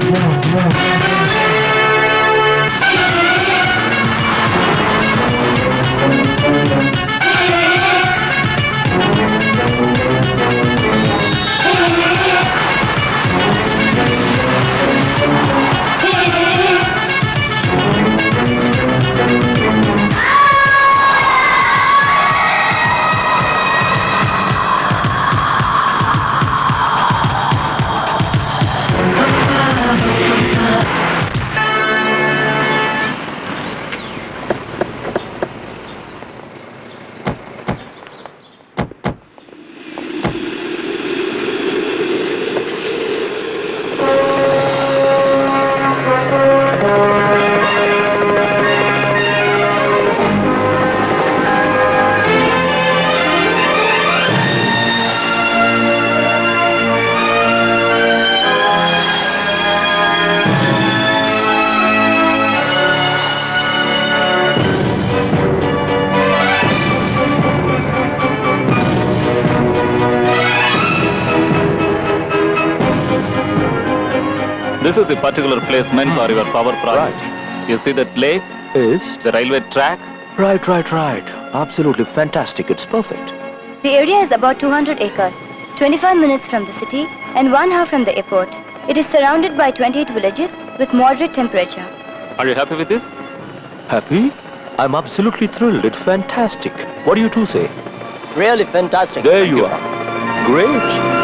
This is the particular place meant for your power project. You see that lake, Is? the railway track? Right, right, right. Absolutely fantastic. It's perfect. The area is about 200 acres, 25 minutes from the city and one hour from the airport. It is surrounded by 28 villages with moderate temperature. Are you happy with this? Happy? I'm absolutely thrilled. It's fantastic. What do you two say? Really fantastic. There you are. Great.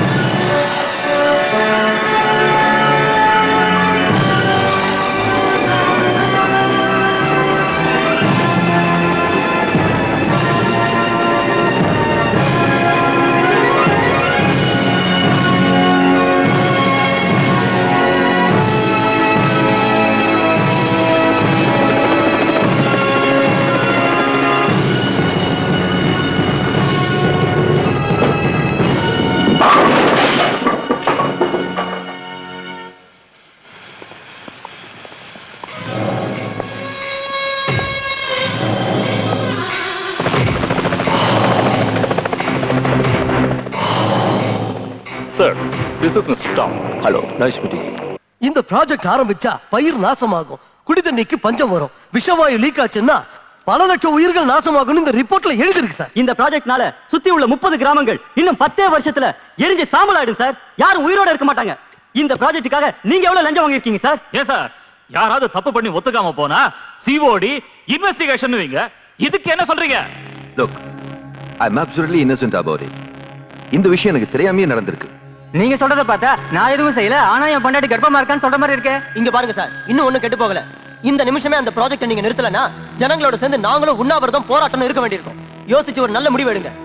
Sir, this is Mr. Tom. Hello. Nice meeting you. இந்த project ஆரம்பிச்சா பயிர் நாசமாகும் குடி தண்ணிக்கு பஞ்சம் வரும் விஷவாயு league ஆச்சுன்னா பல லட்சம் உயிர்கள் நாசமாகும்னு இந்த ரிப்போர்ட்ல எழுதிருக்கு சார் இந்த ப்ராஜெக்ட்னால சுத்தி உள்ள முப்பது கிராமங்கள் இன்னும் பத்தே வருஷத்துல எரிஞ்சு சாம்பல் ஆயிடும் சார் யாரும் உயிரோட இருக்க மாட்டாங்க இந்த ப்ராஜெக்ட்டுக்காக நீங்க எவ்வளவு லஞ்சம் வாங்கியிருக்கீங்க சார் ஏன் சார் யாராவது தப்பு பண்ணி ஒத்துக்காம போனா சிஓடி இன்வெஸ்டிகேஷன் வைங்க இதுக்கு என்ன சொல்றீங்க look I am absolutely innocent about it இந்த விஷயம் எனக்கு தெரியாமையே நடந்திருக்கு நீங்க சொல்றத பார்த்தா நான் எதுவும் செய்யல ஆனா என் பொண்டாட்டி கர்ப்பமா இருக்கான்னு சொல்ற மாதிரி இருக்கே இங்க பாருங்க சார் இன்னும் ஒண்ணும் கெட்டு போகல இந்த நிமிஷமே அந்த ப்ராஜெக்ட் நீங்க நிறுத்தலனா ஜனங்களோட சேர்ந்து நாங்களும் உண்ணாவிரதம் போராட்டம் இருக்க வேண்டியிருக்கும் யோசிச்சு ஒரு நல்ல முடிவு எடுங்க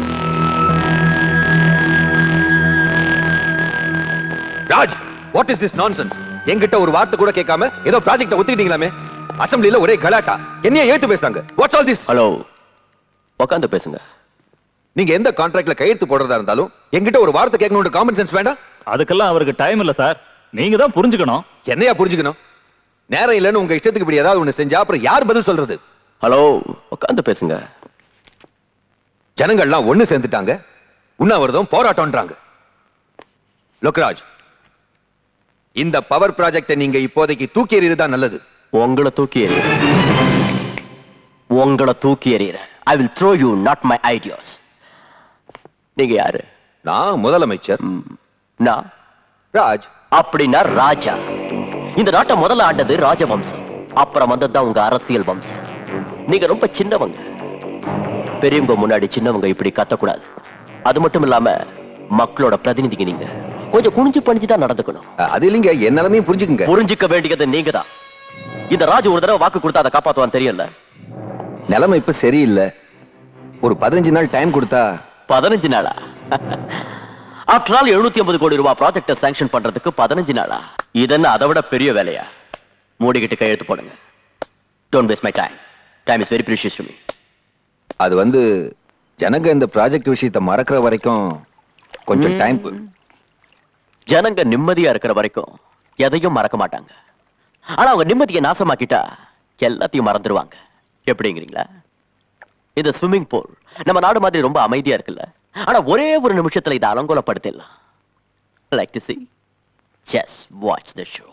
Raj what is this nonsense என்கிட்ட ஒரு வார்த்தை கூட கேட்காம ஏதோ ப்ராஜெக்ட ஒத்துக்கிட்டீங்களாமே அசெம்பிளில ஒரே கலாட்டா என்னைய ஏத்து பேசுறாங்க வாட்ஸ் ஆல் திஸ் ஹலோ உட்காந்து பேசுங்க நீங்க எந்த கான்ட்ராக்ட்ல கையெழுத்து போடுறதா இருந்தாலும் என்கிட்ட ஒரு வார்த்தை கேட்கணும் காமன் சென்ஸ் வேண்டாம் அதுக்கெல்லாம் அவருக்கு டைம் இல்ல சார் நீங்க தான் புரிஞ்சுக்கணும் என்னையா புரிஞ்சுக்கணும் நேரம் இல்லைன்னு உங்க இஷ்டத்துக்கு இப்படி ஏதாவது ஒண்ணு செஞ்சா அப்புறம் யார் பதில் சொல்றது ஹலோ உட்காந்து பேசுங்க ஜனங்கள்லாம் ஒண்ணு சேர்ந்துட்டாங்க உண்ணாவிரதம் போராட்டம்ன்றாங்க லோக்ராஜ் இந்த பவர் ப்ராஜெக்டை நீங்க இப்போதைக்கு தூக்கி எறியதுதான் நல்லது உங்களை தூக்கி எறிகிறேன் உங்களை தூக்கி எறிகிறேன் I will throw you not my ideas நீங்க யாரு நான் முதலமைச்சர் ம், நான் ராஜ் அப்படின்னா ராஜா இந்த நாட்டை முதல்ல ஆண்டது ராஜவம்சம் அப்புறம் வந்ததுதான் உங்க அரசியல் வம்சம் நீங்க ரொம்ப சின்னவங்க பெரியவங்க முன்னாடி சின்னவங்க இப்படி கத்தக்கூடாது அது மட்டும் இல்லாம மக்களோட பிரதிநிதிங்க நீங்க கொஞ்சம் குனிஞ்சு பணிஞ்சு தான் நடந்துக்கணும் அது இல்லைங்க என் நிலைமையும் புரிஞ்சுக்குங்க புரிஞ்சுக்க வேண்டியது நீங்க தான் இந்த ராஜு ஒரு தடவை வாக்கு கொடுத்தா அதை காப்பாத்துவான்னு தெரியல நிலைமை இப்ப சரியில்லை ஒரு பதினஞ்சு நாள் டைம் கொடுத்தா பதினஞ்சு நாளா ஆஃப்டர் ஆல் எழுநூத்தி ஐம்பது கோடி ரூபாய் ப்ராஜெக்ட சாங்ஷன் பண்றதுக்கு பதினஞ்சு நாளா இதென்ன அதை விட பெரிய வேலையா மூடிக்கிட்டு கையெழுத்து போடுங்க don't waste my time time is very precious to me அது வந்து ஜனங்க இந்த ப்ராஜெக்ட் விஷயத்தை மறக்கிற வரைக்கும் கொஞ்சம் டைம் ஜனங்க நிம்மதியா இருக்கிற வரைக்கும் எதையும் மறக்க மாட்டாங்க ஆனா அவங்க நிம்மதியை நாசமாக்கிட்டா எல்லாத்தையும் மறந்துடுவாங்க எப்படிங்கிறீங்களா இந்த ஸ்விம்மிங் பூல் நம்ம நாடு மாதிரி ரொம்ப அமைதியா இருக்குல்ல ஆனா ஒரே ஒரு நிமிஷத்துல இதை அலங்கோலப்படுத்திடலாம் like to see Just watch the show.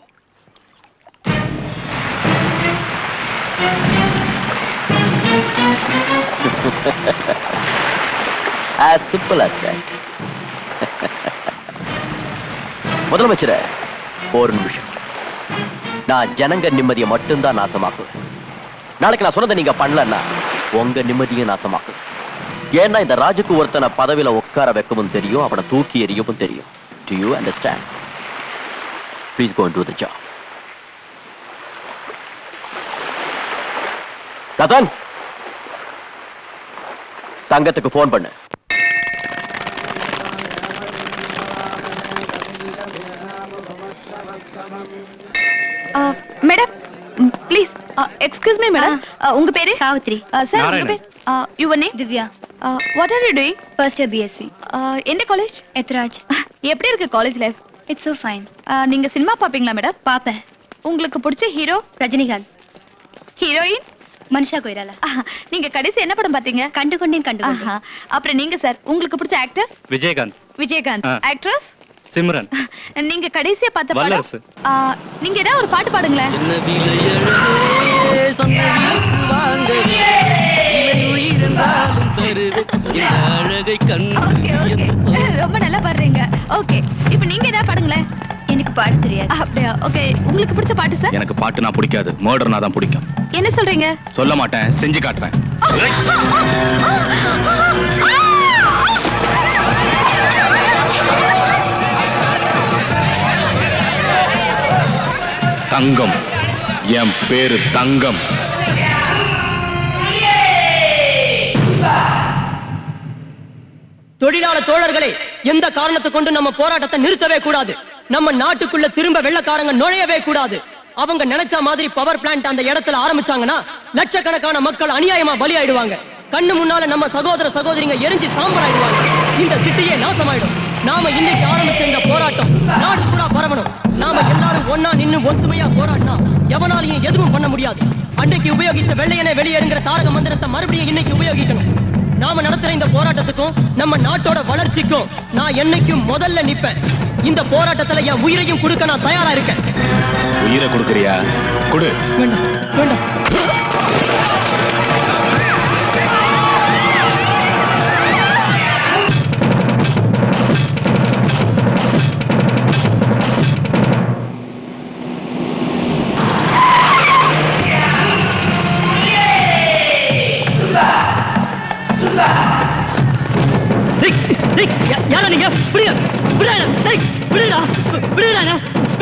as simple as that. முதலமைச்சரே ஒரு நிமிஷம் நான் ஜனங்க நிம்மதியை மட்டும்தான் நாசமாக்குவேன் நாளைக்கு நான் சொன்னதை நீங்க பண்ணலன்னா உங்க நிம்மதியும் நாசமாக்கும் ஏன்னா இந்த ராஜுக்கு ஒருத்தனை பதவியில உட்கார வைக்கவும் தெரியும் அவனை தூக்கி எறியவும் தெரியும் do you understand please go to the job Ratan தங்கத்துக்கு ஃபோன் பண்ணு madam please excuse me madam உங்க பேரு சாவித்ரி சார் உங்க பேர் your name Divya what are you doing first year BSc எந்த காலேஜ் எத்ராஜ் எப்படி இருக்கு college life it's so fine நீங்க சினிமா பாப்பீங்களா மேடம் பார்ப்பேன் உங்களுக்கு பிடிச்ச ஹீரோ ரஜினிகாந்த் ஹீரோயின் மனிஷா கொய்ராலா நீங்க கடைசி என்ன படம் பாத்தீங்க கண்டு கொண்டேன் கண்டு கொண்டேன் ஆஹா. அப்புறம் நீங்க சார் உங்களுக்கு பிடிச்ச ஆக்டர் விஜயகாந்த் விஜயகாந்த் ஆ. ஆக்ட்ரஸ் சிம்ரன் நீங்க கடைசியா பார்த்த படம் வல்லரசு. ஆ, நீங்க ஏதாவது ஒரு பாட்டு பாடுங்களேன் அழகை ஓகே ஓகே ரொம்ப நல்லா பாடுறீங்க ஓகே இப்போ நீங்க ஏதாவது பாடுங்களேன் எனக்கு பாட தெரியாது அப்படியா ஓகே உங்களுக்கு பிடிச்ச பாட்டு சார் எனக்கு பாட்டுனா பிடிக்காது மர்டர்னா தான் பிடிக்கும் என்ன சொல்றீங்க சொல்ல மாட்டேன் செஞ்சு காட்டுறேன் தங்கம் என் பேரு தங்கம் தொழிலாளர் தோழர்களே எந்த காரணத்தை கொண்டு நம்ம போராட்டத்தை நிறுத்தவே கூடாது நம்ம நாட்டுக்குள்ள திரும்ப வெள்ளக்காரங்க நுழையவே கூடாது அவங்க நினைச்ச மாதிரி பவர் பிளான்ட் அந்த இடத்துல ஆரம்பிச்சாங்கன்னா லட்சக்கணக்கான மக்கள் அநியாயமா பலியாயிடுவாங்க கண்ணு முன்னால நம்ம சகோதர சகோதரிங்க எரிஞ்சு சாம்பல் ஆயிடுவாங்க இந்த சிட்டியே நாசமாயிடும் நாம இன்னைக்கு ஆரம்பிச்ச இந்த போராட்டம் நாடு பூரா பரவணும் நாம எல்லாரும் ஒன்னா நின்னு ஒத்துமையா போராடினா எவனாலையும் எதுவும் பண்ண முடியாது அன்னைக்கு உபயோகிச்ச வெள்ளையனே வெளியேறுங்கிற தாரக மந்திரத்தை மறுபடியும் இன்னைக்கு உபயோகிக்கணும் நாம நடத்துற இந்த போராட்டத்துக்கும் நம்ம நாட்டோட வளர்ச்சிக்கும் நான் என்னைக்கும் முதல்ல நிப்பேன் இந்த போராட்டத்துல என் உயிரையும் கொடுக்க நான் தயாரா இருக்கேன் உயிரை கொடுக்குறியா கொடு வேண்டாம் வேண்டாம் டேய், டேய், யா- யாரா நீங்க விடுங்க விடுடா டேய் விடுடா விடுடா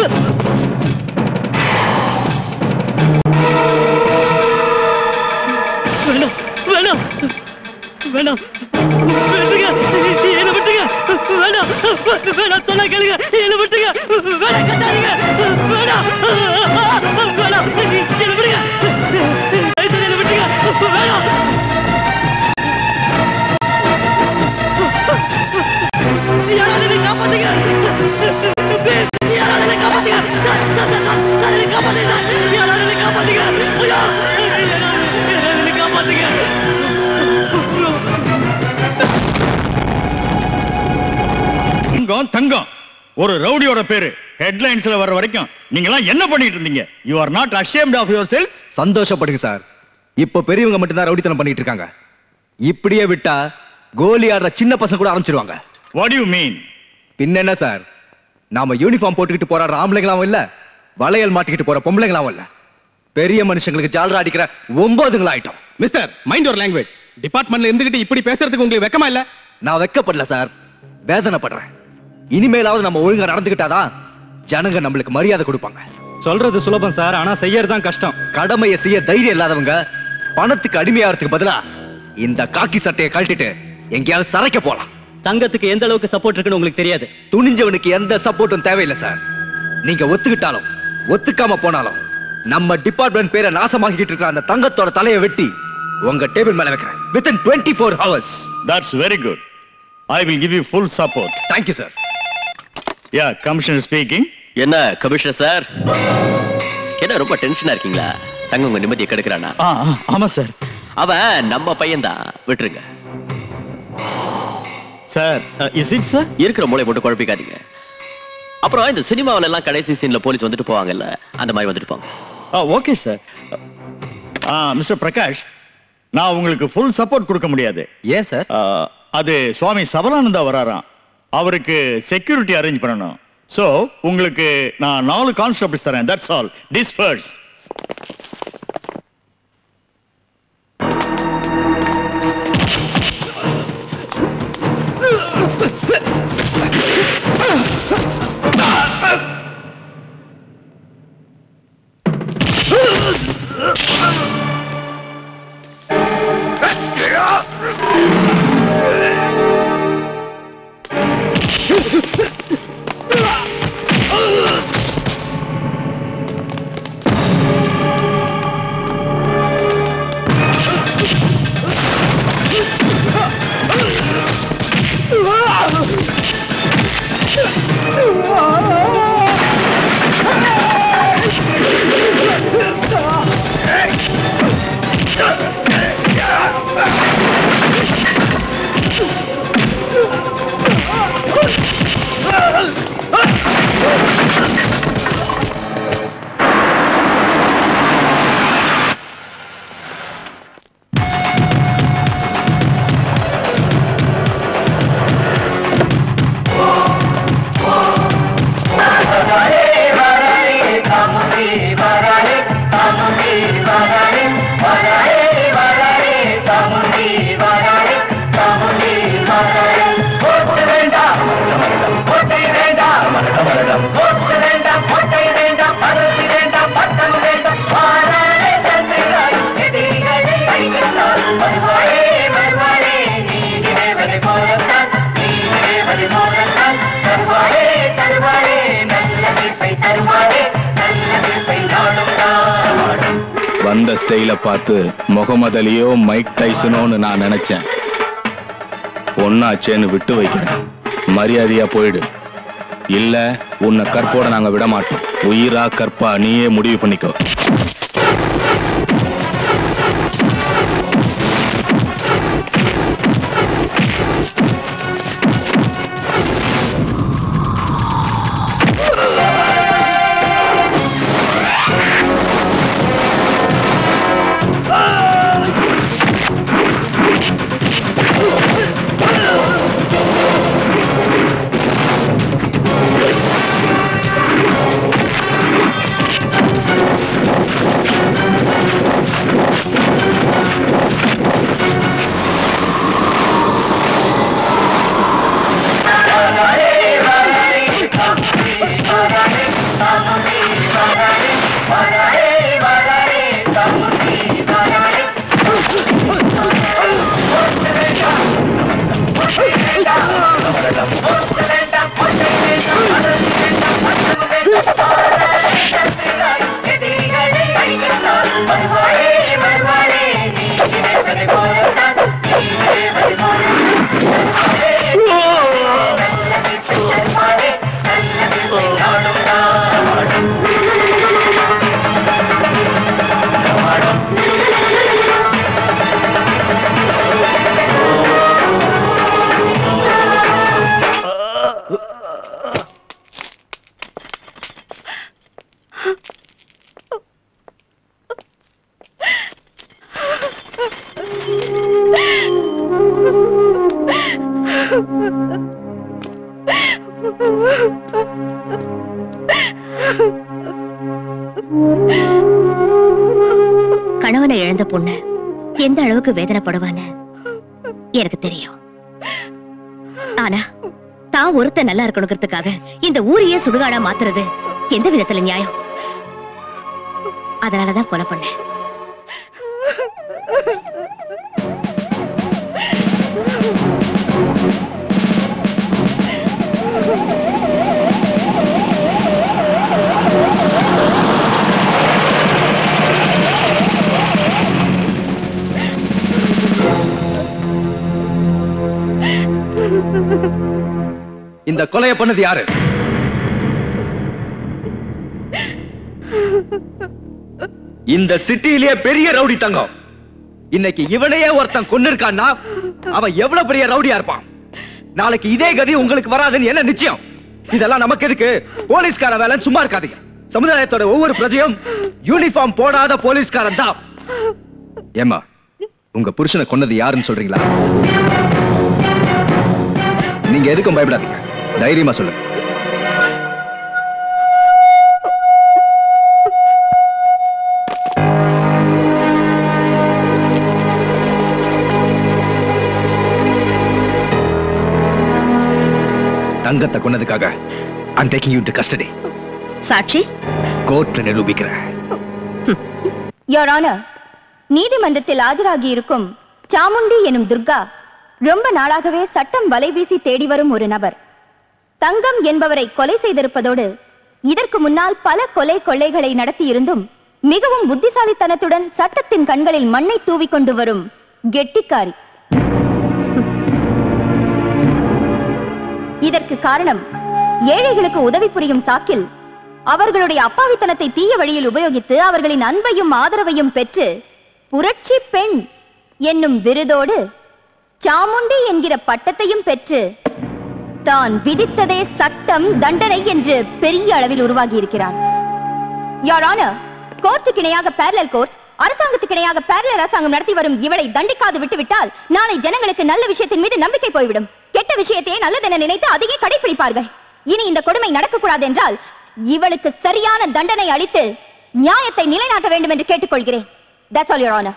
வேணாம் வேணாம் வேணாம் விட்டுங்க என்ன விட்டுங்க வேணாம் வேணாம் சொன்னா கேளுங்க என்ன விட்டுங்க வேணாம் கட்டாதீங்க வேணாம் வேணாம் என்ன விடுங்க தயவு செய்து என்ன விட்டுங்க வேணாம் யாராவது என்னை காப்பாத்துங்க Please, யாராவது என்னை காப்பாத்துங்க யாராவது என்னை காப்பாத்துங்க யாராவது என்னை காப்பாத்துங்க ஐயா! யாராவது என்னை காப்பாத்துங்க தங்கம் தங்கம் ஒரு ரவுடியோட பேரு ஹெட்லைன்ஸ்ல வர்ற வரைக்கும் நீங்க எல்லாம் என்ன பண்ணிட்டு இருந்தீங்க you are not ashamed of yourselves சந்தோஷப்படுங்க சார் இப்போ பெரியவங்க மட்டும்தான் ரவுடித்தனம் பண்ணிட்டு இருக்காங்க இப்படியே விட்டா கோலி ஆடுற சின்ன பசங்க கூட ஆரம்பிச்சிருவாங்க வாட் யூ மீன் பின்ன என்ன சார் நாம யூனிஃபார்ம் போட்டுக்கிட்டு போராடுற ஆம்பளைங்களாவும் இல்ல வளையல் மாட்டிக்கிட்டு போற பொம்பளைங்களாவும் இல்ல பெரிய மனுஷங்களுக்கு ஜாலரா அடிக்கிற ஒன்பதுங்களா ஆயிட்டோம் மிஸ்டர் மைண்ட் ஒரு லாங்குவேஜ் டிபார்ட்மெண்ட்ல இருந்துகிட்டு இப்படி பேசுறதுக்கு உங்களுக்கு வெக்கமா இல்ல நான் வெக்கப்படல சார் வேதனைப்படுறேன் இனிமேலாவது நம்ம ஒழுங்கா நடந்துக்கிட்டாதான் ஜனங்க நம்மளுக்கு மரியாதை கொடுப்பாங்க சொல்றது சுலபம் சார் ஆனா செய்யறது தான் கஷ்டம் கடமையை செய்ய தைரியம் இல்லாதவங்க பணத்துக்கு அடிமையாகிறதுக்கு பதிலா இந்த காக்கி சட்டையை கழட்டிட்டு எங்கேயாவது சரைக்க போலாம் தங்கத்துக்கு எந்த அளவுக்கு சப்போர்ட் இருக்குன்னு உங்களுக்கு தெரியாது துணிஞ்சவனுக்கு எந்த சப்போர்ட்டும் தேவையில்லை சார் நீங்க ஒத்துக்கிட்டாலும் ஒத்துக்காம போனாலும் நம்ம டிபார்ட்மெண்ட் பேரை நாசமாக்கிட்டு இருக்கிற அந்த தங்கத்தோட தலையை வெட்டி உங்க டேபிள் மேல வைக்கிறேன் within twenty four hours that's very good I will give you full support thank you sir yeah commissioner speaking என்ன கமிஷனர் சார் என்ன ரொம்ப டென்ஷனா இருக்கீங்களா தங்க உங்க நிம்மதியை கெடுக்கிறானா ஆமா சார் அவன் நம்ம பையன்தான் விட்டுருங்க சார் இஸ் இட் சார் இருக்கிற மூளை போட்டு குழப்பிக்காதீங்க அப்புறம் இந்த சினிமாவில எல்லாம் கடைசி சீன்ல போலீஸ் வந்துட்டு போவாங்கல்ல அந்த மாதிரி வந்துட்டு போங்க ஓகே சார் மிஸ்டர் பிரகாஷ் நான் உங்களுக்கு ஃபுல் சப்போர்ட் கொடுக்க முடியாது ஏன் சார் அது சுவாமி சபரானந்தா வராராம் அவருக்கு செக்யூரிட்டி அரேஞ்ச் பண்ணணும் சோ உங்களுக்கு நான் நாலு கான்ஸ்டபிள்ஸ் தரேன் தட்ஸ் ஆல் டிஸ்பர்ஸ் வந்த ஸ்டைல பார்த்து முகமது அலியோ மைக் டைசனோன்னு நான் நினைச்சேன் ஒன்னாச்சேன்னு விட்டு வைக்கிறேன் மரியாதையா போயிடு இல்ல உன்னை கற்போட நாங்க விட மாட்டோம் உயிரா கற்பா நீயே முடிவு பண்ணிக்கோ கணவனை இழந்த பொண்ணு எந்த அளவுக்கு வேதனைப்படுவான்னு எனக்கு தெரியும் ஆனா தான் ஒருத்த நல்லா இருக்கணுங்கிறதுக்காக இந்த ஊரையே சுடுகாடா மாத்துறது எந்த விதத்துல நியாயம் அதனாலதான் கொலை பண்ணேன் இந்த கொலையை பண்ணது யாரு இந்த சிட்டியிலேயே பெரிய ரவுடி தங்கம் இன்னைக்கு இவனையே ஒருத்தன் கொன்னு இருக்கான்னா அவன் எவ்வளவு பெரிய ரவுடியா இருப்பான் நாளைக்கு இதே கதி உங்களுக்கு வராதுன்னு என்ன நிச்சயம் இதெல்லாம் நமக்கு எதுக்கு போலீஸ்கார வேலைன்னு சும்மா இருக்காதீங்க சமுதாயத்தோட ஒவ்வொரு பிரஜையும் யூனிஃபார்ம் போடாத போலீஸ்காரன் தான் ஏமா உங்க புருஷனை கொன்னது யாருன்னு சொல்றீங்களா நீங்க எதுக்கும் பயப்படாதீங்க தைரியமா சொல்லுங்க தங்கத்தை கொன்னதுக்காக I'm taking you into custody சாட்சி கோர்ட்ல நிரூபிக்கிறேன் யோர் ஆனர் நீதிமன்றத்தில் ஆஜராகி இருக்கும் சாமுண்டி எனும் துர்கா ரொம்ப நாளாகவே சட்டம் வலைவீசி தேடி வரும் ஒரு நபர் தங்கம் என்பவரை கொலை செய்திருப்பதோடு இதற்கு முன்னால் பல கொலை கொள்ளைகளை நடத்தியிருந்தும் மிகவும் புத்திசாலித்தனத்துடன் சட்டத்தின் கண்களில் மண்ணை தூவிக் கொண்டு வரும் கெட்டிக்காரி இதற்கு காரணம் ஏழைகளுக்கு உதவி புரியும் சாக்கில் அவர்களுடைய அப்பாவித்தனத்தை தீய வழியில் உபயோகித்து அவர்களின் அன்பையும் ஆதரவையும் பெற்று புரட்சி பெண் என்னும் விருதோடு சாமுண்டி என்கிற பட்டத்தையும் பெற்று தான் விதித்ததே சட்டம் தண்டனை என்று பெரிய அளவில் உருவாகி இருக்கிறார் யார் ஆனர் கோர்ட்டுக்கு இணையாக பேரலல் கோர்ட் அரசாங்கத்துக்கு இணையாக பேரலல் அரசாங்கம் நடத்தி வரும் இவளை தண்டிக்காது விட்டுவிட்டால் நாளை ஜனங்களுக்கு நல்ல விஷயத்தின் மீது நம்பிக்கை போய்விடும் கெட்ட விஷயத்தையே நல்லதென நினைத்து அதையே கடைபிடிப்பார்கள் இனி இந்த கொடுமை நடக்கக்கூடாது என்றால் இவளுக்கு சரியான தண்டனை அளித்து நியாயத்தை நிலைநாட்ட வேண்டும் என்று கேட்டுக்கொள்கிறேன் That's all, Your Honor.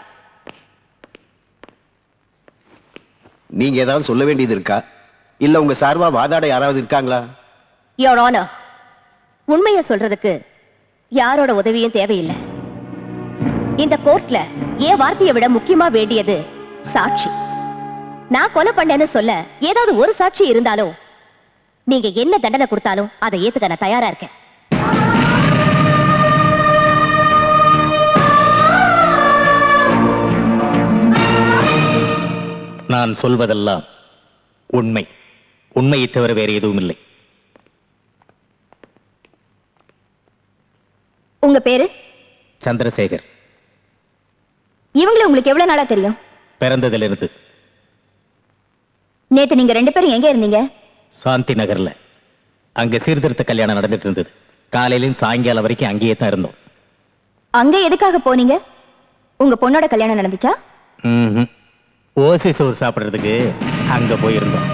நீங்க ஏதாவது சொல்ல வேண்டியது இருக்கா இல்ல உங்க சார்பா வாதாட யாராவது இருக்காங்களா யோர் ஆனர் உண்மையை சொல்றதுக்கு யாரோட உதவியும் தேவையில்லை இந்த கோர்ட்ல என் வார்த்தையை விட முக்கியமா வேண்டியது சாட்சி நான் கொலை பண்ணேன்னு சொல்ல ஏதாவது ஒரு சாட்சி இருந்தாலும் நீங்க என்ன தண்டனை கொடுத்தாலும் அதை ஏத்துக்க நான் தயாரா இருக்கேன் நான் சொல்வதெல்லாம் உண்மை உண்மையை தவிர வேறு எதுவும் இல்லை உங்க பேரு சந்திரசேகர் இவங்களை உங்களுக்கு எவ்வளவு நாளா தெரியும் பிறந்ததிலிருந்து நேத்து நீங்க ரெண்டு பேரும் எங்க இருந்தீங்க சாந்தி நகர்ல அங்க சீர்திருத்த கல்யாணம் நடந்துட்டு இருந்தது காலையிலும் சாயங்காலம் வரைக்கும் அங்கேயே தான் இருந்தோம் அங்க எதுக்காக போனீங்க உங்க பொண்ணோட கல்யாணம் நடந்துச்சா ம்ஹும். ஓசி சோறு சாப்பிடுறதுக்கு அங்க போயிருந்தோம்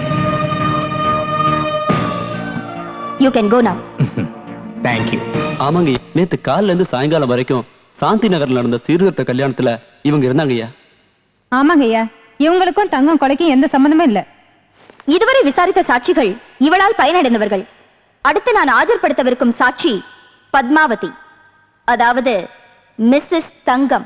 you can go now thank you ஆமாங்க நேத்து காலைல இருந்து சாயங்காலம் வரைக்கும் சாந்தி நகர்ல நடந்த சீர்திருத்த கல்யாணத்துல இவங்க இருந்தாங்கய்யா ஆமாங்க ஐயா இவங்களுக்கும் தங்கம் கொலைக்கும் எந்த சம்பந்தமும் இல்ல இதுவரை விசாரித்த சாட்சிகள் இவளால் பயனடைந்தவர்கள் அடுத்து நான் ஆஜர்படுத்தவிருக்கும் சாட்சி பத்மாவதி அதாவது மிஸ்ஸஸ் தங்கம்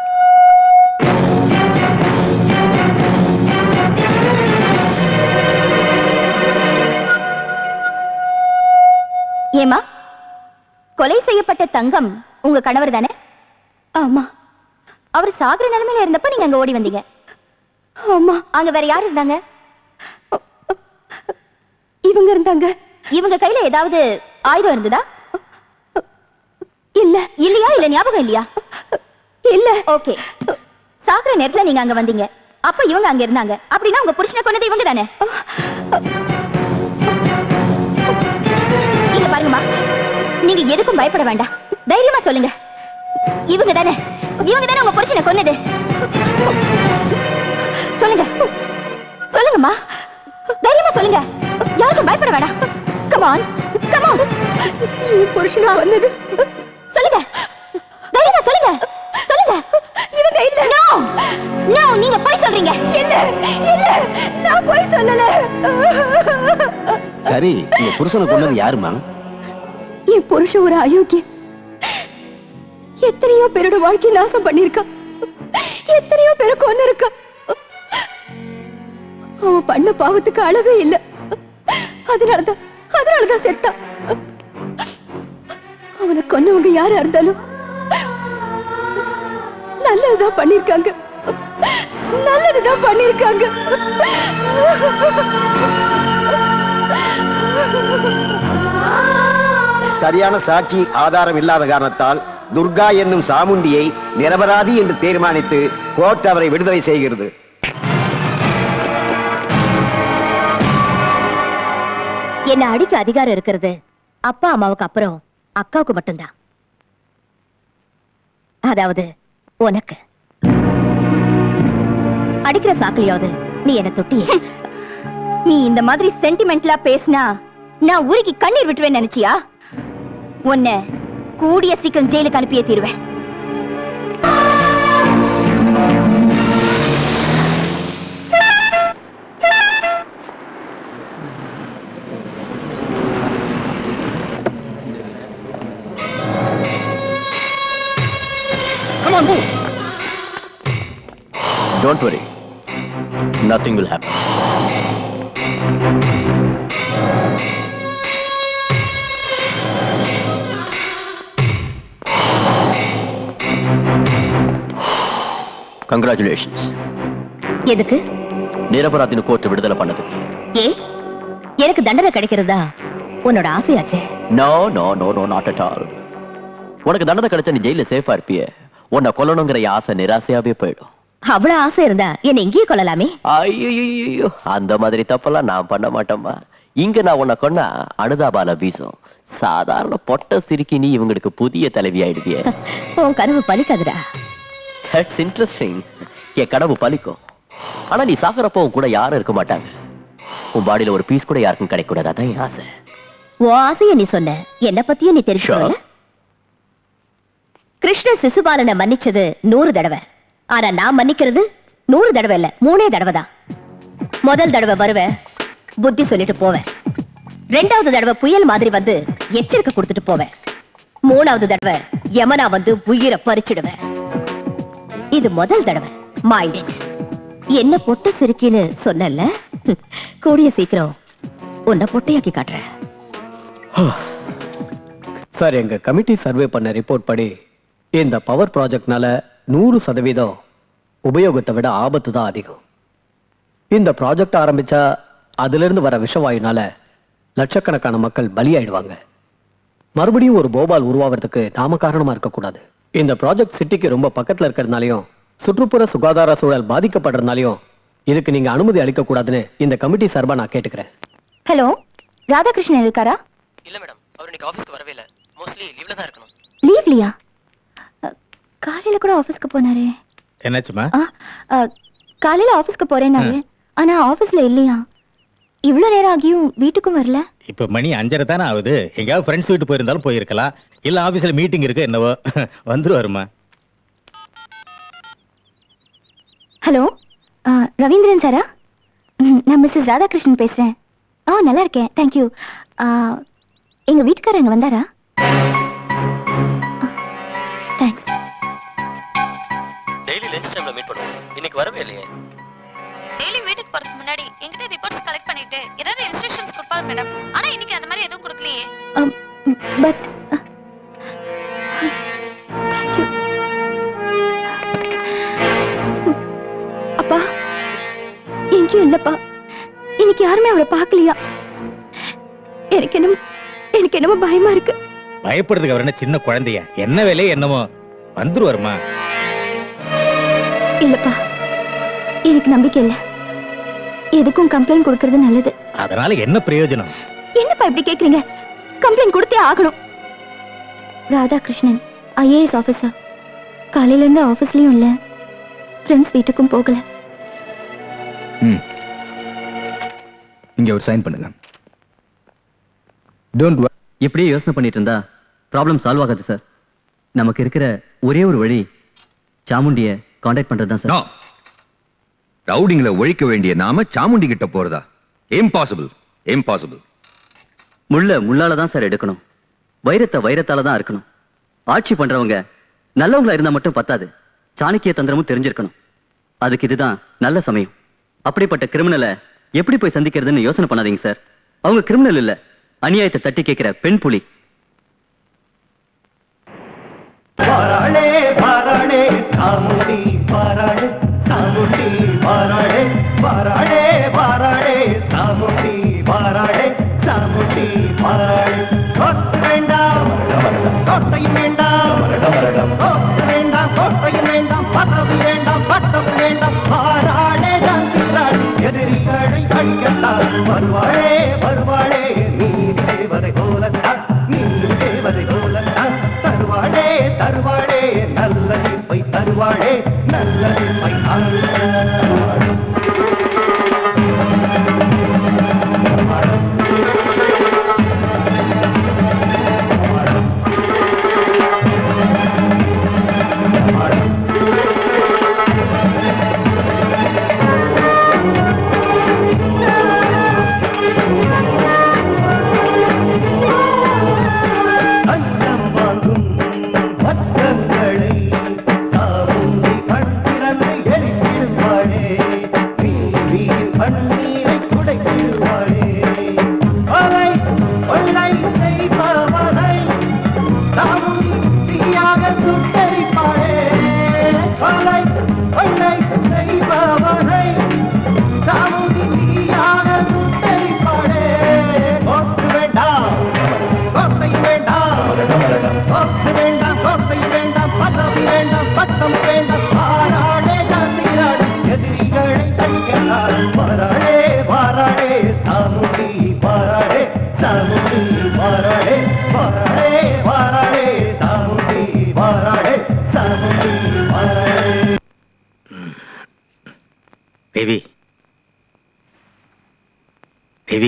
ஏமா கொலை செய்யப்பட்ட தங்கம் உங்க கணவர் தானே ஆமா அவர் சாகுற நிலைமையில இருந்தப்ப நீங்க அங்க ஓடி வந்தீங்க ஆமா அங்க வேற யார் இருந்தாங்க இவங்க இருந்தாங்க இவங்க கையில ஏதாவது ஆயுதம் இருந்ததா இல்ல இல்லையா இல்ல ஞாபகம் இல்லையா இல்ல ஓகே சாகுற நேரத்துல நீங்க அங்க வந்தீங்க அப்ப இவங்க அங்க இருந்தாங்க அப்படின்னா உங்க புருஷனை கொன்னது இவங்க தானே இங்க பாருங்கம்மா நீங்க எதுக்கும் பயப்பட வேண்டாம் தைரியமா சொல்லுங்க இவங்க தானே இவங்க தானே உங்க புருஷனை கொன்னது சொல்லுங்க சொல்லுங்கம்மா தைரியமா சொல்லுங்க யாருக்கும் பயப்பட வேண்டாம் கமான் கமான் புருஷனை கொன்னது சொல்லுங்க தைரியமா சொல்லுங்க சொல்லுங்க இவங்க இல்ல நோ நோ நீங்க போய் சொல்றீங்க இல்ல இல்ல நான் போய் சொல்லல சரி உங்க புருஷனை கொண்டது யாருமா என் புருஷன் ஒரு அயோக்கியன் எத்தனையோ பேரோட வாழ்க்கை நாசம் பண்ணிருக்கான் எத்தனையோ பேரை கொண்டு இருக்கான் அவன் பண்ண பாவத்துக்கு அளவே இல்ல அதனாலதான் அதனாலதான் செத்தான் அவனை கொன்னவங்க யாரா இருந்தாலும் நல்லதுதான் பண்ணிருக்காங்க நல்லதுதான் பண்ணிருக்காங்க சரியான சாட்சி ஆதாரம் இல்லாத காரணத்தால் துர்கா என்னும் சாமுண்டியை நிரபராதி என்று தீர்மானித்து கோர்ட் அவரை விடுதலை செய்கிறது என்ன அடிக்க அதிகாரம் இருக்கிறது அப்பா அம்மாவுக்கு அப்புறம் அக்காவுக்கு மட்டும்தான் அதாவது உனக்கு அடிக்கிற சாக்கிலையாவது நீ என்ன தொட்டியே நீ இந்த மாதிரி சென்டிமெண்ட்லா பேசினா நான் ஊருக்கு கண்ணீர் விட்டுருவேன் நினைச்சியா உன்னை கூடிய சீக்கிரம் ஜெயிலுக்கு அனுப்பியே தீருவேன் Come on, move. Don't worry. Nothing will happen. Congratulations. எதுக்கு நிரபராதின்னு கோர்ட் விடுதலை பண்ணது ஏ எனக்கு தண்டனை கிடைக்கிறதா உன்னோட ஆசையாச்சே no no no no not at all உனக்கு தண்டனை கிடைச்சா நீ ஜெயில சேஃபா இருப்பிய உன்னை கொல்லணுங்கிற என் ஆசை நிராசையாவே போயிடும் அவ்வளவு ஆசை இருந்தா என்ன இங்கேயே கொள்ளலாமே ஐயோ அந்த மாதிரி தப்பெல்லாம் நான் பண்ண மாட்டேம்மா இங்க நான் உன்னை கொன்னா அனுதாபால வீசும் சாதாரண பொட்ட சிரிக்கி நீ இவங்களுக்கு புதிய தலைவி ஆயிடுவிய உன் கனவு பலிக்காதுடா தட்ஸ் இன்ட்ரெஸ்டிங் என் கனவு பலிக்கும் ஆனா நீ சாகுறப்போ உன் கூட யாரும் இருக்க மாட்டாங்க உன் பாடியில ஒரு பீஸ் கூட யாருக்கும் கிடைக்கூடாது அதான் என் ஆசை உன் ஆசைய நீ சொன்ன என்ன பத்தியும் நீ தெரிஞ்சுக்கல கிருஷ்ண சிசுபாலனை மன்னிச்சது நூறு தடவை ஆனா நான் மன்னிக்கிறது நூறு தடவை இல்ல மூணே தடவை தான் முதல் தடவை வருவேன் புத்தி சொல்லிட்டு போவேன் ரெண்டாவது தடவை புயல் மாதிரி வந்து எச்சரிக்கை கொடுத்துட்டு போவேன் மூணாவது தடவை யமனா வந்து உயிரை பறிச்சிடுவேன் இது முதல் தடவை மைண்ட் இட் என்ன பொட்டு சிரிக்கின்னு சொன்னல கூடிய சீக்கிரம் உன்னை பொட்டையாக்கி காட்டுறேன் சார் எங்க கமிட்டி சர்வே பண்ண ரிப்போர்ட் படி இந்த பவர் ப்ராஜெக்ட்னால நூறு சதவீதம் உபயோகத்தை விட ஆபத்து தான் அதிகம் இந்த ப்ராஜெக்ட் ஆரம்பிச்சா அதுல இருந்து வர விஷவாயுனால லட்சக்கணக்கான மக்கள் பலியாயிடுவாங்க மறுபடியும் ஒரு போபால் உருவாவதுக்கு நாம காரணமா இருக்கக்கூடாது இந்த ப்ராஜெக்ட் சிட்டிக்கு ரொம்ப பக்கத்துல இருக்கிறதுனாலையும் சுற்றுப்புற சுகாதார சூழல் பாதிக்கப்படுறதுனாலையும் இதுக்கு நீங்க அனுமதி அளிக்க கூடாதுன்னு இந்த கமிட்டி சார்பா நான் கேட்டுக்கிறேன் ஹலோ ராதாகிருஷ்ணன் இருக்காரா இல்ல மேடம் அவர் இன்னைக்கு ஆபீஸ்க்கு வரவே இல்ல மோஸ்ட்லி லீவ்ல தான் இருக்கணும் லீவ்லியா காலையில கூட ஆபீஸ்க்கு போனாரே என்னாச்சுமா ஆ, அ, காலையில ஆபீஸ்க்கு போறேன்னாரு ஆனா ஆபீஸ்ல இல்லையா இவ்வளவு நேரம் ஆகியும் வீட்டுக்கும் வரல இப்ப மணி அஞ்சரை தானே ஆகுது எங்கேயாவது ஃப்ரெண்ட்ஸ் வீட்டு போயிருந்தாலும் போயிருக்கலாம் இல்ல ஆபீஸ்ல மீட்டிங் இருக்கு என்னவோ வந்துருவாருமா ஹலோ ஆ, ரவீந்திரன் சாரா ம், நான் மிஸ்ஸஸ் ராதாகிருஷ்ணன் பேசுறேன் ஆ நல்லா இருக்கேன் தேங்க்யூ எங்க வீட்டுக்காரர் அங்க வந்தாரா தேங்க்ஸ் டெய்லி லஞ்ச் டைம்ல மீட் பண்ணுவோம் இன்னைக்கு வரவே இல்லையே டெய்லி வீட்டுக்கு போறதுக்கு முன்னாடி என்கிட்ட ரிப்போர்ட்ஸ் கலெக்ட் பண்ணிட்டு ஏதாவது இன்ஸ்ட்ரக்ஷன்ஸ் கொடுப்பாங்க மேடம் ஆனா இன்னைக்கு அந்த மாதிரி எதுவும் கொடுக்கலையே பட் அப்பா எங்கேயும் இல்லப்பா இன்னைக்கு யாருமே அவரை பார்க்கலையா எனக்கு என்னமோ எனக்கு என்னமோ பயமா இருக்கு பயப்படுறதுக்கு அவர் என்ன சின்ன குழந்தையா என்ன வேலையே என்னமோ வந்துருவாருமா இல்லப்பா எனக்கு நம்பிக்கை இல்ல எதுக்கும் கம்ப்ளைண்ட் கொடுக்கறது நல்லது அதனால என்ன பிரயோஜனம் என்னப்பா இப்படி கேக்குறீங்க கம்ப்ளைண்ட் கொடுத்தே ஆகணும் ராதாகிருஷ்ணன் ஐஏஎஸ் ஆபீசர் காலையில இருந்து ஆபீஸ்லயும் இல்ல ஃப்ரெண்ட்ஸ் வீட்டுக்கும் போகல ம் இங்க ஒரு சைன் பண்ணுங்க டோன்ட் இப்படியே யோசனை பண்ணிட்டு இருந்தா ப்ராப்ளம் சால்வ் ஆகாது சார் நமக்கு இருக்கிற ஒரே ஒரு வழி சாமுண்டிய காண்டாக்ட் பண்றது தான் சார் ரவுடிங்களை ஒழிக்க வேண்டிய நாம சாமுண்டி கிட்ட போறதா இம்பாசிபிள் இம்பாசிபிள் முள்ள முள்ளால தான் சார் எடுக்கணும் வைரத்தை வைரத்தால தான் இருக்கணும் ஆட்சி பண்றவங்க நல்லவங்களா இருந்தா மட்டும் பத்தாது சாணக்கிய தந்திரமும் தெரிஞ்சிருக்கணும் அதுக்கு இதுதான் நல்ல சமயம் அப்படிப்பட்ட கிரிமினலை எப்படி போய் சந்திக்கிறதுன்னு யோசனை பண்ணாதீங்க சார் அவங்க கிரிமினல் இல்ல அநியாயத்தை தட்டி கேட்கிற பெண் புலி பரளே பரளே சாமுண்டி பரளே சாமுண்டி பரளே பரளே பரளே சாமுண்டி பரளே சாமுண்டி பரளே கொட்டு வேண்டாம் கொட்டையும் வேண்டாம் கொட்டு வேண்டாம் கொட்டையும் வேண்டாம் பதவி வேண்டாம் பட்டம் வேண்டாம் பாராளே தான் சிறாள் எதிரிகளை அழிக்கத்தான் வருவாளே வருவாளே நீ தருவாளே நல்ல தீர்ப்பை அருள்வாள். அஞ்சம் வாங்கும் பக்கங்களை சாவுண்டி கண் திறந்து எரித்திடுவாளே வீதியில் கண்ணீரை துடைத்திடுவாளே கொலை கொள்ளை செய்பவனை சாவுண்டி தீயாக சுட்டரிப்பாளே கொலை கொள்ளை செய்பவனை சாவுண்டி தீயாக சுட்டரிப்பாளே கோட்டு வேண்டாம் கோட்டை வேண்டாம் கோட்டு வேண்டாம் கோட்டை வேண்டாம் பதவி வேண்டாம் பட்டம் வேண்டாம் பாராளே காந்திராடு எதிரிகளை அழிக்கலாம் பாராளே பாராளே சாமுண்டி பாராளே சாமுண்டி பாராளே பாராளே பாராளே சாமுண்டி பாராளே சாமுண்டி பாராளே தேவி தேவி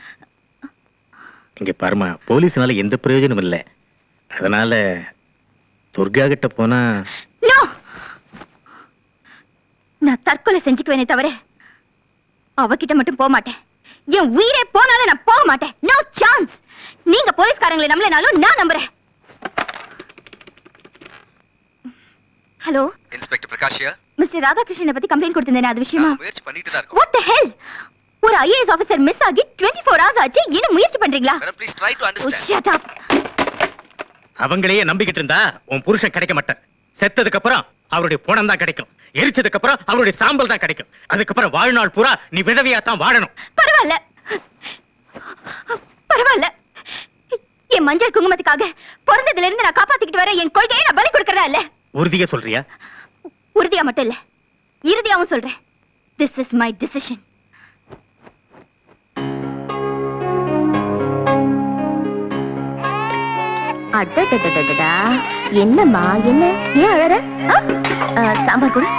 இங்க பாருமா போலீஸ்னால எந்த பிரயோஜனம் இல்லை அதனால துர்கா கிட்ட போனா நோ நான் தற்கொலை செஞ்சுக்குவேனே தவிர அவகிட்ட மட்டும் போக மாட்டேன் என் உயிரே போனாலும் நான் போக மாட்டேன் நோ சான்ஸ் நீங்க போலீஸ்காரங்களை நம்பலனாலும் நான் நம்புறேன் ஹலோ இன்ஸ்பெக்டர் பிரகாஷியா மிஸ்டர் ராதாகிருஷ்ணனை பத்தி கம்ப்ளைண்ட் கொடுத்திருந்தேன் அது விஷயமா முயற்சி பண்ணிட்டு தான் இருக்கோம் வாட் தி ஹெல் ஒரு ஐஏஎஸ் ஆபீசர் மிஸ் ஆகி 24 ஃபோர் ஹவர்ஸ் ஆச்சு இன்னும் முயற்சி பண்றீங்களா madam please try to Oh, understand shut up. அவங்களையே நம்பிக்கிட்டு இருந்தா உன் புருஷன் கிடைக்க மாட்டான் செத்ததுக்கு அப்புறம் அவருடைய பணம் தான் கிடைக்கும் எரிச்சதுக்கு அப்புறம் அவருடைய சாம்பல் தான் கிடைக்கும் அதுக்கப்புறம் வாழ்நாள் பூரா நீ விதவையா தான் வாழணும் பரவாயில்ல பரவாயில்ல என் மஞ்சள் குங்குமத்துக்காக பிறந்ததுல இருந்து நான் காப்பாத்திக்கிட்டு வர என் கொள்கையை நான் பலி கொடுக்கறதா இல்ல உறுதியா சொல்றியா உறுதியா மட்டும் இல்ல இறுதியாவும் சொல்றேன் திஸ் இஸ் மை டிசிஷன் அடடடடடடா என்னம்மா என்ன ஏன் அழற ஆ? ஆ, சாம்பார் கூட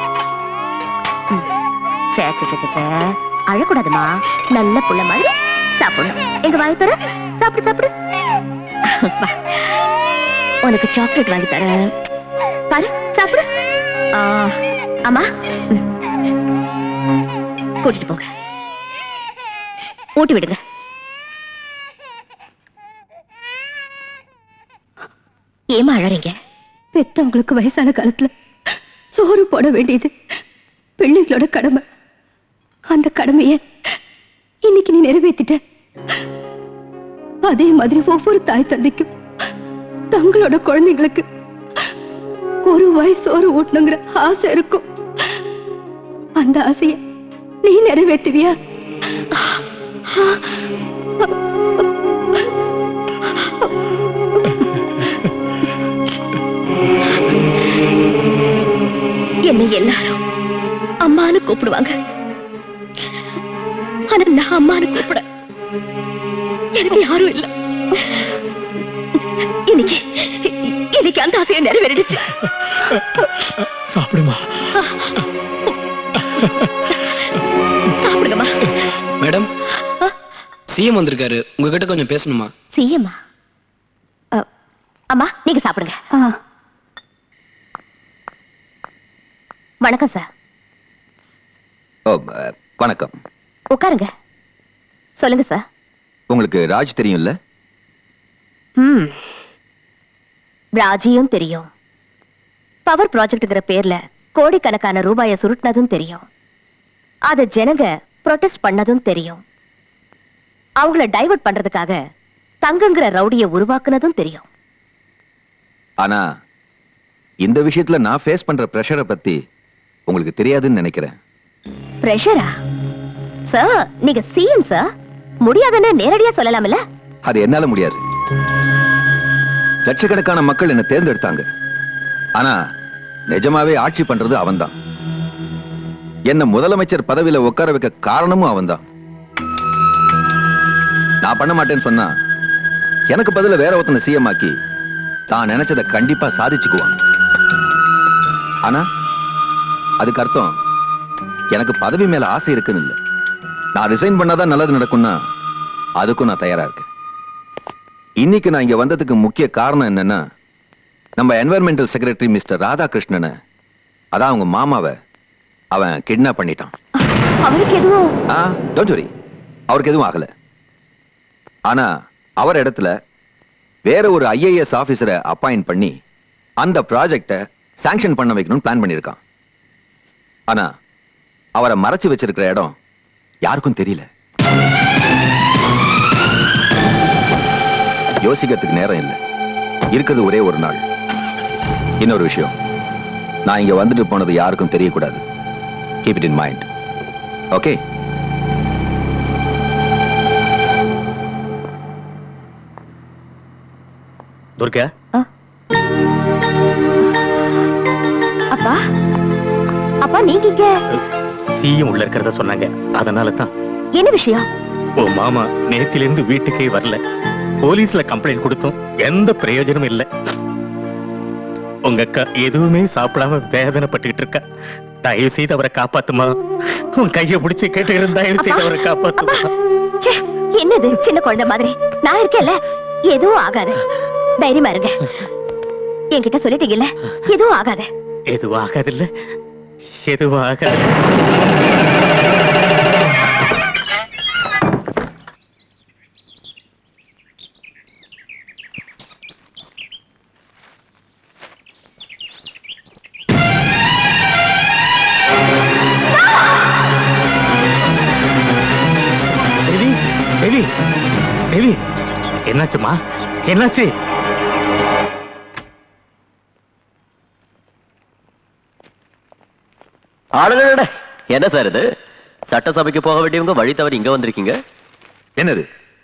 சே சே சே, சே சே. அழக்கூடாதுமா நல்ல புள்ள மாதிரி சாப்பிடணும் எங்க வாங்கி தர சாப்பிடு சாப்பிடு வா. உனக்கு சாக்லேட் வாங்கி தரேன் பாரு சாப்பிடு ஆ, அம்மா ம். கூட்டிட்டு போங்க ஊட்டி விடுங்க ஏமா அழறீங்க பெத்தவங்களுக்கு வயசான காலத்துல சோறு போட வேண்டியது பிள்ளைகளோட கடமை அந்த கடமைய இன்னைக்கு நீ நிறைவேத்திட்ட அதே மாதிரி ஒவ்வொரு தாய் தந்தைக்கும் தங்களோட குழந்தைங்களுக்கு ஒரு வாய் சோறு ஊட்டணுங்கிற ஆசை இருக்கும் அந்த ஆசைய நீ நிறைவேற்றுவியா என்னை எல்லாரும் அம்மான்னு கூப்பிடுவாங்க ஆனா நான் அம்மான்னு கூப்பிட எனக்கு யாரும் இல்ல இன்னைக்கு இன்னைக்கு அந்த ஆசையை நிறைவேறிடுச்சு சாப்பிடுமா சாப்பிடுங்கம்மா மேடம் சிஎம் வந்திருக்காரு உங்ககிட்ட கொஞ்சம் பேசணுமா சிஎம்மா அம்மா நீங்க சாப்பிடுங்க வணக்கம் சார் ஓ அஹ், வணக்கம் உட்காருங்க சொல்லுங்க சார் உங்களுக்கு ராஜ் தெரியும்ல ம் ராஜியும் தெரியும் பவர் ப்ராஜெக்ட்ங்கிற பேர்ல கோடிக்கணக்கான ரூபாயை சுருட்டினதும் தெரியும் அத ஜனங்க ப்ரொடெஸ்ட் பண்ணதும் தெரியும் அவங்கள டைவர்ட் பண்றதுக்காக தங்கங்கிற ரவுடியை உருவாக்குனதும் தெரியும் ஆனா இந்த விஷயத்துல நான் ஃபேஸ் பண்ற பிரஷரை பத்தி உங்களுக்கு தெரியாதுன்னு நினைக்கிறேன் பிரஷரா சார் நீங்க சிஎம் சார் முடியாதுன்னு நேரடியா சொல்லலாம்ல அது என்னால முடியாது லட்சக்கணக்கான மக்கள் என்ன தேர்ந்தெடுத்தாங்க ஆனா நிஜமாவே ஆட்சி பண்றது அவன்தான் என்ன முதலமைச்சர் பதவியில உட்கார வைக்க காரணமும் அவன்தான் நான் பண்ண மாட்டேன்னு சொன்னா எனக்கு பதிலா வேற ஒருத்தனை சிஎம் ஆக்கி தான் நினைச்சதை கண்டிப்பா சாதிச்சுக்குவான் ஆனா அதுக்கு அர்த்தம் எனக்கு பதவி மேல ஆசை இருக்குன்னு இல்ல நான் ரிசைன் பண்ணாதான் நல்லது நடக்கும்னா அதுக்கும் நான் தயாரா இருக்கேன் இன்னைக்கு நான் இங்க வந்ததுக்கு முக்கிய காரணம் என்னன்னா நம்ம என்வரன்மெண்டல் செக்ரட்டரி மிஸ்டர் ராதாகிருஷ்ணனை அதான் அவங்க மாமாவை அவன் கிட்னாப் பண்ணிட்டான் அவருக்கு எதுவும் ஆ டோன்ட் வரி அவருக்கு எதுவும் ஆகல ஆனா அவர் இடத்துல வேற ஒரு ஐஏஎஸ் ஆபீசரை அப்பாயிண்ட் பண்ணி அந்த ப்ராஜெக்டை சாங்ஷன் பண்ண வைக்கணும்னு பிளான் பண்ணியிருக்கான் ஆனா அவரை மறைச்சு வச்சிருக்கிற இடம் யாருக்கும் தெரியல யோசிக்கிறதுக்கு நேரம் இல்லை இருக்கிறது ஒரே ஒரு நாள் இன்னொரு விஷயம் நான் இங்க வந்துட்டு போனது யாருக்கும் தெரியக்கூடாது keep it in mind okay Durga அப்பா அப்பா நீங்க இங்க சிஎம் உள்ள இருக்கிறத சொன்னாங்க அதனால தான் என்ன விஷயம் உன் மாமா நேத்திலிருந்து வீட்டுக்கே வரல போலீஸ்ல கம்ப்ளைண்ட் கொடுத்தும் எந்த பிரயோஜனமும் இல்ல உங்க அக்கா எதுவுமே சாப்பிடாம வேதனைப்பட்டுக்கிட்டு இருக்கா தயவு செய்து அவரை காப்பாத்துமா உன் கையை பிடிச்சு கேட்டு தயவு செய்து அவரை காப்பாத்துமா ச்சே, என்னது சின்ன குழந்தை மாதிரி நான் இருக்கேன்ல எதுவும் ஆகாது தைரியமா இருங்க என்கிட்ட சொல்லிட்டீங்கல்ல எதுவும் ஆகாது எதுவும் ஆகாதில்ல எதுவும் ஆகாது தேவி தேவி தேவி என்னாச்சுமா என்னாச்சு ஆளுநட என்ன சார் இது சட்டசபைக்கு போக வேண்டியவங்க வழி தவறி இங்க வந்திருக்கீங்க என்னது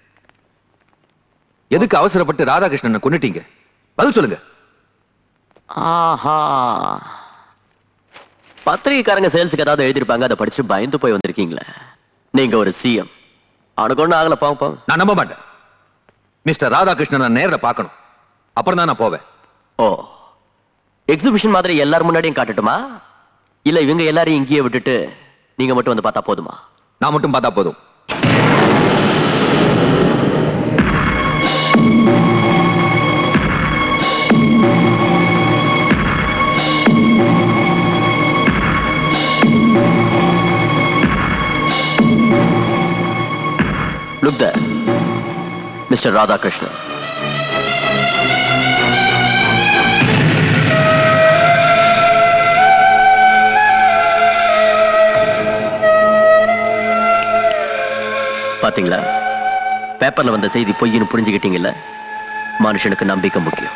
எதுக்கு அவசரப்பட்டு ராதாகிருஷ்ணனை கொன்னுட்டீங்க பதில் சொல்லுங்க ஆஹா பத்திரிகைக்காரங்க சேல்ஸுக்கு ஏதாவது எழுதிருப்பாங்க அதை படிச்சு பயந்து போய் வந்திருக்கீங்களே நீங்க ஒரு சிஎம் அவனுக்கு ஒண்ணும் ஆகல பாவம் பாவம் நான் நம்ப மாட்டேன் மிஸ்டர் ராதாகிருஷ்ணன் நான் நேர்ல பார்க்கணும் அப்புறம் தான் நான் போவேன் ஓ எக்ஸிபிஷன் மாதிரி எல்லாரும் முன்னாடியும் காட்டட்டுமா இல்ல இவங்க எல்லாரையும் இங்கேயே விட்டுட்டு நீங்க மட்டும் வந்து பார்த்தா போதுமா நான் மட்டும் பார்த்தா போதும் லுக் there மிஸ்டர் ராதாகிருஷ்ணன் பாத்தீங்களா பேப்பர்ல வந்த செய்தி பொய்ன்னு புரிஞ்சுக்கிட்டீங்கல்ல மனுஷனுக்கு நம்பிக்கை முக்கியம்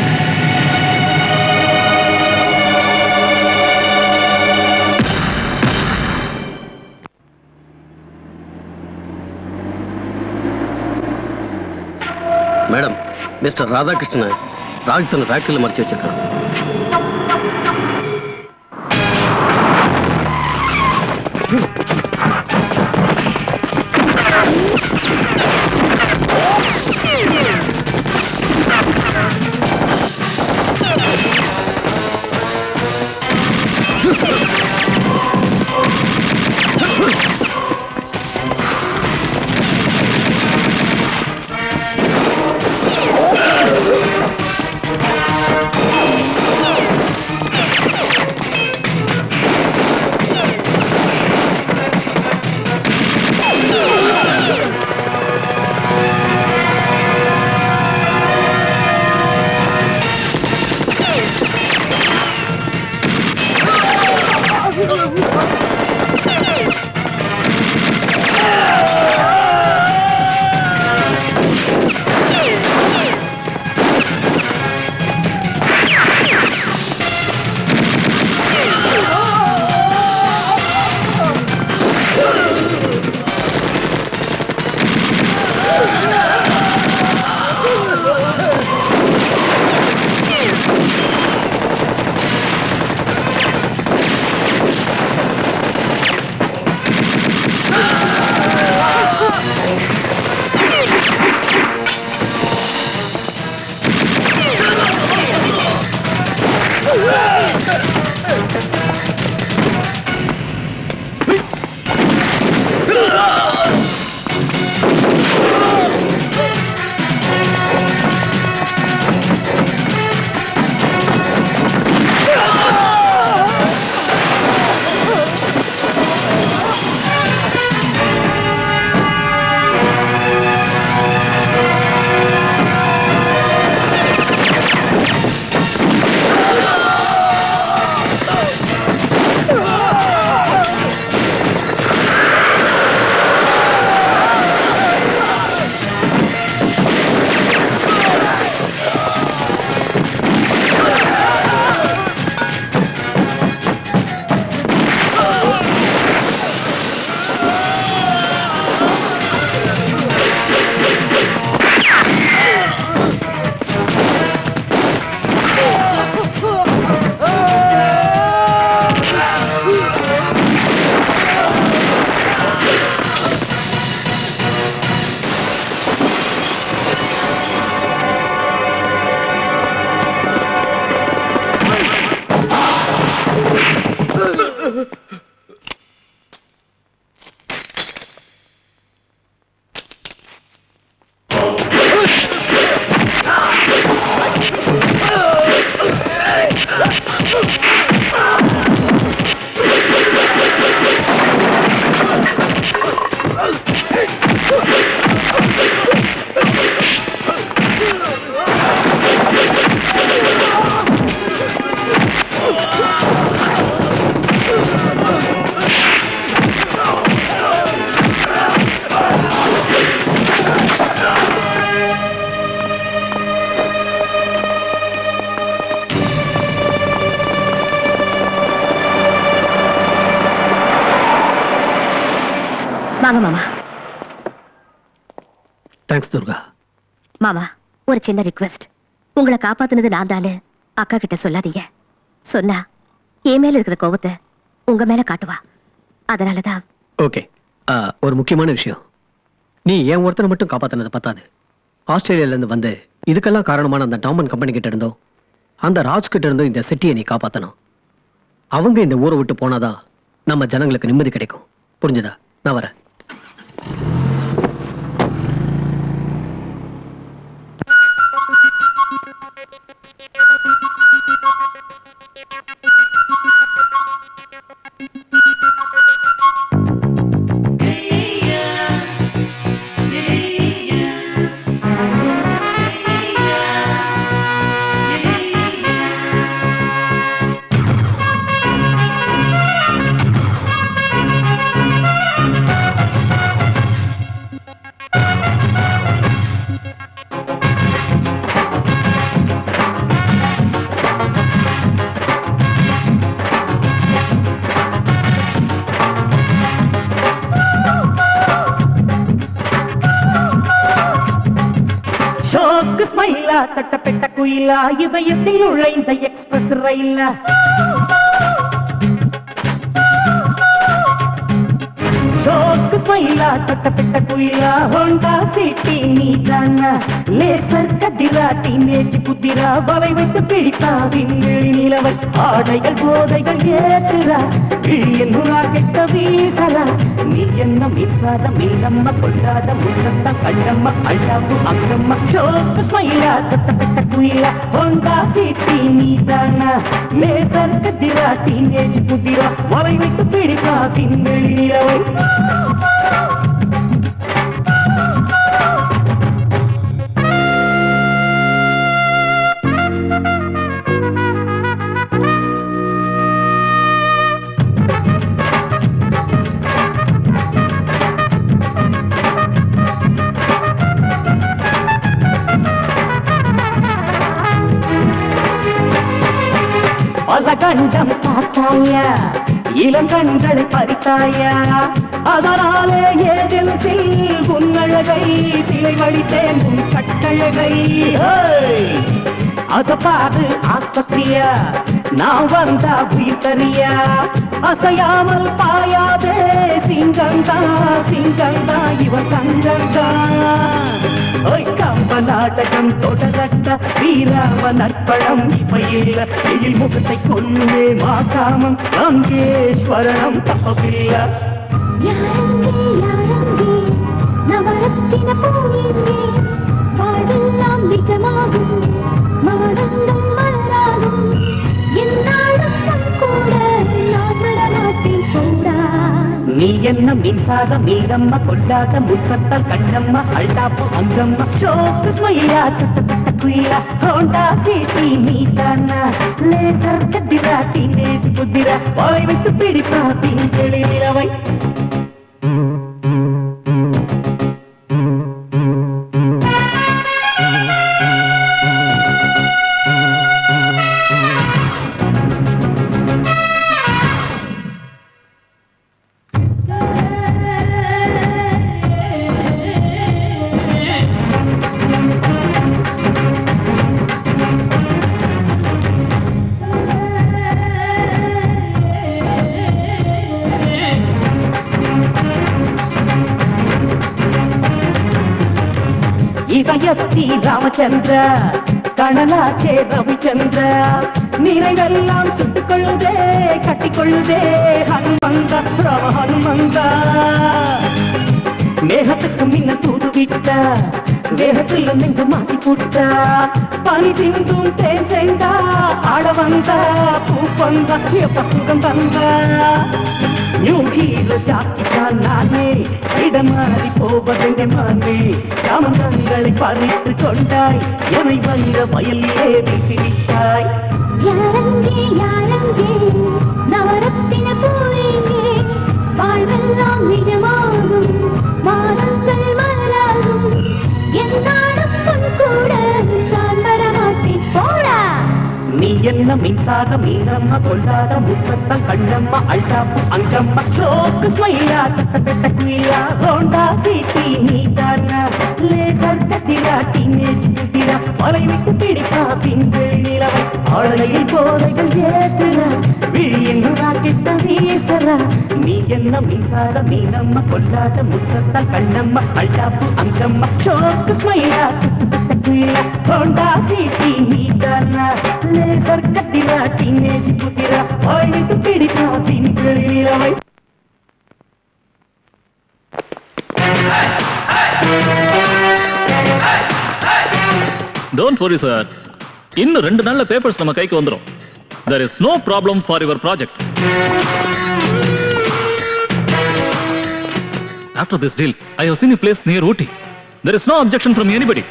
மேடம் மிஸ்டர் ராதாகிருஷ்ணன் ராஜ் தன் ஃபேக்டரியில் மறைச்சு வச்சிருக்கான் வாங்க மாமா தேங்க்ஸ் துர்கா மாமா ஒரு சின்ன ரிக்வெஸ்ட் உங்களை காப்பாத்துனது நான் தானு அக்கா கிட்ட சொல்லாதீங்க சொன்னா என் மேல இருக்கிற கோபத்தை உங்க மேல காட்டுவா அதனாலதான் ஓகே ஒரு முக்கியமான விஷயம் நீ என் ஒருத்தனை மட்டும் காப்பாத்தினது பத்தாது ஆஸ்திரேலியால இருந்து வந்து இதுக்கெல்லாம் காரணமான அந்த டாமன் கம்பெனி கிட்ட இருந்தோ அந்த ராஜ் கிட்ட இருந்தோ இந்த சிட்டியை நீ காப்பாத்தணும் அவங்க இந்த ஊரை விட்டு போனாதான் நம்ம ஜனங்களுக்கு நிம்மதி கிடைக்கும் புரிஞ்சுதா நான் வரேன் ஷோக்கு ஸ்மைலா தட்டப்பெட்ட குயிலா இதயத்தில் நுழைந்த எக்ஸ்பிரஸ் ரயிலா ஷோக்கு ஸ்மைலா தட்டப்பெட்ட குயிலா ஹோண்டா சிட்டி நீதானா லேசர் கதிரா டீனேஜ் புத்திரா வலை வைத்து பிடித்தா விண்வெளி நிலவை ஆடைகள் போதைகள் ஏத்துறா விழியில் கெட்ட வீசலா நீ என்ன மின்சார மீனம்ம கொண்டாத முன்னத்த கண்ணம்ம அழகு அங்கம்மா ஷோக்கு ஸ்மைலா தட்டப்பெட்ட குயிலா ஹோண்டா சிட்டி நீதானா லேசர் கதிரா டீனேஜ் புத்திரா வலை வைத்து பிடித்தா விண்வெளி நிலவை பல கண்டம் பார்த்தாயா இளங்கண்களை பறித்தாயா அதனாலே ஏஜென்சில் உன்னழகை சிலை வடித்தேன் உன் கட்டழகை ஹேய்! அத பாரு ஆஸ்பத்திரியா நான் வந்தா உயிர் தரியா அசையாமல் பாயாதே சிங்கந்தா சிங்கந்தா இவன் தங்கந்தா ஓய் கம்ப நாடகம் தொடரட்ட வீராம நற்பழம் இப்பையில எழில் முகத்தை கொல்லுமே மாகாமம் கங்கேஸ்வரணம் தப்பவில்லை நவரத்தின பூவிலே வாழ்வெல்லாம் நிஜமாகும் மானந்தம் மலராகும் என்னாலும் உன் கூட நான் வரமாட்டேன் போடா நீ என்ன மின்சார மீனம்ம கொண்டாத முத்தத்தால் கண்ணம்மா அழ்தாப்பு அங்கம்மா சோக்கு ஸ்மைலா தட்டப்பட்ட குயிலா ஹோண்டா சிட்டி நீதானா லேசர் கத்திரா டீனேஜ் புத்திரா வாய் விட்டு பிடிப்பா தீங்களி நிலவை இதயத்தி ராமச்சந்திர கணலாச்சே ரவிச்சந்திர நினைவெல்லாம் சுட்டுக் கொள்ளுதே கட்டிக்கொள்ளுதே ஹனுமந்த ராம ஹனுமந்த மேகத்துக்கு மின்ன தூது விட்ட வேகத்தில் நெஞ்சு மாத்தி போட்ட பனி சிந்தும் தேன் செண்டா ஆட வந்த பூ வந்த எப்ப சுகம் தந்த நியூ ஹீரோ ஜாக்கி சான் நானே இடமாறி போவதெங்க மானே காமங்களை பறித்து கொண்டாய் எமை வைர வயலிலே வீசிவிட்டாய் யாரங்கே யாரங்கே நவரத்தின பூவிலே வாழ்வெல்லாம் நிஜமாகும் வானங்கள் மலராகும் என்னாலும் உன் கூட நான் வரமாட்டேன் போடா நீ என்ன என்ன மின்சார மீனம்மா கொண்டாட முத்தத்தம் கண்ணம்மா அழ்தாப்பு அங்கம்மா சோக்கு ஸ்மைலா தட்ட பெட்ட குயிலா ஹோண்டா சிட்டி நீ தானா லேசர் கத்திரா டீனேஜ் புத்திரா மலை விட்டு பிடிப்பா பின்கள் நிலவை ஆளையில் போதைகள் ஏத்துறா விழியின் ராக்கெட்ட வீசறா நீ என்ன மின்சார மீனம்மா கொண்டாட முத்தத்தம் கண்ணம்மா அழ்தாப்பு அங்கம்மா சோக்கு ஸ்மைலா தட்ட குயிலா ஹோண்டா சிட்டி நீ தானா லேசர் கத்திரா டீனேஜ் புத்திரா மலை விட்டு பிடிப்பா பின்கள் நிலவை டோன்ட் வரி சார் இன்னும் ரெண்டு நாள்ல பேப்பர்ஸ் நம்ம கைக்கு வந்துரும் there is no problem for your project after this deal I have seen place near Ooty there is no objection from anybody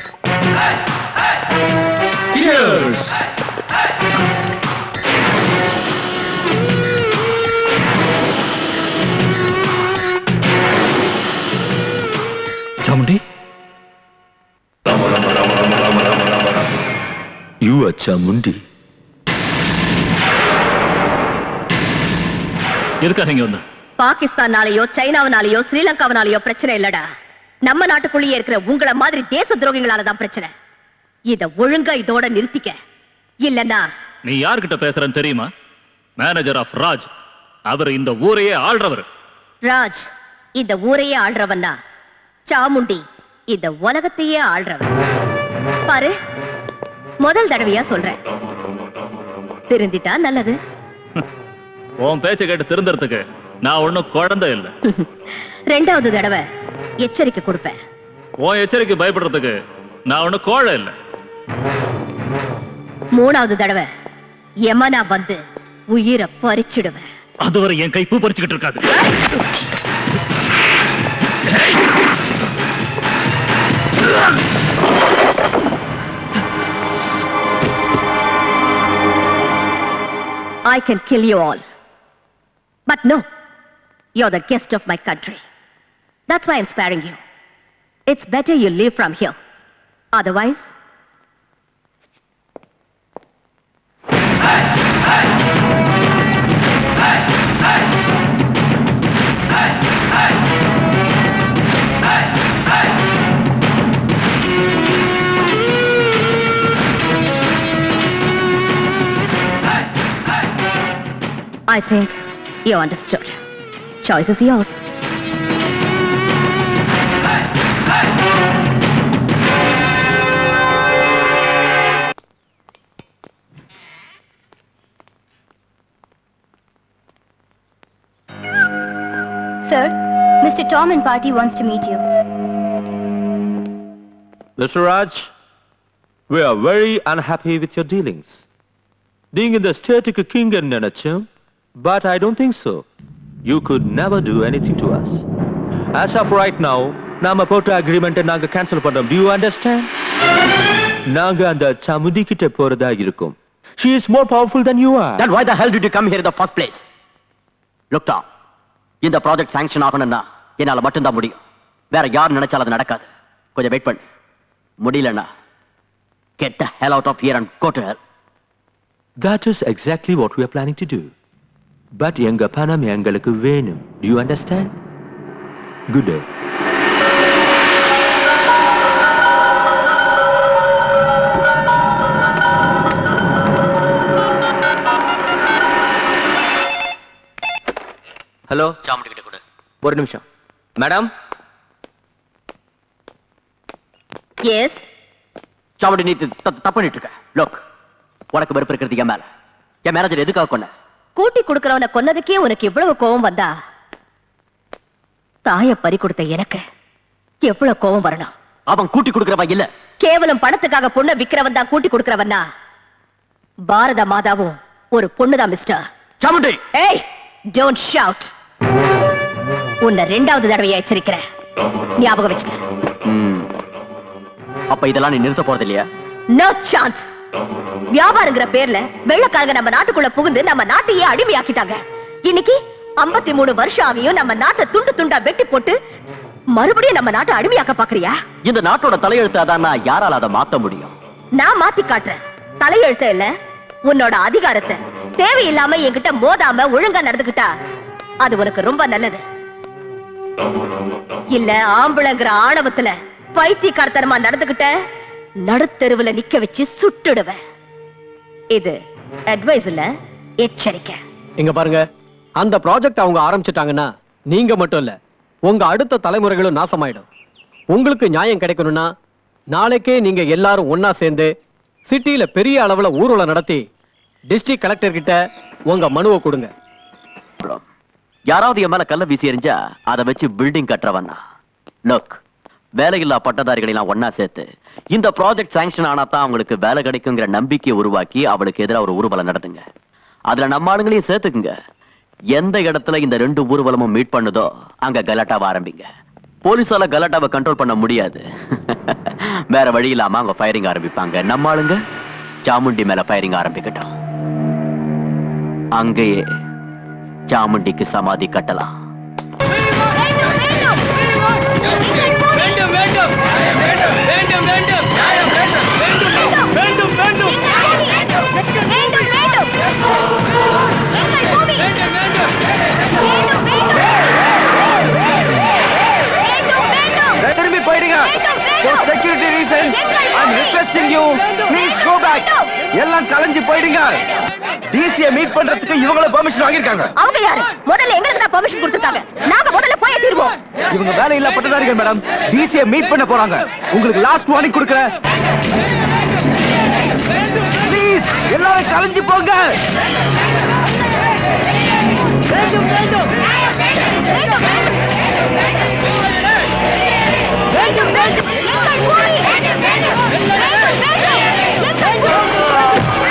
Chamundi you அச்சா முண்டி எதுக்காக நீங்க வந்து பாகிஸ்தானாலேயோ சைனாவினாலேயோ ஸ்ரீலங்காவினாலேயோ பிரச்சனை இல்லடா நம்ம நாட்டுக்குள்ளேயே இருக்கிற உங்கள மாதிரி தேச துரோகிகளால தான் பிரச்சனை இத ஒழுங்கா இதோட நிறுத்திக்க இல்லன்னா நீ யார்கிட்ட பேசுறன்னு தெரியுமா மேனேஜர் ஆஃப் ராஜ் அவர் இந்த ஊரையே ஆள்றவர் ராஜ் இந்த ஊரையே ஆள்றவன்னா சாமுண்டி இந்த உலகத்தையே ஆள்றவன் பாரு முதல் தடவையா சொல்றேன் திருந்திட்டா நல்லது உன் பேச்சை கேட்டு திருந்தறதுக்கு நான் ஒண்ணும் குழந்தை இல்லை ரெண்டாவது தடவை எச்சரிக்கை கொடுப்பேன் உன் எச்சரிக்கை பயப்படுறதுக்கு நான் ஒண்ணும் கோழை இல்லை மூணாவது தடவை யமனா வந்து உயிரை பறிச்சிடுவேன் அதுவரை என் கை பூ பறிச்சுக்கிட்டு இருக்காது I can kill you all. But no, you're the guest of my country. That's why I'm sparing you. It's better you leave from here. Otherwise, I think you understood. Choice is yours. Sir, Mr. Tom and party wants to meet you. Mr. Raj, we are very unhappy with your dealings. Being in the state king and நினைச்சோம் but I don't think so. You could never do anything to us. As of right now, நாம போட்ட அக்ரிமெண்ட்டை நாங்க cancel பண்றோம். Do you understand? நாங்க அந்த சமுதி கிட்ட போறதா இருக்கும். She is more powerful than you are. Then why the hell did you come here in the first place? Look, Tom, இந்த ப்ராஜெக்ட் சாங்ஷன் ஆகணும்னா என்னால மட்டும்தான் முடியும் வேற யார் நினைச்சாலும் அது நடக்காது கொஞ்சம் வெயிட் பண்ணு முடியலன்னா get the hell out of here and go to hell That is exactly what we are planning to do. But எங்க பணம் எங்களுக்கு வேணும். Do you understand? Good day. Hello Chamundi கிட்ட கொடு ஒரு நிமிஷம் மேடம் எஸ் சாமுண்டி நீ த- த- தப்பு பண்ணிட்டு இருக்க லோக் உனக்கு வெறுப்பு இருக்கிறது என் மேல என் மேனேஜர் எதுக்காக கொன்ன கூட்டி கொடுக்கறவனை கொன்னதுக்கே உனக்கு இவ்வளவு கோபம் வந்தா தாய பறி கொடுத்த எனக்கு எவ்வளவு கோபம் வரணும் அவன் கூட்டி கொடுக்கறவன் இல்ல கேவலம் பணத்துக்காக பொண்ணை விக்கிறவன் தான் கூட்டி கொடுக்கறவன்னா பாரத மாதாவும் ஒரு பொண்ணுதான் மிஸ்டர் சாமுண்டி ஏய் டோன்ட் ஷவுட் உன்னை ரெண்டாவது தடவையா எச்சரிக்கிறேன் ஞாபகம் வச்சுக்க ம். அப்ப இதெல்லாம் நீ நிறுத்த போறது இல்லையா நோ சான்ஸ் வியாபாரங்கிற பேர்ல வெள்ளக்காரங்க நம்ம நாட்டுக்குள்ள புகுந்து நம்ம நாட்டையே அடிமையாக்கிட்டாங்க இன்னைக்கு 53 மூணு வருஷம் ஆகியும் நம்ம நாட்டை துண்டு துண்டா வெட்டி போட்டு மறுபடியும் நம்ம நாட்டை அடிமையாக்க பாக்குறியா இந்த நாட்டோட தலையெழுத்து அதான் யாரால அதை மாத்த முடியும் நான் மாத்தி காட்டுறேன் தலையெழுத்த இல்ல உன்னோட அதிகாரத்தை தேவையில்லாம என்கிட்ட மோதாம ஒழுங்கா நடந்துக்கிட்டா அது உனக்கு ரொம்ப நல்லது இல்ல ஆம்பளைங்கிற ஆணவத்துல பைத்தியக்காரத்தனமா நடந்துகிட்ட நடுத்தெருவுல நிக்க வச்சு சுட்டுடுவேன் இது அட்வைஸ் இல்ல எச்சரிக்கை இங்க பாருங்க அந்த ப்ராஜெக்ட் அவங்க ஆரம்பிச்சிட்டாங்கன்னா நீங்க மட்டும் இல்ல உங்க அடுத்த தலைமுறைகளும் நாசமாயிடும் உங்களுக்கு நியாயம் கிடைக்கணும்னா நாளைக்கே நீங்க எல்லாரும் ஒன்னா சேர்ந்து சிட்டில பெரிய அளவுல ஊர்வலம் நடத்தி டிஸ்ட்ரிக்ட் கலெக்டர் கிட்ட உங்க மனுவை கொடுங்க யாராவது என் மேல கல்ல வீசி எறிஞ்சா அதை வச்சு பில்டிங் கட்டுறவன் லுக் வேலையில்லா பட்டதாரிகளை எல்லாம் ஒன்னா சேர்த்து இந்த ப்ராஜெக்ட் சாங்ஷன் ஆனா தான் அவங்களுக்கு வேலை கிடைக்குங்கிற நம்பிக்கையை உருவாக்கி அவளுக்கு எதிராக ஒரு ஊர்வலம் நடத்துங்க அதுல நம்ம ஆளுங்களையும் சேர்த்துக்குங்க எந்த இடத்துல இந்த ரெண்டு ஊர்வலமும் மீட் பண்ணுதோ அங்க கலாட்டாவை ஆரம்பிங்க போலீஸால கலாட்டாவை கண்ட்ரோல் பண்ண முடியாது வேற வழி இல்லாம அவங்க ஃபயரிங் ஆரம்பிப்பாங்க நம்ம ஆளுங்க சாமுண்டி மேல ஃபயரிங் ஆரம்பிக்கட்டும் அங்கேயே சாமுண்டிக்கு சமாதி கட்டலாம் வேண்டும் வேண்டும் வேண்டும் வேண்டும் நியாயம் வேண்டும் வேண்டும் வேண்டும் வேண்டும் வேண்டும் வேண்டும் வேண்டும் திரும்பி போயிடுங்க for security reasons i'm requesting you please go back எல்லாம் கலைஞ்சு போயிடுங்க டிசியை மீட் பண்றதுக்கு இவங்கள பெர்மிஷன் வாங்கியிருக்காங்க அவங்க யாரு முதல்ல எங்களுக்கு தான் பெர்மிஷன் கொடுத்திருக்காங்க நாங்க முதல்ல போய் தீர்வோம் இவங்க வேலையில்லா பட்டதாரிகள் மேடம் டிசியை மீட் பண்ண போறாங்க உங்களுக்கு லாஸ்ட் வார்னிங் கொடுக்குறேன் ப்ளீஸ் எல்லாரும் கலைஞ்சு போங்க வேண்டும் வேண்டும் வேண்டும் வேண்டும் எங்கள் பூமி வேண்டும் வேண்டும் வேண்டும் வேண்டும் எங்கள்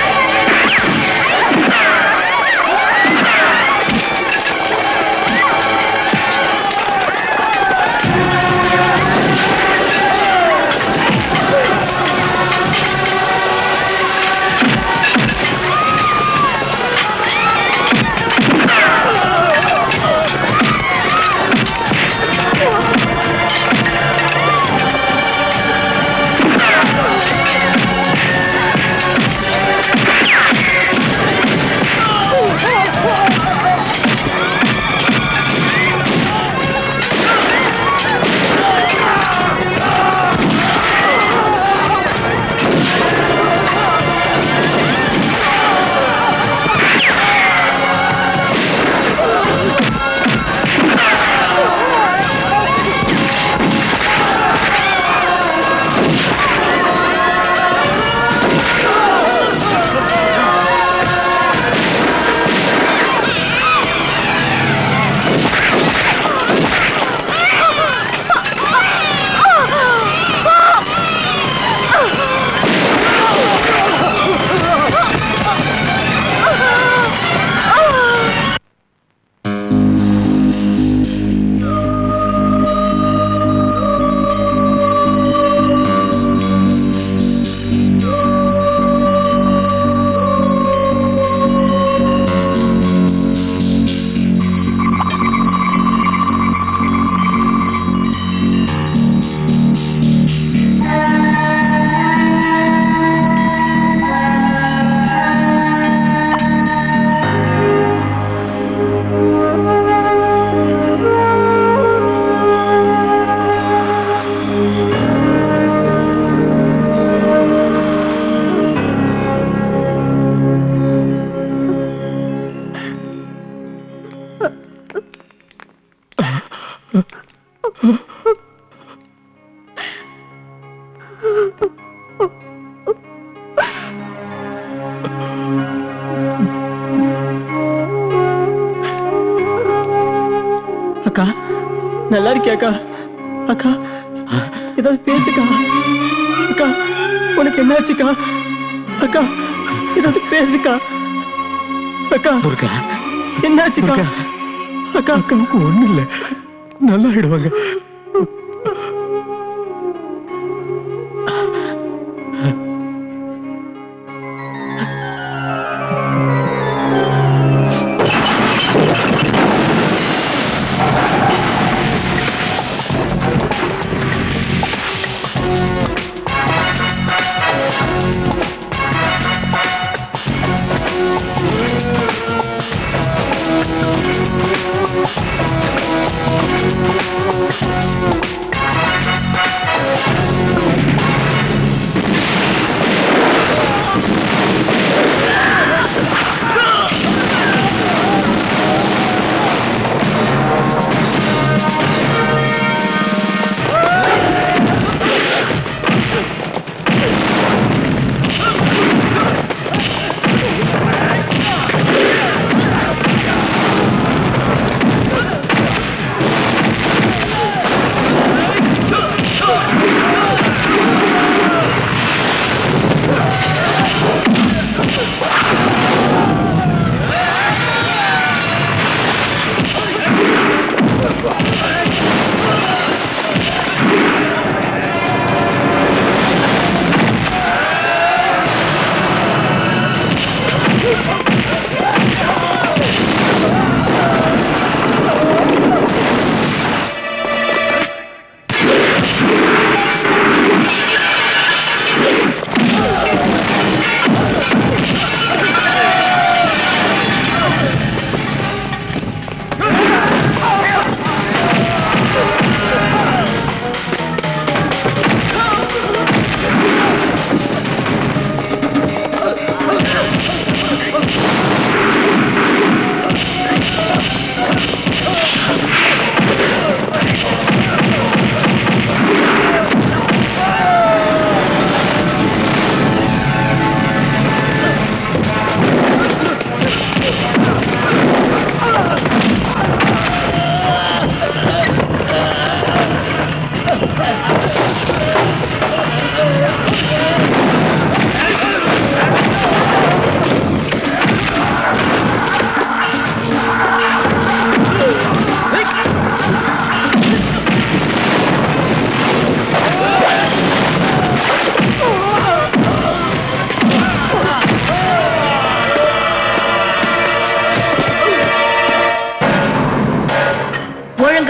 அக்கா நல்லா இருக்கியா அக்கா அக்கா ஏதாவது பேசுக்கா அக்கா உனக்கு என்னாச்சுக்கா அக்கா ஏதாவது பேசுக்கா அக்கா துர்கா என்னாச்சுக்கா அக்கா அக்காவுக்கு ஒண்ணு இல்ல நல்லா ஆயிடுவாங்க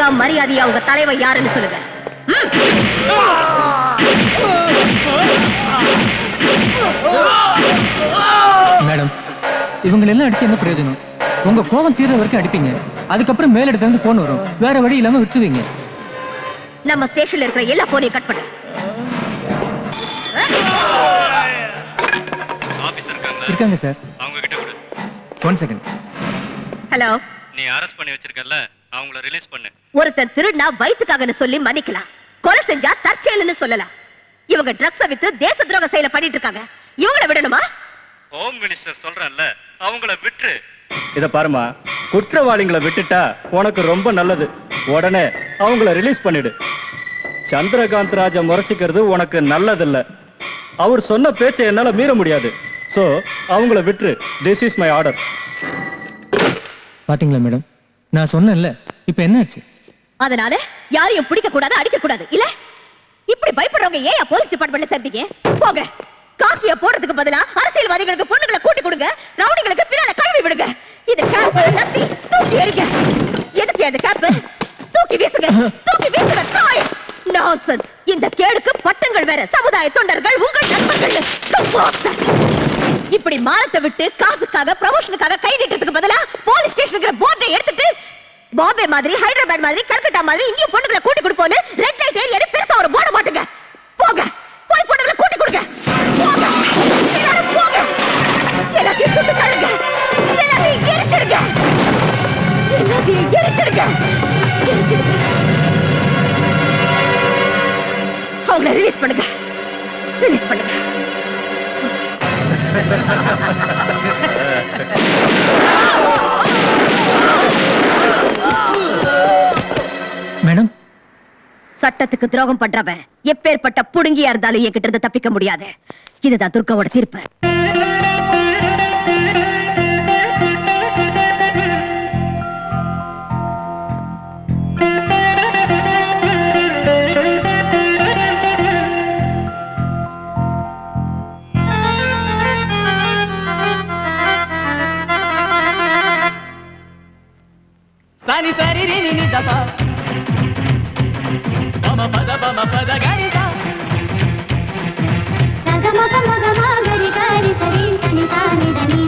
மரியாதையா உங்க தலைவன் யாருன்னு சொல்லுங்க மேடம் இவங்களை எல்லாம் அடிச்சு என்ன பிரயோஜனம் உங்க கோபம் தீர்ற வரைக்கும் அடிப்பீங்க அதுக்கப்புறம் மேலிடத்துல இருந்து போன் வரும் வேற வழி இல்லாம விட்டுருவீங்க நம்ம ஸ்டேஷன்ல இருக்கிற எல்லா போனையும் கட் பண்ணு இருக்காங்க சார் அவங்க கிட்ட கொடு ஒன் செகண்ட் ஹலோ நீ அரெஸ்ட் பண்ணி வச்சிருக்கல அவங்கள ரிலீஸ் பண்ணு ஒருத்தன் திருடினா வயிற்றுக்காகன்னு சொல்லி மன்னிக்கலாம் கொலை செஞ்சா தற்செயல்னு சொல்லலாம் இவங்க ட்ரக்ஸ வித்து தேச துரோக செயலை பண்ணிட்டு இருக்காங்க இவங்கள விடணுமா ஹோம் மினிஸ்டர் சொல்றேன்ல அவங்கள விட்டுரு இத பாருமா குற்றவாளிகளை விட்டுட்டா உனக்கு ரொம்ப நல்லது உடனே அவங்கள ரிலீஸ் பண்ணிடு சந்திரகாந்த் ராஜா முறைச்சிக்கிறது உனக்கு நல்லதில்ல அவர் சொன்ன பேச்சை என்னால மீற முடியாது சோ அவங்கள விட்டுரு திஸ் இஸ் மை ஆர்டர் பாத்தீங்களா மேடம் நான் சொன்னேன்ல இப்ப என்னாச்சு அதனால யாரையும் பிடிக்க கூடாது அடிக்க கூடாது இல்ல இப்படி பயப்படுறவங்க ஏன் போலீஸ் டிபார்ட்மெண்ட்ல சேர்த்தீங்க போங்க காக்கிய போடுறதுக்கு பதிலா அரசியல்வாதிகளுக்கு பொண்ணுங்களை கூட்டி கொடுங்க ரவுடிகளுக்கு பின்னால கழுவி விடுங்க இது கேப் லத்தி தூக்கி எறிங்க எதுக்கு அந்த கேப் தூக்கி வீசுங்க தூக்கி வீசுங்க ட்ராய் நான்சென்ஸ் இந்த கேடுக்கு பட்டங்கள் வேற சமுதாய தொண்டர்கள் உங்கள் நண்பர்கள் Support. இப்படி மானத்தை விட்டு காசுக்காக ப்ரமோஷனுக்காக கை நீட்டத்துக்கு பதிலா போலீஸ் ஸ்டேஷனுக்கு போர்டை எடுத்துட்டு பாம்பே மாதிரி ஹைதராபாத் மாதிரி கல்கட்டா மாதிரி இங்கேயும் பொண்ணுங்களை கூட்டி கொடுப்போன்னு ரெட் லைட் ஏரியா பெருசா ஒரு போட மாட்டுங்க போங்க போய் பொண்ணுங்களை கூட்டி கொடுங்க போங்க எல்லாரும் போங்க எல்லாத்தையும் சுட்டு தள்ளுங்க எல்லாத்தையும் எரிச்சிடுங்க எல்லாத்தையும் எரிச்சிடுங்க எரிச்சிடுங்க அவங்கள ரிலீஸ் பண்ணுங்க ரிலீஸ் பண்ணுங்க மேடம் சட்டத்துக்கு துரோகம் பண்றவன் எப்பேற்பட்ட புடுங்கியா இருந்தாலும் என்கிட்ட இருந்து தப்பிக்க முடியாது இதுதான் துர்காவோட தீர்ப்பு సని సరి రి ని ని ద ప పమ పద పమ పద గరి సా సగమప మగమ గరి గరి సరి సని సాని దని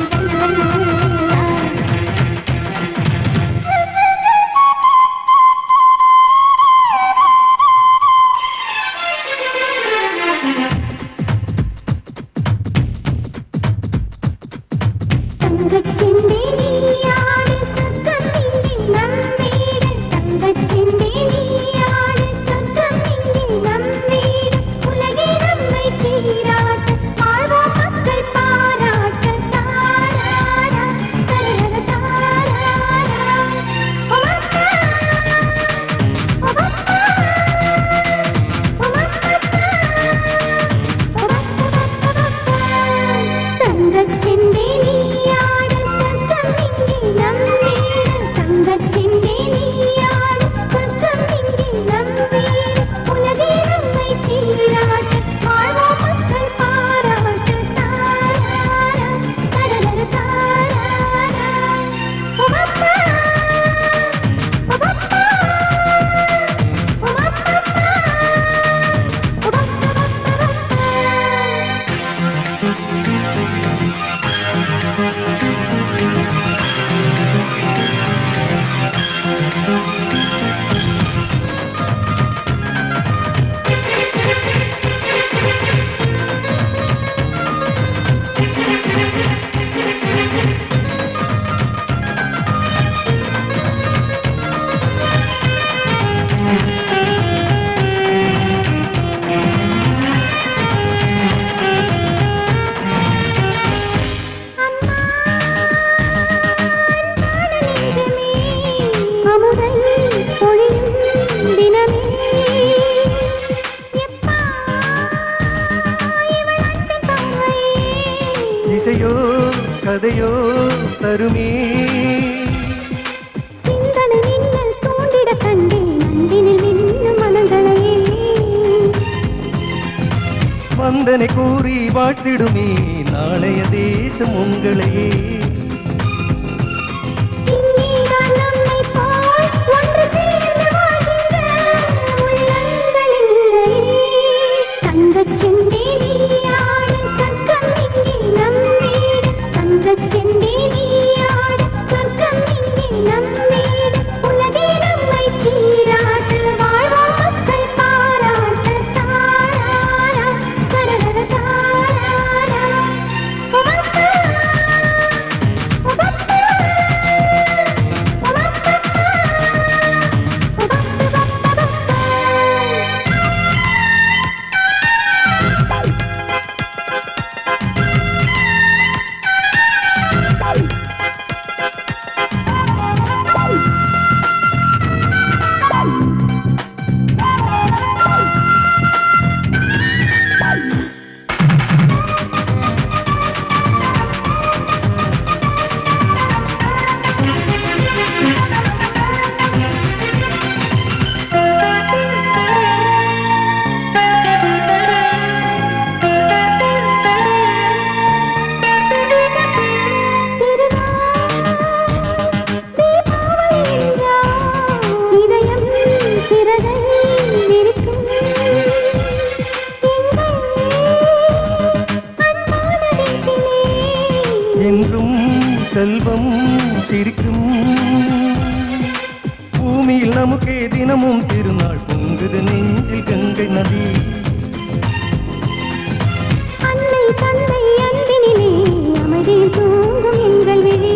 தங்கச்செண்டே நீயாடு சொர்க்கம் இங்கே நம்மீடு தங்கச்செண்டே நீயாடு சொர்க்கம் இங்கே நம்மீடு உலகே நம்மை சீராட்ட வாழ்வோம் மக்கள் பாராட்ட தாராரா தரரர தாராரா உமக்கா உமக்கா தங்கச்செண்டே நீயாடு சொர்க்கம் இங்கே நம்மீடு தங்கச்செண்டே நீயாடு சொர்க்கம் இங்கே நம்மீடு உலகே நம்மை சீராட்ட வாழ்வோம் மக்கள் பாராட்ட தாராரா தரரர தாராரா உமக்கா உமக்கா அமுதன் பொழியும் தினமே இசையோ கதையோ தருமே சிந்தனை மின்னல் தூண்டிட கண்டேன் அன்பினில் மின்னும் மனங்களையே வந்தனை கூறி வாழ்த்திடுமே நாளைய தேசம் உங்களையே இங்கேதான் நம்மை போல் ஒன்று சேர்ந்து வாழ செல்வம் சிரிக்கும் பூமியில் நமக்கே தினமும் திருநாள் பொங்குது நெஞ்சில் கங்கை நதி அன்னை தந்தை அன்பினிலே அமைதியில் தூங்கும் எங்கள் விழி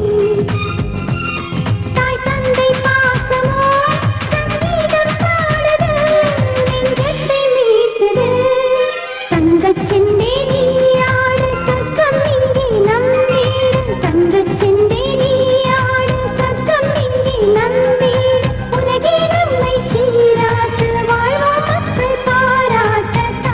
தாய் தந்தை பாசமோ சங்கீதம் பாடுது நெஞ்சத்தை மீட்டது தங்கச் செண்டே நீயாடு சொர்க்கம் இங்கே நம் வீடு தங்கச் செண்டே நீயாடு சொர்க்கம் இங்கே நம் வீடு உலகே நம்மை சீராட்டு வாழ்வோம் மக்கள் பாராட்ட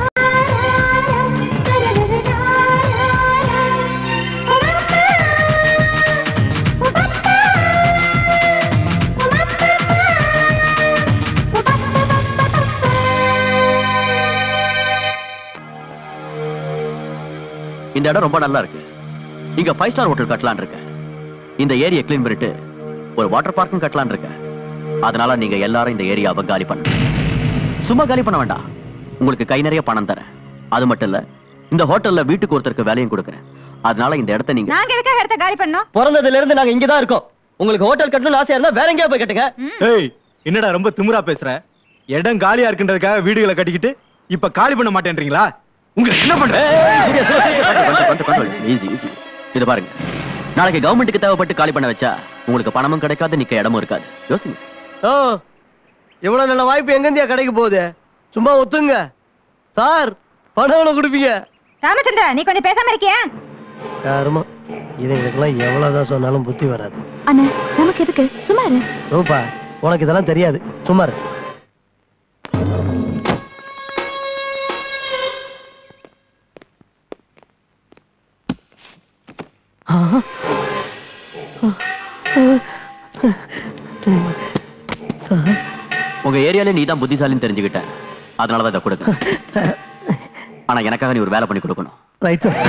இந்த இடம் ரொம்ப நல்லா இருக்கு இங்க ஃபைவ் ஸ்டார் ஹோட்டல் கட்டலாம்னு இருக்கேன் இந்த ஏரியை க்ளீன் பண்ணிட்டு ஒரு வாட்டர் பார்க்கும் கட்டலாம்னு இருக்கேன் அதனால நீங்க எல்லாரும் இந்த ஏரியாவை காலி பண்ணணும் சும்மா காலி பண்ண வேண்டாம் உங்களுக்கு கை நிறைய பணம் தரேன் அது மட்டும் இல்ல இந்த ஹோட்டல்ல வீட்டுக்கு ஒருத்தருக்கு வேலையும் கொடுக்குறேன் அதனால இந்த இடத்த நீங்க நாங்க எதுக்காக இடத்த காலி பண்ணோம் பிறந்ததுல இருந்து நாங்க இங்க தான் இருக்கோம் உங்களுக்கு ஹோட்டல் கட்டணும்னு ஆசையா இருந்தா வேற எங்கேயா போய் கட்டுங்க ஏய் என்னடா ரொம்ப திமிரா பேசுற இடம் காலியா இருக்குன்றதுக்காக வீடுகளை கட்டிக்கிட்டு இப்ப காலி பண்ண மாட்டேன்றீங்களா உங்களுக்கு என்ன பண்ற ஈஸி ஈஸி இது பாருங்க நாளைக்கு கவர்மெண்ட்டுக்கு தேவைப்பட்டு காலி பண்ண வச்சா உங்களுக்கு பணமும் கிடைக்காது நிக்க இடமும் இருக்காது யோசிங்க ஓ இவ்வளவு நல்ல வாய்ப்பு எங்கேந்தியா கிடைக்க போகுது சும்மா ஒத்துங்க சார் பணம் எவ்வளவு கொடுப்பீங்க ராமச்சந்திரா நீ கொஞ்சம் பேசாம இருக்கியா யாருமா இதுங்களுக்கெல்லாம் எவ்வளவுதான் சொன்னாலும் புத்தி வராது அண்ணா நமக்கு எதுக்கு சும்மா இரு ரூபா உனக்கு இதெல்லாம் தெரியாது சும்மா இரு. உங்க ஏரியால நீ தான் புத்திசாலின்னு தெரிஞ்சுக்கிட்டேன் அதனாலதான் இதை கொடுக்க ஆனா எனக்காக நீ ஒரு வேலை பண்ணி கொடுக்கணும் ரைட் சார்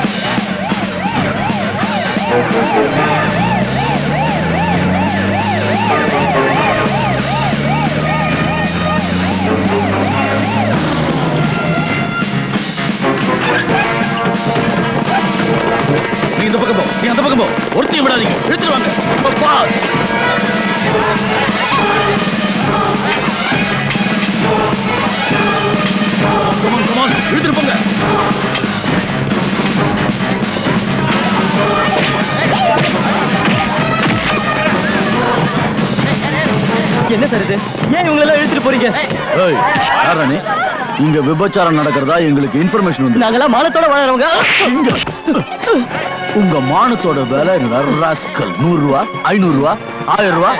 நீ இந்த பக்கம் போ நீ அந்த பக்கம் போ ஒருத்தையும் விடாதீங்க இழுத்துருவாங்க அப்பா. Come on, come on, இழுத்துட்டு போங்க என்ன சார் இது ஏன் இவங்க எல்லாம் இழுத்துட்டு போறீங்க ஏய் யாரா நீ இங்க விபச்சாரம் நடக்கிறதா எங்களுக்கு இன்ஃபர்மேஷன் வந்து நாங்கெல்லாம் மானத்தோட வாழறவங்க இங்க. உங்க மானத்தோட விலை ராஸ்கல் நூறு ரூபா ஐநூறு ரூபா ஆயிரம் ரூபா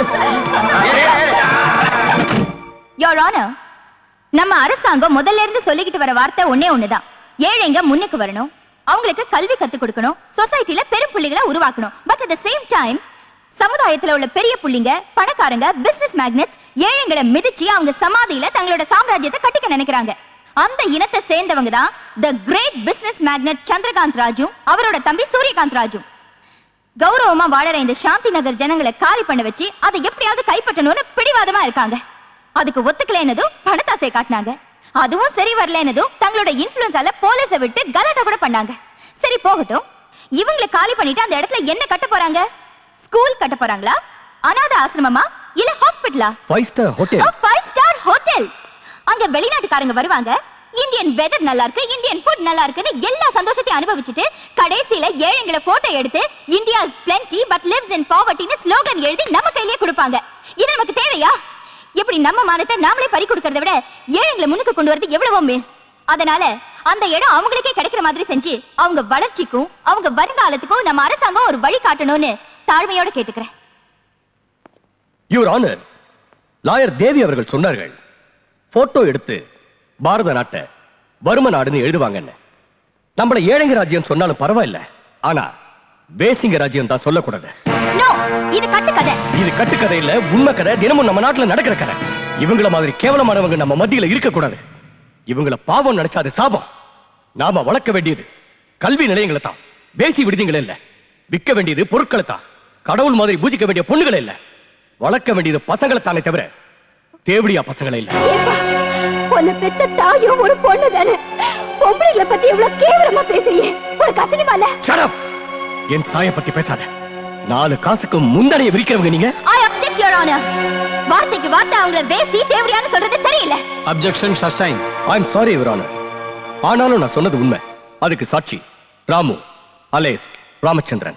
யோர் ஆனர் நம்ம அரசாங்கம் முதல்ல இருந்து சொல்லிக்கிட்டு வர வார்த்தை ஒண்ணே ஒண்ணுதான் ஏழைங்க முன்னுக்கு வரணும் அவங்களுக்கு கல்வி கத்துக் கொடுக்கணும் சொசைட்டில பெரும் புள்ளிகளை உருவாக்கணும் but at the same time சமுதாயத்துல உள்ள பெரிய புள்ளிங்க பணக்காரங்க பிசினஸ் மேக்னெட்ஸ் ஏழைங்களை மிதிச்சு அவங்க சமாதியில தங்களோட சாம்ராஜ்யத்தை கட்டிக்க நினைக்கிறாங்க அந்த இனத்தை சேர்ந்தவங்க தான் the great business magnate Chandrakanth Raju அவரோட தம்பி சூரியகாந்த் ராஜு கௌரவமா வாழற இந்த சாந்தி நகர் ஜனங்களை காலி பண்ண வச்சு அதை எப்படியாவது கைப்பற்றணும்னு பிடிவாதமா இருக்காங்க அதுக்கு ஒத்துக்கலைன்னதும் பணத்தாசை காட்டினாங்க அதுவும் சரி வரலன்னதும் தங்களோட இன்ஃபுளுன்ஸால போலீஸை விட்டு கலாட்டா கூட பண்ணாங்க சரி போகட்டும் இவங்களை காலி பண்ணிட்டு அந்த இடத்துல என்ன கட்ட போறாங்க ஸ்கூல் கட்ட போறாங்களா அனாதை ஆசிரமமா இல்ல ஹாஸ்பிட்டலா five star hotel five star hotel அங்க வெளிநாட்டுக்காரங்க வருவாங்க இந்தியன் வெதர் நல்லா இருக்கு இந்தியன் ஃபுட் நல்லா இருக்குன்னு எல்லா சந்தோஷத்தையும் அனுபவிச்சுட்டு கடைசியில ஏழைங்களை போட்டோ எடுத்து India plenty but lives in பாவர்ட்டின்னு ஸ்லோகன் எழுதி நம்ம கையிலேயே கொடுப்பாங்க இது நமக்கு தேவையா இப்படி நம்ம மானத்தை நாமளே பறி கொடுக்கறத விட ஏழைங்களை முன்னுக்கு கொண்டு வரது எவ்வளவோ மேல் அதனால அந்த இடம் அவங்களுக்கே கிடைக்கிற மாதிரி செஞ்சு அவங்க வளர்ச்சிக்கும் அவங்க வருங்காலத்துக்கும் நம்ம அரசாங்கம் ஒரு வழி காட்டணும்னு தாழ்மையோட கேட்டுக்கிறேன் யுவர் ஆனர் லாயர் தேவி அவர்கள் சொன்னார்கள் போட்டோ எடுத்து பாரத நாட்டை வறும நாடுன்னு எழுதுவாங்கன்னு நம்மள ஏழைங்க ராஜ்யம் சொன்னாலும் பரவாயில்ல ஆனா வேசிங்க ராஜ்யம் தான் சொல்லக்கூடாது நோ இது கட்டுக்கதை இது கட்டுக்கதை இல்ல உண்மை கதை தினமும் நம்ம நாட்டுல நடக்கிற கதை இவங்கள மாதிரி கேவலமானவங்க நம்ம மத்தியில இருக்க கூடாது இவங்கள பாவம் நினைச்சா அது சாபம் நாம வளர்க்க வேண்டியது கல்வி நிலையங்களை தான் பேசி விடுதிகளை இல்ல விற்க வேண்டியது பொருட்களை தான் கடவுள் மாதிரி பூஜிக்க வேண்டிய பொண்ணுகளை இல்ல வளர்க்க வேண்டியது பசங்களை தானே தவிர தேவடியா பசங்களை இல்ல உன்னை பெத்த தாயும் ஒரு பொண்ணு தானே பொம்பளைங்களை பத்தி எவ்வளவு கேவலமா பேசுறியே உனக்கு அசிங்கமா இல்ல Shut up! என் தாயை பத்தி பேசாத நாலு காசுக்கு முந்தடைய விரிக்கிறவங்க நீங்க ஐ அப்செக்ட் யுவர் ஆனர் வார்த்தைக்கு வார்த்தை அவங்கள பேசி தேவடியான்னு சொல்றது சரியில்லை objection sustain I am sorry your honour ஆனாலும் நான் சொன்னது உண்மை அதுக்கு சாட்சி ராமு அலேஸ் ராமச்சந்திரன்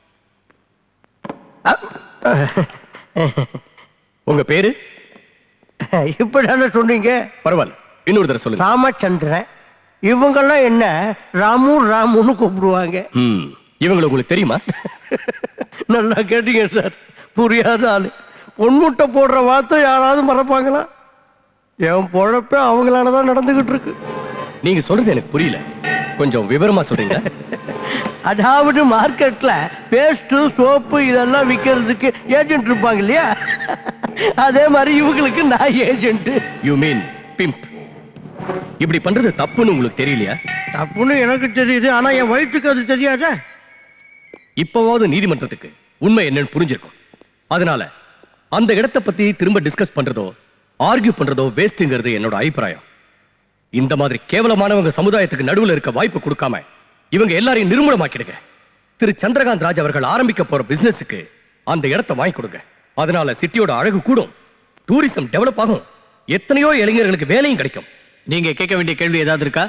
உங்க பேரு இப்படிதானே சொன்னீங்க பரவாயில்ல இன்னொரு தடவை சொல்லுங்க ராமச்சந்திரன் இவங்கெல்லாம் என்ன ராமு ராமுன்னு கூப்பிடுவாங்க ம் இவங்களை உங்களுக்கு தெரியுமா நல்லா கேட்டீங்க சார் புரியாத ஆளு பொன்முட்டை போடுற வார்த்தை யாராவது மறப்பாங்களா என் பொழப்பே அவங்களால தான் நடந்துகிட்டு இருக்கு நீங்க சொல்றது எனக்கு புரியல கொஞ்சம் விவரமா சொல்றீங்களா அதாவது மார்க்கெட்ல பேஸ்ட் சோப்பு இதெல்லாம் விற்கிறதுக்கு ஏஜென்ட் இருப்பாங்க இல்லையா அதே மாதிரி இவங்களுக்கு நான் ஏஜென்ட் யூ மீன் பிம்ப் இப்படி பண்றது தப்புன்னு உங்களுக்கு தெரியலையா தப்புன்னு எனக்கு தெரியுது ஆனா என் வயிற்றுக்கு அது தெரியாதே இப்பவாவது நீதிமன்றத்துக்கு உண்மை என்னன்னு புரிஞ்சிருக்கும் அதனால அந்த இடத்தை பத்தி திரும்ப டிஸ்கஸ் பண்றதோ ஆர்கியூ பண்றதோ வேஸ்ட்ங்கிறது என்னோட அபிப்பிராயம் இந்த மாதிரி கேவலமானவங்க சமுதாயத்துக்கு நடுவுல இருக்க வாய்ப்பு கொடுக்காம இவங்க எல்லாரையும் நிர்மூலமாக்கிடுங்க திரு சந்திரகாந்த் ராஜ் அவர்கள் ஆரம்பிக்க போற பிசினஸுக்கு அந்த இடத்தை வாங்கி கொடுங்க அதனால சிட்டியோட அழகு கூடும் டூரிசம் டெவலப் ஆகும் எத்தனையோ இளைஞர்களுக்கு வேலையும் கிடைக்கும் நீங்க கேட்க வேண்டிய கேள்வி ஏதாவது இருக்கா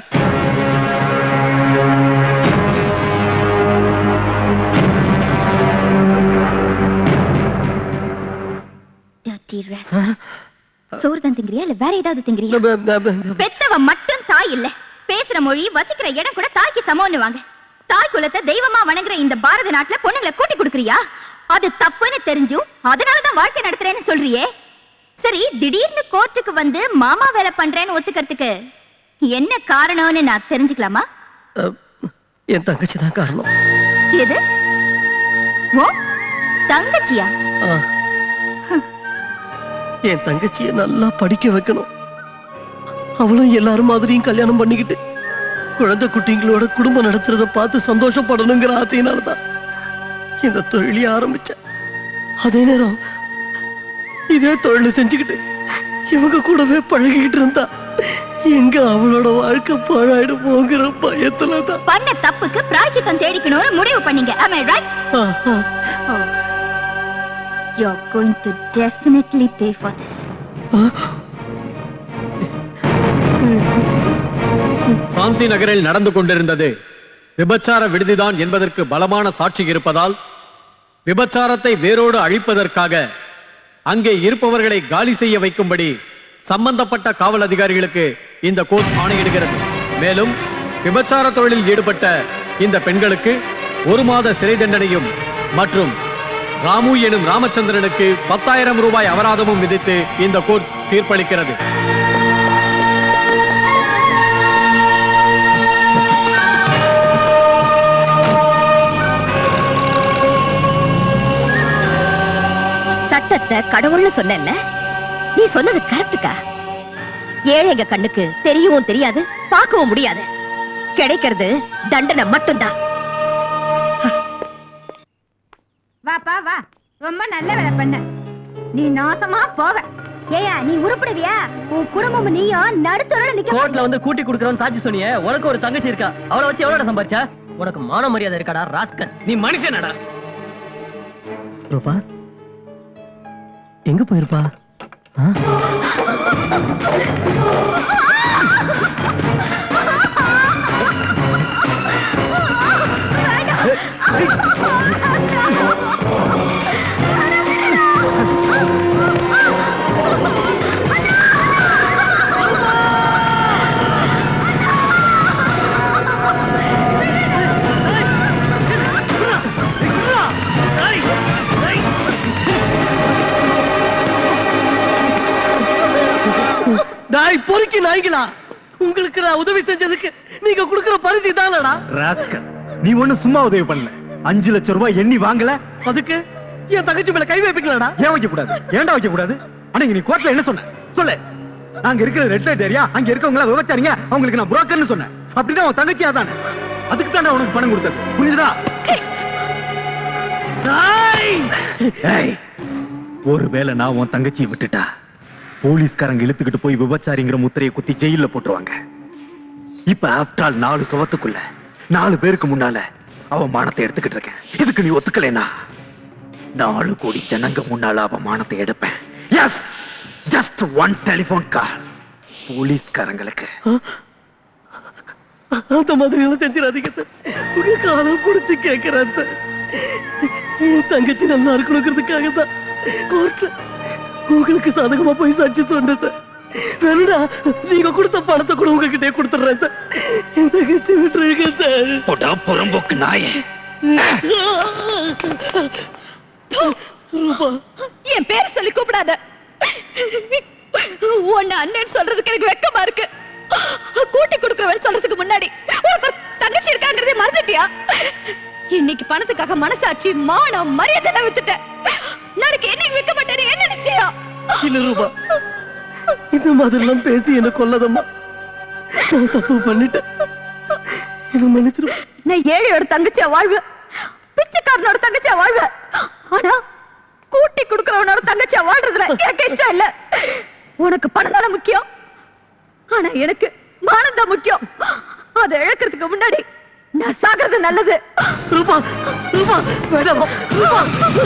Dirty rascal. சோறு தான் திங்கிறியா இல்ல வேற ஏதாவது திங்கிறியா பெத்தவ மட்டும் தாய் இல்ல பேசுற மொழி வசிக்கிற இடம் கூட தாய்க்கு சமம்னு வாங்க தாய் குலத்தை தெய்வமா வணங்குற இந்த பாரத நாட்டுல பொண்ணுங்களை கூட்டி கொடுக்கறியா அது தப்புன்னு தெரிஞ்சும் அதனாலதான் வாழ்க்கை நடத்துறேன்னு சொல்றியே சரி திடீர்னு கோர்ட்டுக்கு வந்து மாமா வேலை பண்றேன்னு ஒத்துக்கிறதுக்கு என்ன காரணம்னு நான் தெரிஞ்சுக்கலாமா என் தங்கச்சி தான் காரணம் எது ஓ தங்கச்சியா ஆ. என் தங்கச்சியை நல்லா படிக்க வைக்கணும் அவளும் எல்லாரும் மாதிரியும் கல்யாணம் பண்ணிக்கிட்டு குழந்தை குட்டிங்களோட குடும்பம் நடத்துறத பார்த்து சந்தோஷப்படணுங்கிற ஆசையினால தான் இந்த தொழிலை ஆரம்பிச்சேன் அதே நேரம் இதே தொழிலை செஞ்சுக்கிட்டு இவங்க கூடவே பழகிக்கிட்டு இருந்தா எங்க அவளோட வாழ்க்கை பாழாயிடும் போங்கிற பயத்துல தான் பண்ண தப்புக்கு பிராய்ச்சித்தம் தேடிக்கணும்னு முடிவு பண்ணீங்க am I right oh. you're going to definitely pay for this சாந்தி நகரில் நடந்து கொண்டிருந்தது விபச்சார விடுதிதான் என்பதற்கு பலமான சாட்சி இருப்பதால் விபச்சாரத்தை வேரோடு அழிப்பதற்காக அங்கே இருப்பவர்களை காலி செய்ய வைக்கும்படி சம்பந்தப்பட்ட காவல் அதிகாரிகளுக்கு இந்த கோர்ட் ஆணையிடுகிறது மேலும் விபச்சார தொழிலில் ஈடுபட்ட இந்த பெண்களுக்கு ஒரு மாத சிறை தண்டனையும் மற்றும் ராமு எனும் ராமச்சந்திரனுக்கு பத்தாயிரம் ரூபாய் அபராதமும் விதித்து இந்த கோர்ட் தீர்ப்பளிக்கிறது சட்டத்தை கடவுள்னு சொன்னேன்ல நீ சொன்னது கரெக்டுக்கா ஏழைங்க கண்ணுக்கு தெரியவும் தெரியாது பார்க்கவும் முடியாது கிடைக்கிறது தண்டனை மட்டும்தான் வாப்பா வா ரொம்ப நல்ல வேலை பண்ண நீ நாசமா போவ ஏயா நீ உருப்படுவியா உன் குடும்பம் நீயும் நடுத்தரோட நிக்க கோர்ட்ல வந்து கூட்டி குடுக்கறோம்னு சாட்சி சொன்னியே உனக்கு ஒரு தங்கச்சி இருக்கா அவளை வச்சு எவ்வளவு சம்பாதிச்சா உனக்கு மான மரியாதை இருக்காடா ராஸ்கல் நீ மனுஷனடா ரூபா எங்க போயிருப்பா ஆ? டாய் பொறுக்கி நாய்களா உங்களுக்கு நான் உதவி செஞ்சதுக்கு நீங்க கொடுக்கிற பரிசு தானடா ராஸ்கல் நீ ஒண்ணும் சும்மா உதவி பண்ணல அஞ்சு லட்சம் ரூபாய் எண்ணி வாங்கல அதுக்கு என் தங்கச்சி மேல கை வைப்பீங்களாடா ஏன் வைக்க கூடாது ஏன்டா வைக்க கூடாது அன்னைக்கு நீ கோர்ட்ல என்ன சொன்ன சொல்லு நாங்க இருக்கிறது ரெட் லைட் ஏரியா அங்க இருக்கவங்க எல்லாம் விவச்சாரிங்க அவங்களுக்கு நான் புரோக்கர்னு சொன்னேன் அப்படின்னா உன் தங்கச்சியா தானே அதுக்கு தானே உனக்கு பணம் கொடுத்தது புரிஞ்சுதா ஏய், ஒருவேளை நான் உன் தங்கச்சியை விட்டுட்டா போலீஸ்காரங்க இழுத்துக்கிட்டு போய் விபச்சாரிங்கிற முத்திரையை குத்தி ஜெயில போட்டுருவாங்க இப்ப ஆஃப்டர் ஆல் நாலு சுவத்துக்குள்ள நாலு பேருக்கு முன்னால அவன் மானத்தை எடுத்துக்கிட்டு இருக்கேன் இதுக்கு நீ ஒத்துக்கலைனா நாலு கோடி ஜனங்க முன்னால அவ மானத்தை எடுப்பேன் yes just one telephone call போலீஸ்காரங்களுக்கு அந்த மாதிரி எல்லாம் செஞ்சிடாதீங்க சார் உங்க காலம் புடிச்சு கேட்கிறேன் சார் என் தங்கச்சி நல்லா இருக்கணுங்கிறதுக்காக தான் கோர்ட்ல உங்களுக்கு சாதகமா போய் சாட்சி சொன்னேன் சார் வேணுடா நீங்க கொடுத்த பணத்தை கூட உங்ககிட்டே கொடுத்துடுறேன் சார் என் தங்கச்சி விட்டுருங்க சார் போடா புறம்போக்கு நாயே ரூபா என் பேர் சொல்லி கூப்பிடாத உன்னை அண்ணன் சொல்றதுக்கு எனக்கு வெக்கமா இருக்கு கூட்டி கொடுக்கிறவன் சொல்றதுக்கு முன்னாடி உனக்கு ஒரு தங்கச்சி இருக்காங்கிறதே மறந்துட்டியா இன்னைக்கு பணத்துக்காக மனசாட்சி மானம் மரியாதை எல்லாம் வித்துட்டேன் நாளைக்கு என்னைக்கு வைக்க மாட்டேன்னு என்ன நிச்சயம் இல்ல ரூபா இந்த மாதிரிலாம் பேசி என்ன கொல்லதம்மா நான் தப்பு பண்ணிட்டேன் என்ன மன்னிச்சிரு நான் ஏழையோட தங்கச்சியா வாழ்வேன் பிச்சைக்காரனோட தங்கச்சியா வாழ்வேன் ஆனா கூட்டி கொடுக்கறவனோட தங்கச்சியா வாழ்றதுல எனக்கு இஷ்டம் இல்ல உனக்கு பணம் தானே முக்கியம் ஆனா எனக்கு மானம் தான் முக்கியம் அதை இழக்கிறதுக்கு முன்னாடி நான் சாகிறது நல்லது ரூபா ரூபா வேண்டாம் ரூபா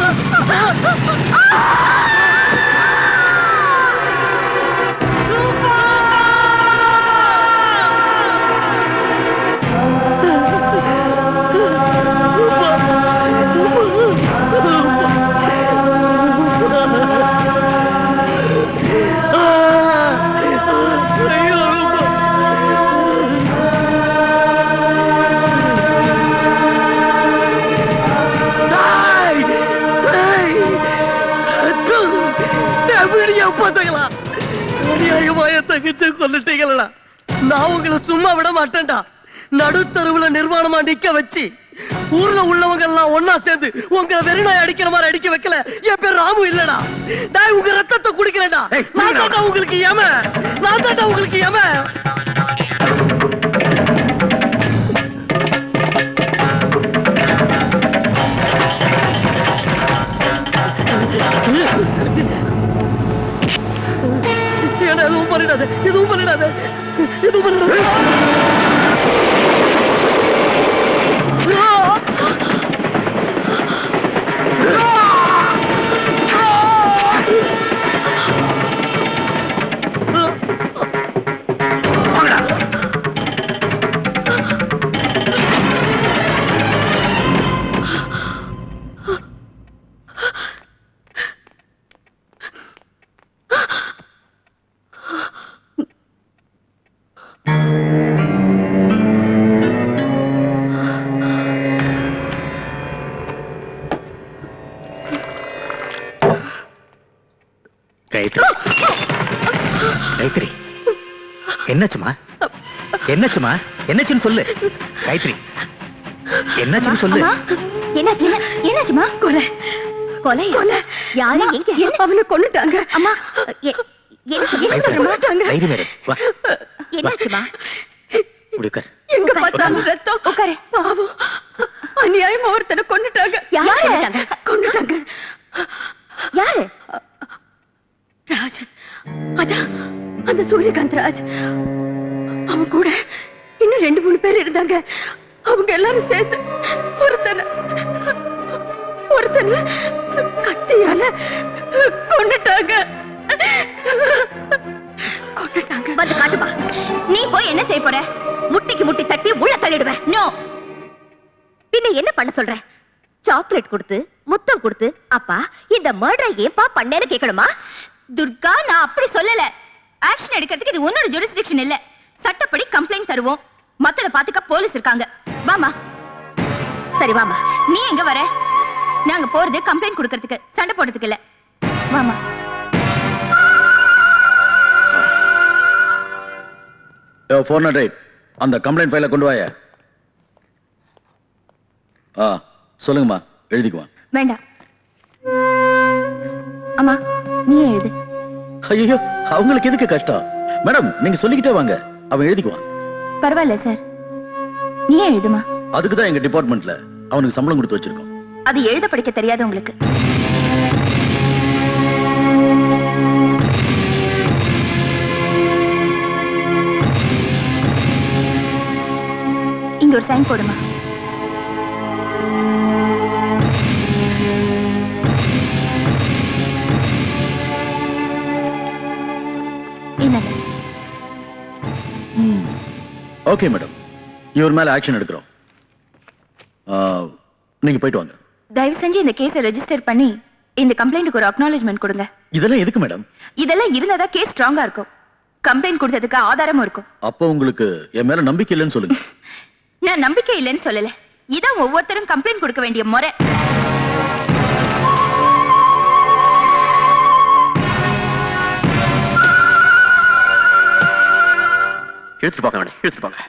பசங்களா அநியாயமா என் தங்கச்சி கொல்லிட்டீங்களா நான் உங்களை சும்மா விட மாட்டேன்டா நடுத்தருவுல நிர்வாணமா நிக்க வச்சு ஊர்ல உள்ளவங்க எல்லாம் ஒன்னா சேர்ந்து உங்களை வெறிநாய் அடிக்கிற மாதிரி அடிக்க வைக்கல என் பேர் ராமு இல்லடா நான் உங்க ரத்தத்தை குடிக்கிறேன்டா நான் தான்டா உங்களுக்கு ஏம நான் தான்டா உங்களுக்கு ஏம ஏன்டா எதுவும் பண்ணிடாத எதுவும் பண்ணிடாத எதுவும் பண்ணிடாத காயத்ரி காயத்ரி என்னாச்சுமா என்னாச்சுமா என்னாச்சுன்னு சொல்லு காயத்ரி என்னாச்சுன்னு சொல்லு அம்மா, என்னாச்சு என்னாச்சுமா கொலை கொலை கொலை யாரு எங்க அவனை கொன்னுட்டாங்க அம்மா எ- என்ன என்ன காயத்ரி, சொல்றமா தைரியம் இரு. வா என்னாச்சுமா இப்படி உட்கார் எங்க பார்த்தாலும் ரத்தம் உட்காரு பாவம் அநியாயமா ஒருத்தனை கொன்னுட்டாங்க யாரு கொன்னுட்டாங்க யாரு ராஜ் அதான் அந்த சூரியகாந்த் ராஜ் அவன் கூட இன்னும் ரெண்டு மூணு பேர் இருந்தாங்க அவங்க எல்லாரும் சேர்ந்து ஒருத்தனை ஒருத்தனை கத்தியால கொன்னுட்டாங்க கொன்னுட்டாங்க வந்து காட்டுப்பா நீ போய் என்ன செய்ய போற முட்டிக்கு முட்டி தட்டி உள்ள தள்ளிடுவேன் நோ பின்ன என்ன பண்ண சொல்ற சாக்லேட் கொடுத்து முத்தம் கொடுத்து அப்பா இந்த மர்டரை ஏன்பா பண்ணேன்னு கேட்கணுமா துர்கா நான் அப்படி சொல்லல ஆக்ஷன் எடுக்கிறதுக்கு இது உன்னோட ஜுரிஸ்டிக்ஷன் இல்ல சட்டப்படி கம்ப்ளைண்ட் தருவோம் மத்தத பாத்துக்க போலீஸ் இருக்காங்க வாமா சரி வாமா நீ எங்க வர நாங்க போறது கம்ப்ளைண்ட் கொடுக்கறதுக்கு சண்டை போடுறதுக்கு இல்ல வாமா ஃபோர் நாட் எயிட் அந்த கம்ப்ளைண்ட் ஃபைலை கொண்டு வாய ஆ சொல்லுங்கம்மா எழுதிக்குவான் வேண்டாம் அம்மா நீ எழுது ஐயோ அவங்களுக்கு எதுக்கு கஷ்டம் மேடம் நீங்க சொல்லிக்கிட்டே வாங்க அவன் எழுதிக்குவான் பரவாயில்ல சார் நீ எழுதுமா அதுக்கு தான் எங்க டிபார்ட்மெண்ட்ல அவனுக்கு சம்பளம் கொடுத்து வச்சிருக்கோம் அது எழுத படிக்க தெரியாது உங்களுக்கு இங்க ஒரு சைன் போடுமா என்னது ஓகே மேடம் இவர் மேல ஆக்ஷன் எடுக்கிறோம் ஆ, நீங்க போயிட்டு வாங்க தயவு செஞ்சு இந்த கேஸை ரெஜிஸ்டர் பண்ணி இந்த கம்ப்ளைண்ட்டுக்கு ஒரு அக்னாலேஜ்மெண்ட் கொடுங்க இதெல்லாம் எதுக்கு மேடம் இதெல்லாம் இருந்தா கேஸ் ஸ்ட்ராங்கா இருக்கும் கம்ப்ளைண்ட் கொடுத்ததுக்கு ஆதாரமும் இருக்கும் அப்போ உங்களுக்கு என் மேல நம்பிக்கை இல்லைன்னு சொல்லுங்க நான் நம்பிக்கை இல்லைன்னு சொல்லல இதான் ஒவ்வொருத்தரும் கம்ப்ளைண்ட் கொடுக்க வேண்டிய முறை எடுத்துட்டு போங்க அவனை எடுத்துட்டு போங்க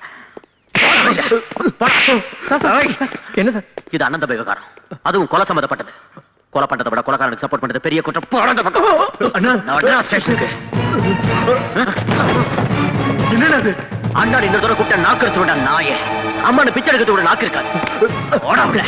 என்ன சார் இது அனந்த விவகாரம் அதுவும் கொலை சம்பந்தப்பட்டது கொலை பண்றதை விட கொலைக்காரனுக்கு சப்போர்ட் பண்றது பெரிய குற்றம் போடா இந்த பக்கம் நான் வர்றேன் ஸ்டேஷனுக்கு என்னது அண்ணாடி இந்த தடவை கூப்பிட்ட நாக்கு எடுத்து விட நாயே அம்மானு பிச்சை எடுக்கிறது விட நாக்கு இருக்காது ஓடா உள்ள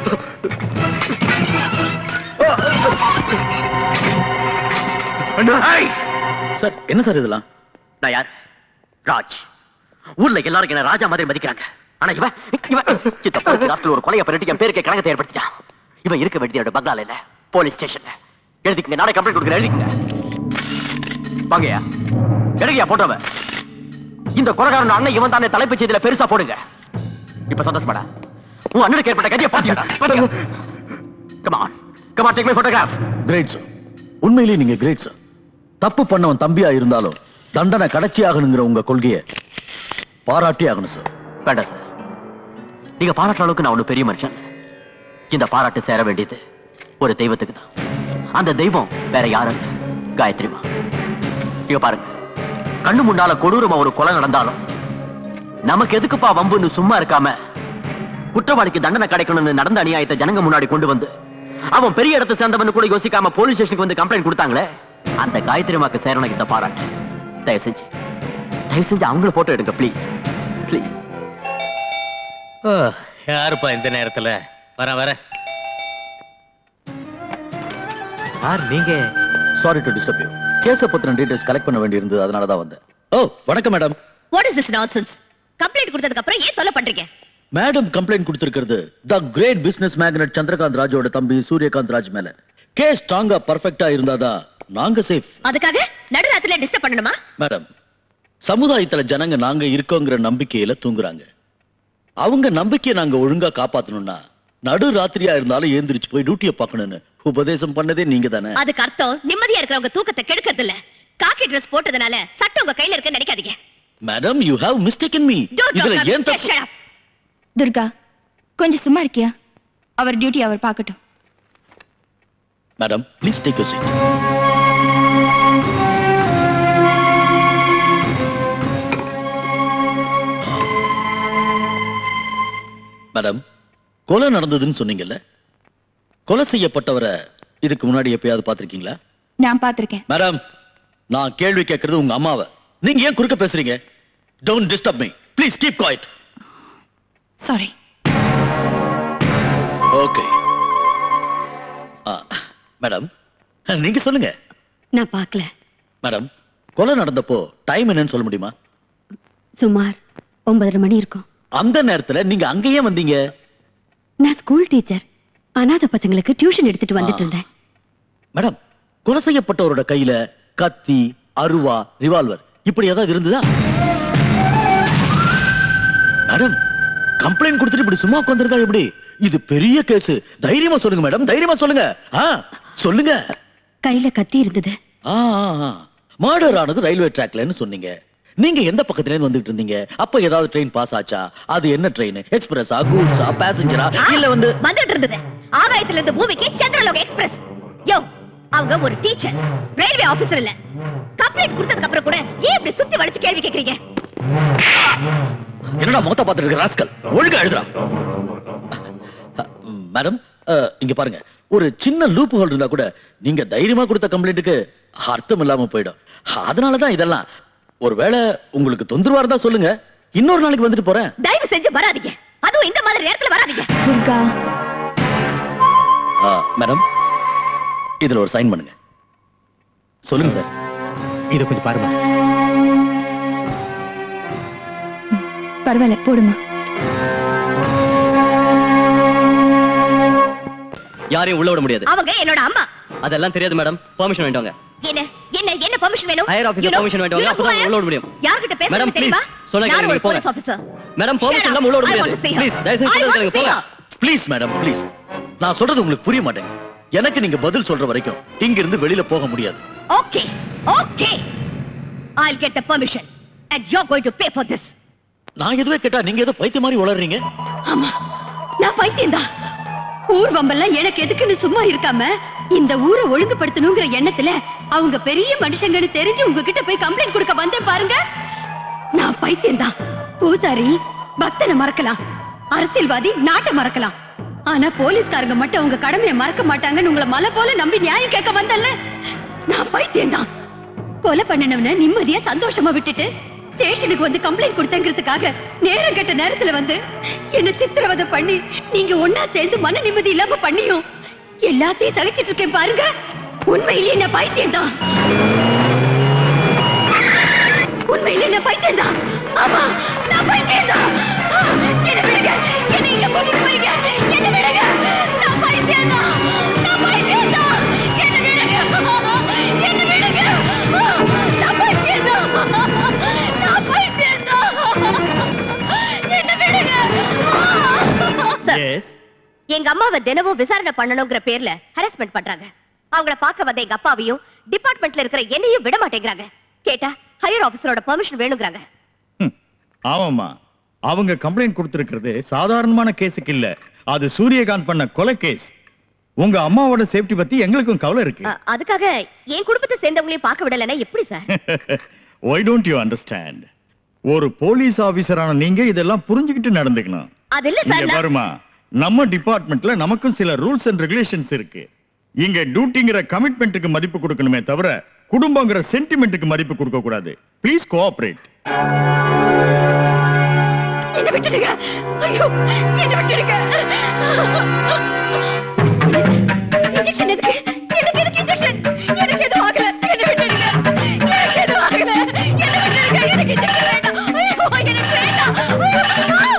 சார் என்ன சார் இதெல்லாம் நான் யார் ராஜ் ஊர்ல எல்லாரும் என்ன ராஜா மாதிரி மதிக்கிறாங்க ஆனா இவன் இவன் சித்தப்பா ராஸ்கல் ஒரு கொலையை பண்ணிட்டு என் பேருக்கு கணக்கத்தை ஏற்படுத்திட்டான் இவன் இருக்க வேண்டியது பங்களால இல்ல போலீஸ் ஸ்டேஷன்ல எழுதிக்கங்க நானே கம்ப்ளைண்ட் கொடுக்குறேன் எழுதிக்கங்க வாங்கயா எடுங்கயா போட்டோவ இந்த கொலைகாரன் அண்ணன் இவன் தானே தலைப்பு செய்தியில பெருசா போடுங்க இப்ப சந்தோஷமாடா உன் அண்ணனுக்கு ஏற்பட்ட கதியை பாத்தியாடா come on come on take my photograph great sir உண்மையிலேயே நீங்க கிரேட் சார் தப்பு பண்ணவன் தம்பியா இருந்தாலும் தண்டனை கடைச்சி ஆகணுங்கிற உங்க கொள்கையை பாராட்டி ஆகணும் சார் வேண்டாம் சார் நீங்க பாராட்டுற அளவுக்கு நான் ஒண்ணு பெரிய மனுஷன் இந்த பாராட்டு சேர வேண்டியது ஒரு தெய்வத்துக்கு தான் அந்த தெய்வம் வேற யாரும் இல்ல. காயத்ரிமா இங்க பாருங்க கண்ணு முன்னால கொடூரமா ஒரு கொலை நடந்தாலும் நமக்கு எதுக்குப்பா வம்புன்னு சும்மா இருக்காம குற்றவாளிக்கு தண்டனை கிடைக்கணும்னு நடந்த அநியாயத்தை ஜனங்க முன்னாடி கொண்டு வந்து அவன் பெரிய இடத்தை சேர்ந்தவன் கூட யோசிக்காம போலீஸ் ஸ்டேஷனுக்கு வந்து கம்ப்ளைண்ட் கொடுத்தாங்களே அந்த காயத்ரிமாக்கு சேரணும் இந்த பாராட்டு தயவு செஞ்சு தயவு செஞ்சு அவங்கள போட்டோ எடுங்க ப்ளீஸ் ப்ளீஸ் ஓ, யாருப்பா இந்த நேரத்துல வர வர சார் நீங்க சாரி டு டிஸ்டர்ப் யூ கேஸ பத்தின டீடைல்ஸ் கலெக்ட் பண்ண வேண்டியிருந்தது அதனால தான் வந்தேன் ஓ வணக்கம் madam what is this nonsense complaint கொடுத்ததுக்கு அப்புறம் ஏன் தொல்லை பண்றீங்க மேடம் கம்ப்ளைண்ட் கொடுத்திருக்கிறது the great business magnate Chandrakanth ராஜோட தம்பி சூரியகாந்த் ராஜ் மேல கேஸ் ஸ்ட்ராங்கா பர்ஃபெக்ட்டா இருந்தாதான் நாங்க சேஃப் அதுக்காக நடுராத்திரில டிஸ்டர்ப் பண்ணணுமா மேடம் சமுதாயத்துல ஜனங்க நாங்க இருக்கோங்கிற நம்பிக்கையில தூங்குறாங்க அவங்க நம்பிக்கையை நாங்க ஒழுங்கா காப்பாத்தணும்னா நடு ராத்திரியா இருந்தாலும் ஏந்திரிச்சு போய் டியூட்டியை பார்க்கணும்னு உபதேசம் பண்ணதே நீங்க தானே அதுக்கு அர்த்தம் நிம்மதியா இருக்கிறவங்க தூக்கத்தை கெடுக்கிறது இல்ல காக்கி ட்ரெஸ் போட்டதுனால சட்டம் உங்க கையில இருக்குன்னு நினைக்காதீங்க madam you have mistaken me Don't இதுல talk, ஏன் just தப்பு shut up. துர்கா கொஞ்சம் சும்மா இருக்கியா அவர் டியூட்டி அவர் பார்க்கட்டும் madam please take you seat madam கொலை நடந்ததுன்னு சொன்னீங்கல்ல கொலை செய்யப்பட்டவரை இதுக்கு முன்னாடி எப்பயாவது பார்த்திருக்கீங்களா நான் பார்த்திருக்கேன் மேடம் நான் கேள்வி கேட்கறது உங்க அம்மாவை நீங்க ஏன் குறுக்க பேசுறீங்க don't disturb me please keep quiet sorry okay madam நீங்க சொல்லுங்க நான் பார்க்கல மேடம் கொலை நடந்தப்போ டைம் என்னன்னு சொல்ல முடியுமா சுமார் ஒன்பதரை மணி இருக்கும் அந்த நேரத்துல நீங்க அங்கேயே வந்தீங்க நான் ஸ்கூல் டீச்சர் அனாதை பசங்களுக்கு டியூஷன் எடுத்துட்டு வந்துட்டு இருந்தேன் மேடம் கொலை செய்யப்பட்டவரோட கையில கத்தி அருவா ரிவால்வர் இப்படி ஏதாவது இருந்ததா மேடம் கம்ப்ளைண்ட் கொடுத்துட்டு இப்படி சும்மா உட்காந்துருந்தா எப்படி இது பெரிய கேஸ் தைரியமா சொல்லுங்க மேடம் தைரியமா சொல்லுங்க ஆ சொல்லுங்க கையில கத்தி இருந்தது மர்டர் ஆனது ரயில்வே ட்ராக்லன்னு சொன்னீங்க நீங்க எந்த பக்கத்துல இருந்து வந்துட்டு இருந்தீங்க அப்ப ஏதாவது ட்ரெயின் பாஸ் ஆச்சா அது என்ன ட்ரெயின் எக்ஸ்பிரஸா கூட்ஸா பேசஞ்சரா இல்ல வந்து வந்துட்டு இருந்தது ஆகாயத்துல இருந்து பூமிக்கு சந்திரலோக எக்ஸ்பிரஸ் யோ அவங்க ஒரு டீச்சர் ரயில்வே ஆபீசர் இல்ல கம்ப்ளைண்ட் கொடுத்ததுக்கு அப்புறம் கூட ஏன் இப்படி சுத்தி வளைச்சு கேள்வி கேக்குறீங்க என்னடா முகத்த பார்த்துட்டு இருக்க ராஸ்கல் ஒழுங்கா எழுதுறான் மேடம் இங்க பாருங்க ஒரு சின்ன லூப் ஹோல் இருந்தா கூட நீங்க தைரியமா கொடுத்த கம்ப்ளைண்ட்டுக்கு அர்த்தம் இல்லாம போயிடும் அதனாலதான் இதெல்லாம் ஒருவேளை உங்களுக்கு தொந்தரவா இருந்தா சொல்லுங்க இன்னொரு நாளைக்கு வந்துட்டு போறேன் தயவு செஞ்சு வராதீங்க அதுவும் இந்த மாதிரி நேரத்துல வராதீங்க துர்கா ஆ, மேடம் இதுல ஒரு சைன் பண்ணுங்க சொல்லுங்க சார் இதை கொஞ்சம் பாருங்க பரவாயில்ல போடுமா யாரையும் உள்ள விட முடியாது அவங்க என்னோட அம்மா அதெல்லாம் தெரியாது மேடம் பெர்மிஷன் வேண்டாங்க என்ன என்ன என்ன என்ன பெர்மிஷன் வேணும் higher officer You know- permission வேண்டாம் you know அப்பதான் who I am? உள்ள விட முடியும் யார்கிட்ட பேச மேடம் தெரியுமா ப்ளீஸ் சொல்லுங்க யார் ஒரு நீங்க போங்க போலீஸ் ஆபீசர் மேடம் பெர்மிஷன் இல்லாம உள்ள விட முடியாது ப்ளீஸ் தயவு செஞ்சு சொல்லுங்க நீங்க போங்க ப்ளீஸ் மேடம் ப்ளீஸ் நான் சொல்றது உங்களுக்கு புரிய மாட்டேன் எனக்கு நீங்க பதில் சொல்ற வரைக்கும் இங்க இருந்து வெளியில போக முடியாது okay okay I'll get the permission and you're going to pay for this நான் எதுவே கேட்டா நீங்க ஏதோ பைத்திய மாதிரி உளறீங்க ஆமா நான் பைத்தியம்தான் ஊர் வம்பெல்லாம் எனக்கு எதுக்குன்னு சும்மா இருக்காம இந்த ஊரை ஒழுங்குபடுத்தணுங்கிற எண்ணத்துல அவங்க பெரிய மனுஷங்கன்னு தெரிஞ்சு உங்ககிட்ட போய் கம்ப்ளைண்ட் கொடுக்க வந்தேன் பாருங்க நான் பைத்தியம்தான் பூசாரி பக்தனை மறக்கலாம் அரசியல்வாதி நாட்டை மறக்கலாம் ஆனா போலீஸ்காரங்க மட்டும் அவங்க கடமையை மறக்க மாட்டாங்கன்னு உங்களை மலை போல நம்பி நியாயம் கேட்க வந்தல்ல நான் பைத்தியம்தான் கொலை பண்ணினவன நிம்மதியா சந்தோஷமா விட்டுட்டு ஸ்டேஷனுக்கு வந்து கம்ப்ளைண்ட் கொடுத்தங்கிறதுக்காக நேரம் கெட்ட நேரத்துல வந்து என்ன சித்திரவதை பண்ணி நீங்க ஒன்னா சேர்ந்து மன நிம்மதி இல்லாம பண்ணியும் எல்லாத்தையும் சகிச்சிட்டு இருக்கேன் பாருங்க உண்மையிலேயே என்ன பைத்தியம் தான் உண்மையிலேயே என்ன பைத்தியம் தான் ஆமா நான் பைத்தியம் தான் என்ன விடுங்க என்ன இங்க கூட்டிட்டு போறீங்க என்ன விடுங்க நான் பைத்தியம் தான் நான் பைத்தியம் தான் என்ன விடுங்க என்ன விடுங்க நான் பைத்தியம் தான் நான் பைத்தியம் தான் என்ன விடுங்க சார் எங்க அம்மாவை தினமும் விசாரணை பண்ணணுங்கிற பேர்ல ஹராஸ்மெண்ட் பண்றாங்க அவங்கள பார்க்க வந்த எங்க அப்பாவையும் டிபார்ட்மெண்ட்ல இருக்கிற என்னையும் விட மாட்டேங்கிறாங்க கேட்டா ஹையர் ஆபீசரோட பெர்மிஷன் வேணுங்கிறாங்க ஆமாமா அவங்க கம்ப்ளைண்ட் கொடுத்திருக்கிறது சாதாரணமான கேஸுக்கு இல்ல அது சூரியகாந்த் பண்ண கொலை கேஸ் உங்க அம்மாவோட சேஃப்டி பத்தி எங்களுக்கும் கவலை இருக்கு அ, அதுக்காக என் குடும்பத்தை சேர்ந்தவங்களையும் பார்க்க விடலைன்னா எப்படி sir why don't you understand ஒரு போலீஸ் ஆபீசரான நீங்க இதெல்லாம் புரிஞ்சுக்கிட்டு நடந்துக்கணும் அது இல்ல இங்க சார் நான்- பாருமா நம்ம டிபார்ட்மெண்ட்ல நமக்கும் சில ரூல்ஸ் அண்ட் ரெகுலேஷன்ஸ் இருக்கு இங்க டியூட்டிங்கிற கமிட்மெண்ட்டுக்கு மதிப்பு கொடுக்கணுமே தவிர குடும்பங்கிற சென்டிமெண்ட்டுக்கு மதிப்பு கொடுக்க கூடாது ப்ளீஸ் கோஆபரேட் என்ன விட்டுடுங்க ஐயோ என்ன விட்டுடுங்க இன்ஜெக்ஷன் எதுக்கு எனக்கு எதுக்கு இன்ஜெக்ஷன் எனக்கு எதுவும் ஆகல என்ன விட்டுடுங்க எனக்கு எதுவும் ஆகல என்ன விட்டுடுங்க எனக்கு இன்ஜெக்ஷன் வேண்டாம் ஐயோ எனக்கு வேண்டாம்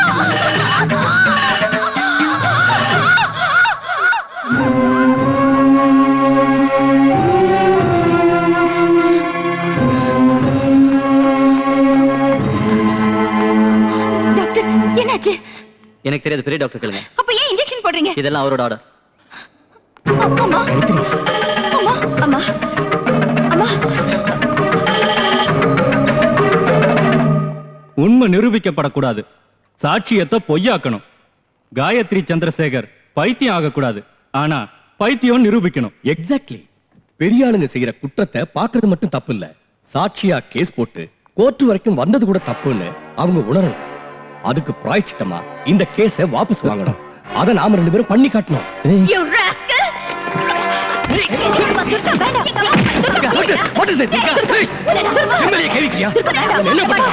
டாக்டர் என்னாச்சு எனக்கு தெரியாது பெரிய டாக்டர் கேளுங்க அப்ப ஏன் இன்ஜெக்ஷன் போடுறீங்க இதெல்லாம் அவரோட ஆர்டர் அம்மா அம்மா அம்மா அம்மா உண்மை நிரூபிக்கப்படக்கூடாது சாட்சியத்தை பொய்யாக்கணும் காயத்ரி சந்திரசேகர் பைத்தியம் ஆகக்கூடாது ஆனா பைத்தியம் நிரூபிக்கணும் எக்ஸாக்ட்லி பெரிய ஆளுங்க செய்யற குற்றத்தை பாக்குறது மட்டும் தப்பு இல்ல சாட்சியா கேஸ் போட்டு கோர்ட் வரைக்கும் வந்தது கூட தப்புன்னு அவங்க உணரணும் அதுக்கு பிராய்ச்சித்தமா இந்த கேஸ வாபஸ் வாங்கணும் அத நாம ரெண்டு பேரும் பண்ணி காட்டணும் You rascal! What is this? Hey! MLA கேவிக்கியா என்ன பண்ற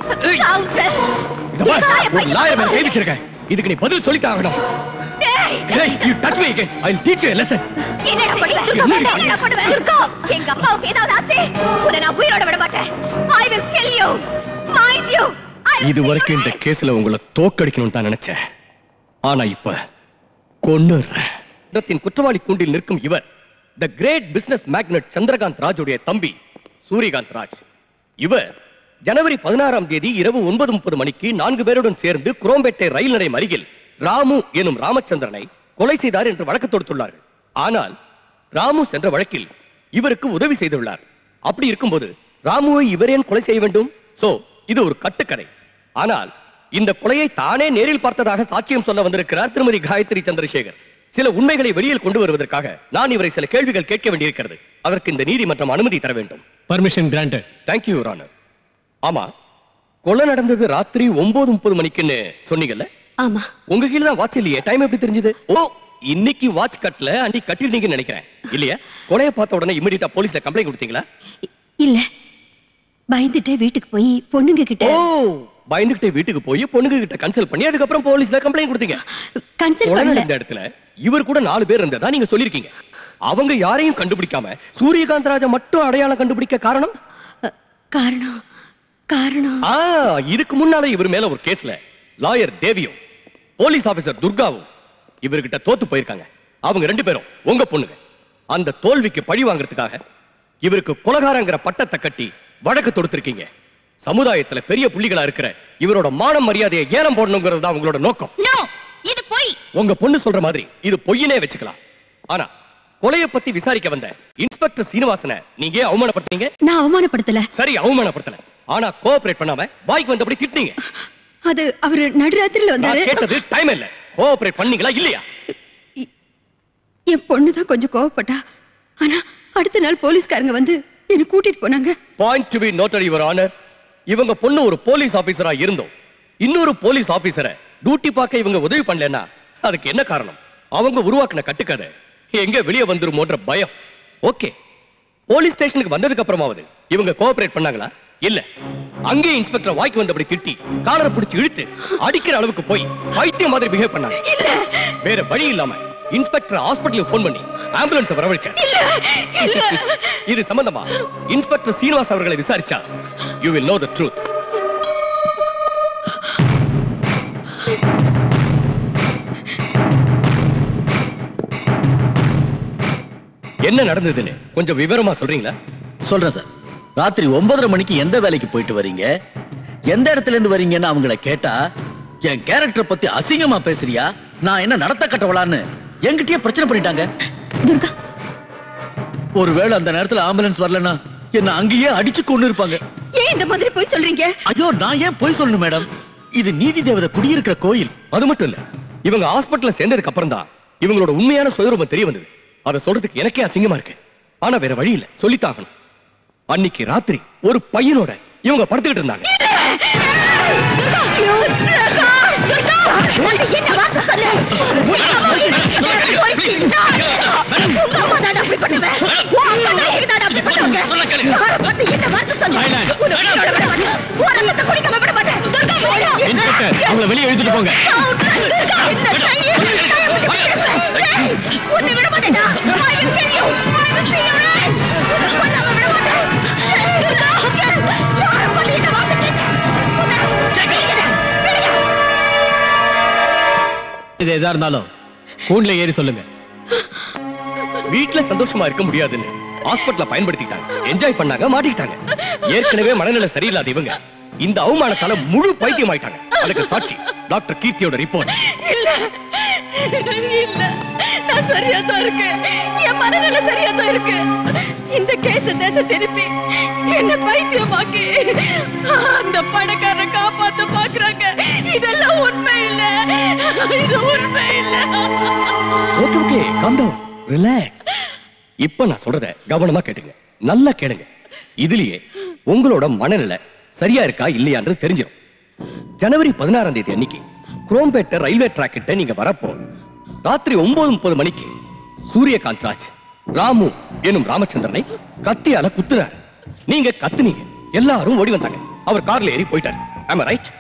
இத பார், ஒரு லாயர் மேல கை வச்சிருக்கேன் இதுக்கு நீ பதில் சொல்லித்தான் ஆகணும் Hey, you touch me again. I'll teach you a lesson. என்னடா பண்ணுவ? துர்கா, என்னடி என்னடா பண்ணுவ? துர்கா, எங்க அப்பாவுக்கு ஏதாவது ஆச்சு உன்னை நான் உயிரோட விட மாட்டேன் I will kill you. Mind you. இது வரைக்கும் இந்த கேஸ்ல உங்களை தோக்கடிக்கணும்னு தான் நினைச்சேன் ஆனா இப்ப கொன்னுறேன் இடத்தின் குற்றவாளி கூண்டில் நிற்கும் இவர் the great business magnate Chandrakanth ராஜுடைய தம்பி சூரியகாந்த் ராஜ் இவர் ஜனவரி பதினாறாம் தேதி இரவு ஒன்பது முப்பது மணிக்கு நான்கு பேருடன் சேர்ந்து குரோம்பேட்டை ரயில் நிலையம் அருகில் ராமு எனும் ராமச்சந்திரனை கொலை செய்தார் என்று வழக்கு தொடுத்துள்ளார்கள் ஆனால் ராமு சென்ற வழக்கில் இவருக்கு உதவி செய்துள்ளார் அப்படி இருக்கும்போது ராமுவை இவர் ஏன் கொலை செய்ய வேண்டும் சோ இது ஒரு கட்டுக்கதை ஆனால் இந்த கொலையை தானே நேரில் பார்த்ததாக சாட்சியம் சொல்ல வந்திருக்கிறார் திருமதி காயத்ரி சந்திரசேகர் சில உண்மைகளை வெளியில் கொண்டு வருவதற்காக நான் இவரை சில கேள்விகள் கேட்க வேண்டியிருக்கிறது அதற்கு இந்த நீதிமன்றம் அனுமதி தர வேண்டும் பர்மிஷன் கிராண்டட் தேங்க்யூ யுவர் ஆமா கொலை நடந்தது ராத்திரி ஒன்பது முப்பது மணிக்குன்னு சொன்னீங்கல்ல ஆமா உங்க கீழ தான் வாட்ச் இல்லையே டைம் எப்படி தெரிஞ்சது ஓ இன்னைக்கு வாட்ச் கட்டல அன்னைக்கு கட்டிருந்தீங்கன்னு நினைக்கிறேன் இல்லையா கொலையை பார்த்த உடனே இமிடியட்டா போலீஸ்ல கம்ப்ளைண்ட் கொடுத்தீங்களா இல்ல பயந்துட்டு வீட்டுக்கு போய் பொண்ணுங்க கிட்ட ஓ பயந்துகிட்டே வீட்டுக்கு போய் பொண்ணுங்க கிட்ட கன்சல்ட் பண்ணி அதுக்கப்புறம் போலீஸ்ல கம்ப்ளைண்ட் கொடுத்தீங்க கன்சல்ட் கொலை பண்ணல நடந்த இடத்துல இவர் கூட நாலு பேர் இருந்ததா நீங்க சொல்லிருக்கீங்க அவங்க யாரையும் கண்டுபிடிக்காம சூரியகாந்த் ராஜா மட்டும் அடையாளம் கண்டுபிடிக்க காரணம் காரணம் காரணம் ஆ இதுக்கு முன்னால இவர் மேல ஒரு கேஸ்ல லாயர் தேவியும் போலீஸ் ஆபீசர் துர்காவும் இவர்கிட்ட தோத்து போயிருக்காங்க அவங்க ரெண்டு பேரும் உங்க பொண்ணுங்க அந்த தோல்விக்கு பழி வாங்குறதுக்காக இவருக்கு கொலகாரங்கிற பட்டத்தை கட்டி வழக்கு தொடுத்திருக்கீங்க சமுதாயத்துல பெரிய புள்ளிகளா இருக்கிற இவரோட மானம் மரியாதையை ஏலம் போடணுங்கிறது தான் உங்களோட நோக்கம் நோ இது பொய் உங்க பொண்ணு சொல்ற மாதிரி இது பொய்யனே வச்சுக்கலாம் ஆனா கொலைய பத்தி விசாரிக்க வந்த இன்ஸ்பெக்டர் சீனிவாசனை நீங்க ஏன் அவமானப்படுத்துறீங்க நான் அவமானப்படுத்தல சரி அவமானப்படுத்தல ஆனா கோஆபரேட் பண்ணாம வாய்க்கு வந்தபடி திட்டினீங்க அது அவரு நடுராத்திரில நான் வந்தாரு கேட்டது டைம் இல்ல கோஆபரேட் பண்ணீங்களா இல்லையா என் பொண்ணுதான் கொஞ்சம் கோவப்பட்டா ஆனா அடுத்த நாள் போலீஸ்காரங்க வந்து என்ன கூட்டிட்டு போனாங்க point to be noted your honour இவங்க பொண்ணு ஒரு போலீஸ் ஆபீசரா இருந்தோம் இன்னொரு போலீஸ் ஆபீசரை டியூட்டி பார்க்க இவங்க உதவி பண்ணலன்னா அதுக்கு என்ன காரணம் அவங்க உருவாக்குன கட்டுக்கதை எங்க வெளியே வந்துருமோன்ற பயம் ஓகே போலீஸ் ஸ்டேஷனுக்கு வந்ததுக்கு அப்புறமாவது இவங்க கோஆபரேட் பண்ணாங்களா இல்ல அங்கே இன்ஸ்பெக்டர் வாய்க்கு வந்தபடி திட்டி காலரை பிடிச்சு இழுத்து அடிக்கிற அளவுக்கு போய் பைத்தியம் மாதிரி பிஹேவ் பண்ணாங்க வேற வழி இல்லாம இன்ஸ்பெக்டர் ஹாஸ்பிட்டலுக்கு ஃபோன் பண்ணி ஆம்புலன்ஸ் வரவழைச்சார் இது சம்பந்தமா இன்ஸ்பெக்டர் சீனிவாஸ் அவர்களை விசாரிச்சா you will know the truth என்ன நடந்ததுன்னு கொஞ்சம் விவரமா சொல்றீங்களா சொல்றேன் சார் ராத்திரி ஒன்பதரை மணிக்கு எந்த வேலைக்கு போயிட்டு வரீங்க எந்த இடத்துல இருந்து வரீங்கன்னு அவங்கள கேட்டா என் கேரக்டர் பத்தி அசிங்கமா பேசுறியா நான் என்ன நடத்த கட்டவளான்னு என்கிட்டயே பிரச்சனை பண்ணிட்டாங்க ஒருவேளை அந்த நேரத்துல ஆம்புலன்ஸ் வரலன்னா என்ன அங்கேயே அடிச்சு கொண்டு இருப்பாங்க ஏன் இந்த மாதிரி போய் சொல்றீங்க ஐயோ நான் ஏன் போய் சொல்லணும் மேடம் இது நீதி தேவதை குடியிருக்கிற கோயில் அது மட்டும் இல்ல இவங்க ஹாஸ்பிட்டல்ல சேர்ந்ததுக்கு அப்புறம் தான் இவங்களோட உண்மையான சுயரூபம் தெரிய வந்தது அதை சொல்றதுக்கு எனக்கே அசிங்கமா இருக்கு ஆனா வேற வழி இல்ல சொல்லித்தாகணும் அன்னைக்கு ராத்திரி ஒரு பையனோட இவங்க படுத்துக்கிட்டு இருந்தாங்க இன்ஸ்பெக்டர் அவங்கள வெளியே இழுத்துட்டு போங்க இது எதா இருந்தாலும் கூண்டுல ஏறி சொல்லுங்க வீட்ல சந்தோஷமா இருக்க முடியாதுன்னு ஹாஸ்பிட்டல பயன்படுத்திட்டாங்க என்ஜாய் பண்ணாங்க மாட்டிக்கிட்டாங்க ஏற்கனவே மனநிலை சரியில்லாத இவங்க இந்த அவமானத்தால முழு பைத்தியம் ஆயிட்டாங்க அதுக்கு சாட்சி டாக்டர் கீர்த்தியோட ரிப்போர்ட் இல்ல இல்ல நான் சரியா தான் இருக்கேன் என் மனநிலை சரியா தான் இருக்கு இந்த கேஸ தேச திருப்பி என்ன பைத்தியமாக்கி அந்த பணக்காரரை காப்பாத்த பாக்குறாங்க இதெல்லாம் உண்மை இல்ல இது உண்மை இல்ல okay okay calm down relax இப்ப நான் சொல்றத கவனமா கேட்டுங்க நல்லா கேளுங்க இதுலயே உங்களோட மனநிலை சரியா இருக்கா இல்லையான்றது தெரிஞ்சிடும் ஜனவரி பதினாறாம் தேதி அன்னைக்கு குரோம்பேட்டை ரயில்வே ட்ராக் கிட்ட நீங்க வரப்போ ராத்திரி ஒன்பது முப்பது மணிக்கு சூரியகாந்த் ராஜ் ராமு எனும் ராமச்சந்திரனை கத்தியால குத்துறாரு நீங்க கத்துனீங்க எல்லாரும் ஓடி வந்தாங்க அவர் கார்ல ஏறி போயிட்டாரு ஆமா ரைட்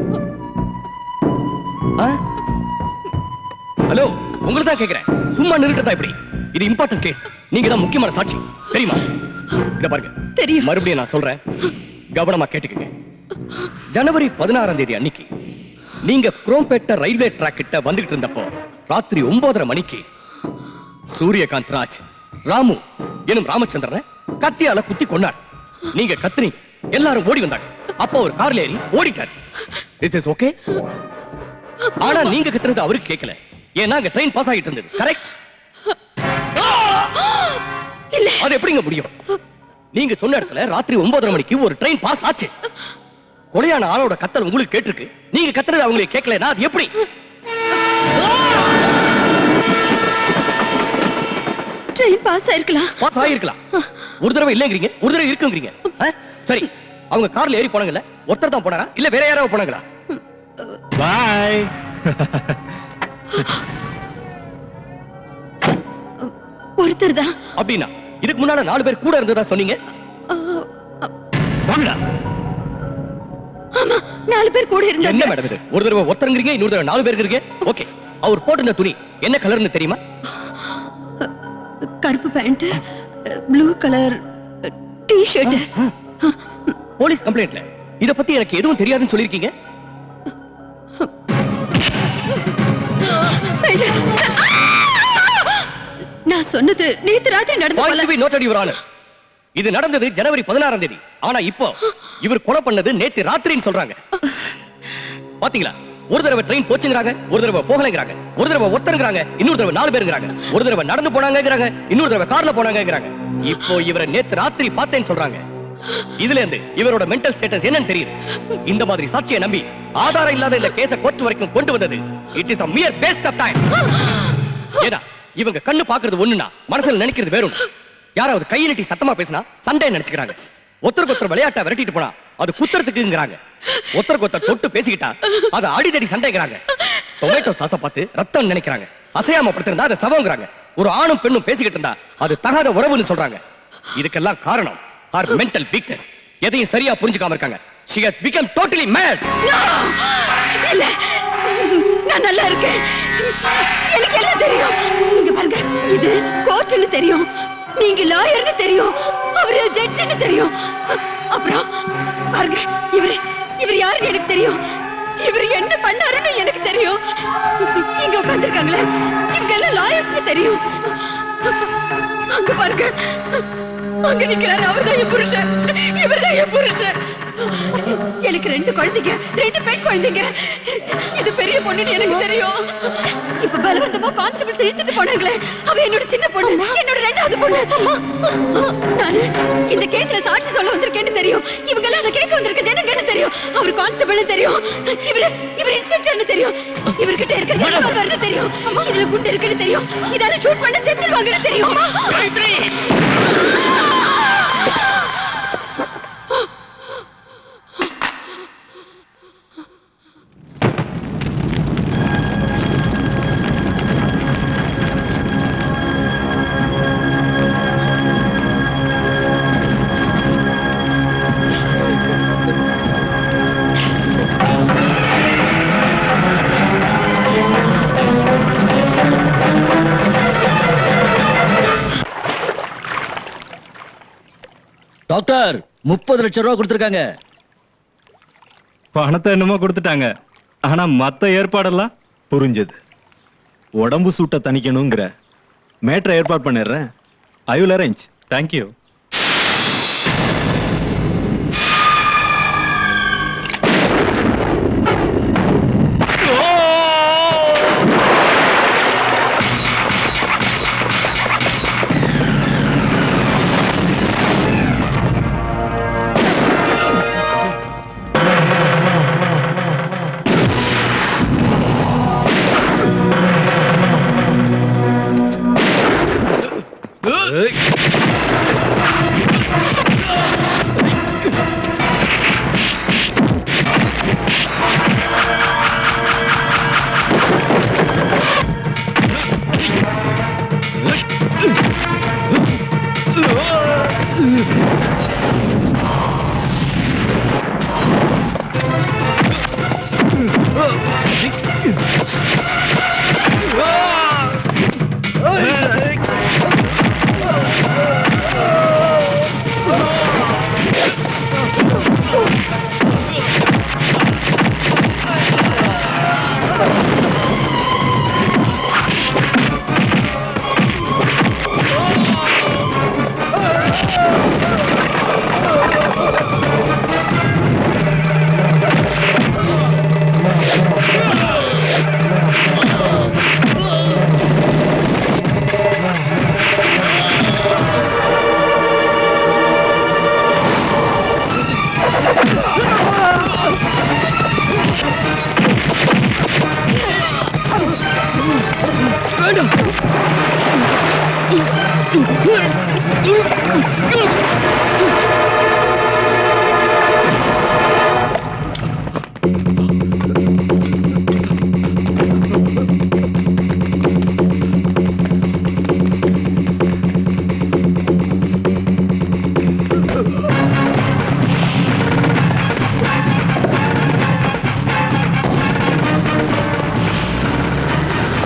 ஹலோ உங்களை தான் கேக்குறேன் சும்மா நிறுத்ததா இப்படி இது இம்பார்ட்டன்ட் கேஸ் நீங்க தான் முக்கியமான சாட்சி தெரியுமா இத பாருங்க தெரியும் மறுபடியும் நான் சொல்றேன் கவனமா கேட்டுக்கங்க ஜனவரி பதினாறாம் தேதி அன்னைக்கு நீங்க குரோம்பேட்டை ரயில்வே ட்ராக் கிட்ட வந்துகிட்டு இருந்தப்போ ராத்திரி ஒன்பதரை மணிக்கு சூரியகாந்த் ராஜ் ராமு எனும் ராமச்சந்திரனை கத்தியால குத்தி கொண்டார் நீங்க கத்துனீங்க எல்லாரும் ஓடி வந்தாங்க அப்போ ஒரு கார்ல ஏறி ஓடிட்டார் இட் இஸ் ஓகே ஆனா நீங்க கத்துறது அவருக்கு கேட்கல ஏன்னா அங்க ட்ரெயின் பாஸ் ஆகிட்டு இருந்தது கரெக்ட் அது எப்படிங்க முடியும் நீங்க சொன்ன இடத்துல ராத்திரி ஒன்பதரை மணிக்கு ஒரு ட்ரெயின் பாஸ் ஆச்சு கொலையான ஆளோட கத்தல் உங்களுக்கு கேட்டிருக்கு நீங்க கத்துறது அவங்களுக்கு கேட்கலனா அது எப்படி ட்ரெயின் பாஸ் ஆயிருக்கலாம் பாஸ் ஆகிருக்கலாம் ஒரு தடவை இல்லைங்கிறீங்க ஒரு தடவை இருக்குங்கிறீங்க ஆ? சரி அவங்க கார்ல ஏறி போனாங்கல்ல ஒருத்தர் தான் போனாரா இல்ல வேற யாராவது போனாங்களா பாய் ஒருத்தர் தான் அப்படின்னா இதுக்கு முன்னால நாலு பேர் கூட இருந்ததா சொன்னீங்க வாங்கடா ஆமா நாலு பேர் கூட என்ன இருந்தாங்க மேடம் இது ஒரு தடவை ஒருத்தருங்கிறீங்க இன்னொரு தடவை நாலு பேர் இருக்கீங்க ஓகே அவர் போட்டிருந்த துணி என்ன கலர்னு தெரியுமா கருப்பு pant blue colour T shirt police கம்ப்ளைண்ட்ல இத பத்தி எனக்கு எதுவும் தெரியாதுன்னு சொல்லிருக்கீங்க நான் சொன்னது நேத்து ராத்திரி நடந்த பாயிண்ட் கொலை. To be noted your honour இது நடந்தது ஜனவரி பதினாறாம் தேதி ஆனா இப்போ இவர் கொலை பண்ணது நேத்து ராத்திரின்னு சொல்றாங்க பாத்தீங்களா ஒரு தடவை ட்ரெயின் போச்சுங்கிறாங்க ஒரு தடவை போகலைங்கிறாங்க ஒரு தடவை ஒருத்தருங்கிறாங்க இன்னொரு தடவை நாலு பேருங்கிறாங்க ஒரு தடவை நடந்து போனாங்கங்கிறாங்க இன்னொரு தடவை கார்ல போனாங்கங்கிறாங்க இப்போ இவரை நேத்து ராத்திரி பார்த்தேன்னு சொல்றாங்க இதுல இருந்து இவரோட மென்டல் ஸ்டேட்டஸ் என்னன்னு தெரியுது இந்த மாதிரி சாட்சியை நம்பி ஆதாரம் இல்லாத இந்த கேஸ கோர்ட் வரைக்கும் கொண்டு வந்தது it is a mere waste of time ஏடா இவங்க கண்ணு பாக்குறது ஒண்ணுனா மனசுல நினைக்கிறது வேற ஒண்ணு யாராவது கை நீட்டி சத்தமா பேசினா சண்டை நினைச்சுக்கிறாங்க ஒருத்தருக்கு ஒருத்தர் விளையாட்டா விரட்டிட்டு போனா அது குத்துறதுக்குங்கிறாங்க ஒருத்தருக்கு ஒருத்தர் தொட்டு பேசிக்கிட்டா அது அடிதடி சண்டைங்கிறாங்க டொமேட்டோ சாச பார்த்து ரத்தம் நினைக்கிறாங்க அசையாம படுத்திருந்தா அது சவங்கிறாங்க ஒரு ஆணும் பெண்ணும் பேசிக்கிட்டு இருந்தா அது தகாத உறவுன்னு சொல்றாங்க இதுக்கெல்லாம் காரணம் ஆர் மென்டல் வீக்னஸ் எதையும் சரியா புரிஞ்சுக்காம இருக்காங்க she has become totally mad இல்ல நான் நல்லா இருக்கேன் எனக்கு எல்லாம் தெரியும் இங்க பாருங்க இது கோர்ட்னு தெரியும் நீங்க லாயர்னு தெரியும் அவரு ஜட்ஜ்னு தெரியும் அப்புறம் பாருங்க இவரு இவர் யாருன்னு எனக்கு தெரியும் இவர் என்ன பண்ணாருன்னு எனக்கு தெரியும் இங்க உட்கார்ந்திருக்காங்களே இவங்க எல்லாம் லாயர்ஸ்னு தெரியும் அங்க பாருங்க அங்க நிக்கிறாரு அவர்தான் என் புருஷன் இவர்தான் என் புருஷன் எனக்கு ரெண்டு குழந்தைங்க ரெண்டு பெண் குழந்தைங்க இது பெரிய பொண்ணுன்னு எனக்கு தெரியும் இப்ப பலவந்தமா கான்ஸ்டபிள்ஸ் இழுத்துட்டு போனாங்களே அவ என்னோட சின்ன பொண்ணு என்னோட ரெண்டாவது பொண்ணு நானு இந்த கேஸ்ல சாட்சி சொல்ல வந்திருக்கேன்னு தெரியும் இவங்க எல்லாம் அதை கேட்க வந்திருக்க ஜனங்கன்னு தெரியும் அவர் கான்ஸ்டபிள்னு தெரியும் இவரு இவர் இன்ஸ்பெக்டர்னு தெரியும் இவர்கிட்ட இருக்கிற ரிவால்வர்னு தெரியும் இதுல குண்டு இருக்குன்னு தெரியும் இதால ஷூட் பண்ண செத்துருவாங்கன்னு தெரியும் டாக்டர் முப்பது லட்சம் ரூபாய் கொடுத்திருக்காங்க பணத்தை என்னமோ கொடுத்துட்டாங்க ஆனா மத்த ஏற்பாடெல்லாம் புரிஞ்சது உடம்பு சூட்டை தணிக்கணுங்கிற மேட்ரை ஏற்பாடு பண்ணிடுறேன் ஐ வில் அரேஞ்ச் தேங்க்யூ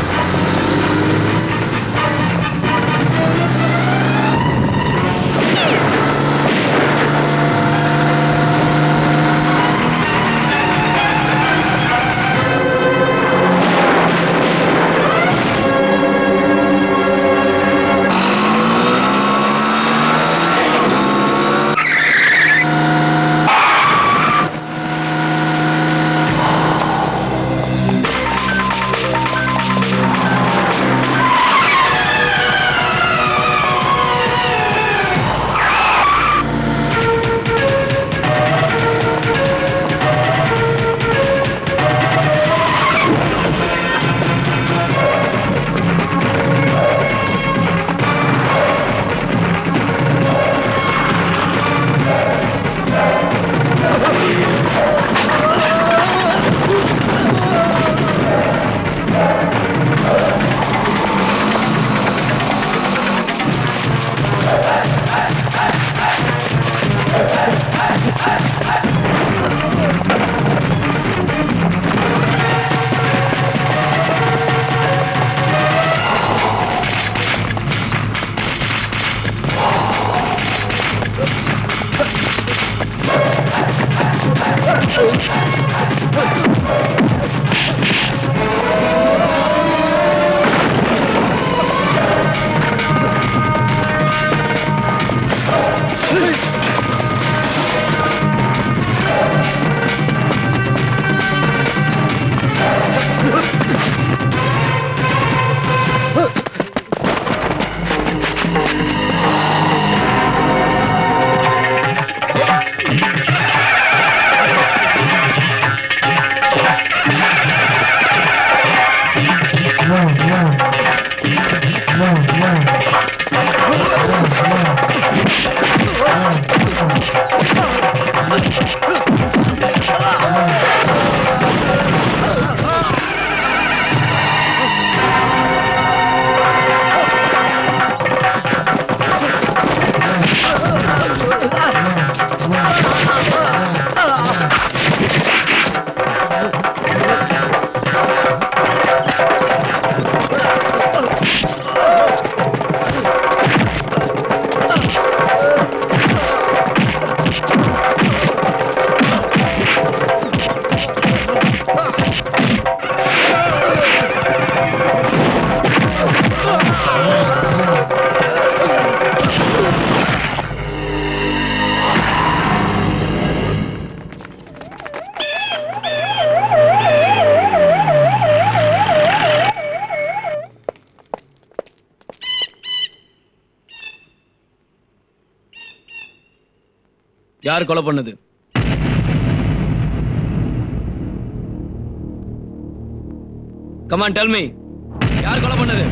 ஆ யார் கொலை பண்ணது கமான் டெல் மீ யார் கொலை பண்ணது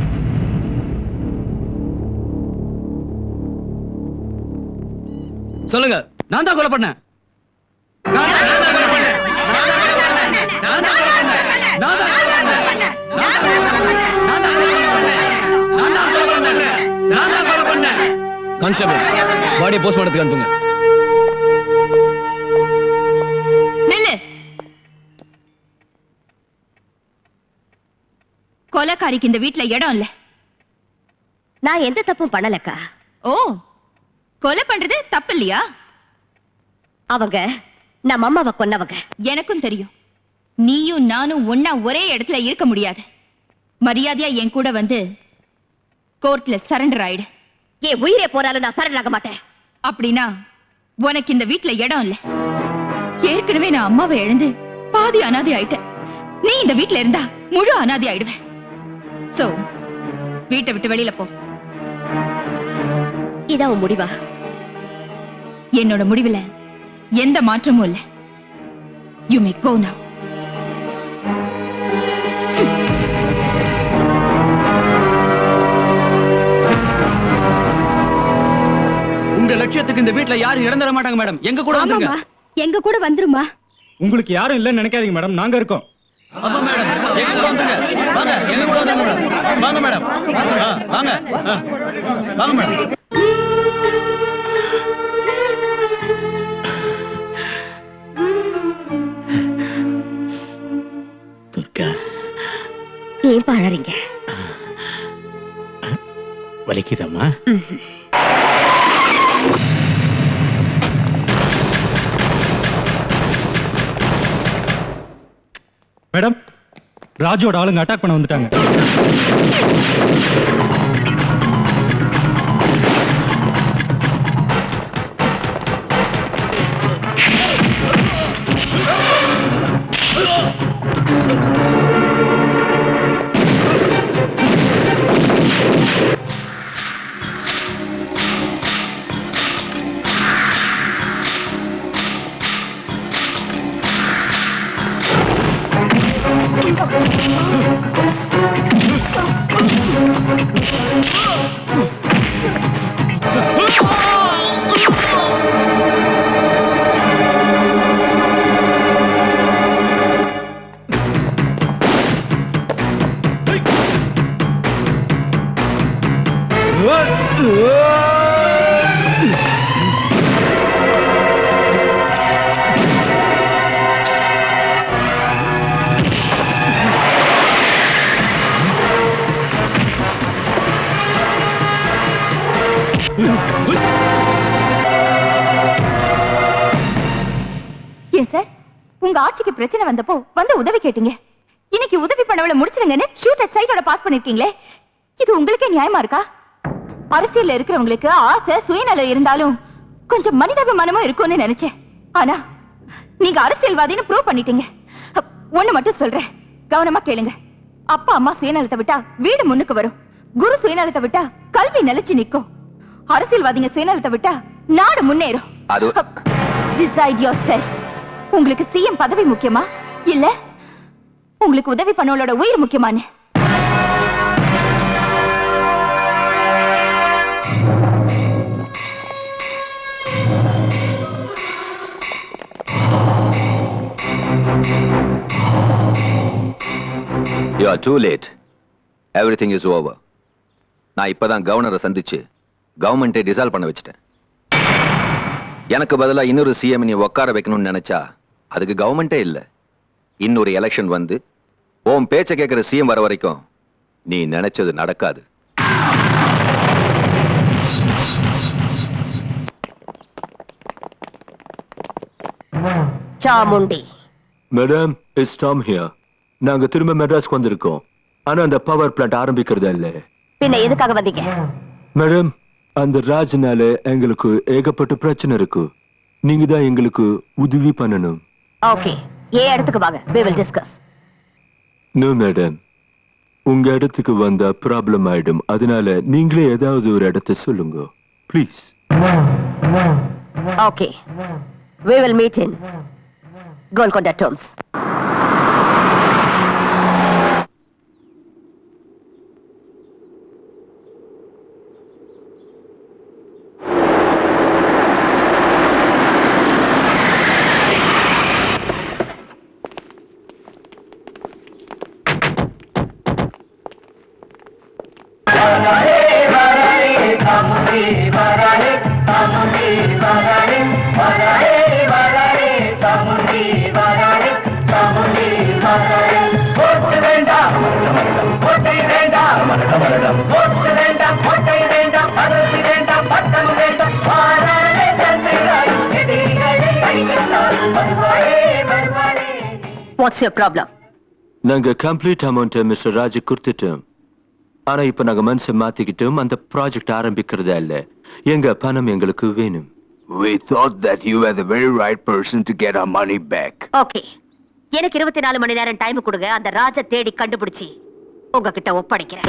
சொல்லுங்க நான் தான் கொலை பண்ணேன் கான்ஸ்டபிள் பாடியை போஸ்ட்மார்ட்டத்துக்கு அனுப்புங்க நில்லு கொலைக்காரிக்கு இந்த வீட்ல இடம் இல்ல நான் எந்த தப்பும் பண்ணலக்கா ஓ கொலை பண்றது தப்பு இல்லையா அவங்க நம்ம அம்மாவை கொன்னவங்க எனக்கும் தெரியும் நீயும் நானும் ஒன்னா ஒரே இடத்துல இருக்க முடியாது மரியாதையா என் கூட வந்து கோர்ட்ல சரண்டர் ஆயிடு என் உயிரே போறாலும் நான் சரண் ஆக மாட்டேன் அப்படின்னா உனக்கு இந்த வீட்ல இடம் இல்ல ஏற்கனவே நான் அம்மாவை இழந்து பாதி அனாதை ஆயிட்டேன் நீ இந்த வீட்ல இருந்தா முழு அனாதை ஆயிடுவேன் சோ வீட்டை விட்டு வெளியில போ இதான் உன் முடிவா என்னோட முடிவுல எந்த மாற்றமும் இல்ல யூ மே கோ now உங்க லட்சியத்துக்கு இந்த வீட்ல யாரும் இறந்துட மாட்டாங்க மேடம் எங்க கூட வந்துருங்க எங்க கூட வந்துருமா உங்களுக்கு யாரும் இல்லைன்னு நினைக்காதீங்க மேடம் நாங்க இருக்கோம் அப்பா மேடம் எங்க கூட வந்துருங்க வாங்க எங்க கூட வந்துருங்க மேடம் வாங்க மேடம் ஆ, வாங்க ஆ, வாங்க மேடம் ஏன் பாழறீங்க வலிக்குதம்மா மேடம் ராஜோட ஆளுங்க அட்டாக் பண்ண வந்துட்டாங்க ஏன் சார் உங்க ஆட்சிக்கு பிரச்சனை வந்தப்போ வந்து உதவி கேட்டீங்க இன்னைக்கு உதவி பண்ணவள முடிச்சிருங்கன்னு ஷூட் அட் சைட்டோட பாஸ் பண்ணிருக்கீங்களே இது உங்களுக்கே நியாயமா இருக்கா அரசியல்ல இருக்கிறவங்களுக்கு ஆசை சுயநலம் இருந்தாலும் கொஞ்சம் மனிதாபிமானமும் இருக்கும்னு நினைச்சேன் ஆனா நீங்க அரசியல்வாதின்னு ப்ரூவ் பண்ணிட்டீங்க அப், ஒண்ணு மட்டும் சொல்றேன் கவனமா கேளுங்க அப்பா அம்மா சுயநலத்தை விட்டா வீடு முன்னுக்கு வரும் குரு சுயநலத்தை விட்டா கல்வி நிலைச்சு நிக்கும் அரசியல்வாதிங்க சுயநலத்தை விட்டா நாடு முன்னேறும் அது டிசைட் யோர் செல்ஃப் உங்களுக்கு சிஎம் பதவி முக்கியமா இல்ல உங்களுக்கு உதவி பண்ணவளோட உயிர் முக்கியமான்னு you are too late everything is over நான் இப்பதான் கவர்னரை சந்திச்சு கவர்மெண்ட்டை டிசால்வ் பண்ண வச்சுட்டேன் எனக்கு பதிலா இன்னொரு சிஎம் நீ உட்கார வைக்கணும்னு நினைச்சா அதுக்கு கவர்மெண்ட்டே இல்ல இன்னொரு எலெக்ஷன் வந்து உன் பேச்ச கேட்கிற சிஎம் வர வரைக்கும் நீ நினைச்சது நடக்காது Chamundi madam it's Tom here நாங்க திரும்ப மெட்ராஸ்க்கு வந்திருக்கோம் ஆனா அந்த பவர் பிளான்ட் ஆரம்பிக்கிறதா இல்ல பின்ன எதுக்காக வந்தீங்க மேடம் அந்த ராஜ்னால எங்களுக்கு ஏகப்பட்ட பிரச்சனை இருக்கு நீங்க தான் எங்களுக்கு உதவி பண்ணணும் ஓகே ஏன் இடத்துக்கு வாங்க we will discuss no madam உங்க இடத்துக்கு வந்தா ப்ராப்ளம் ஆயிடும் அதனால நீங்களே ஏதாவது ஒரு இடத்த சொல்லுங்க please Okay. We will meet in Golconda terms. What's your problem? நாங்க கம்ப்ளீட் அமௌண்ட் மிஸ்டர் ராஜு கொடுத்துட்டோம் ஆனா இப்ப நாங்க மனசை மாத்திக்கிட்டோம் அந்த ப்ராஜெக்ட் ஆரம்பிக்கிறதா இல்ல எங்க பணம் எங்களுக்கு வேணும் We thought that you were the very right person to get our money back. Okay எனக்கு இருபத்தி நாலு மணி நேரம் டைம் கொடுங்க அந்த ராஜ தேடி கண்டுபிடிச்சு உங்ககிட்ட ஒப்படைக்கிறேன்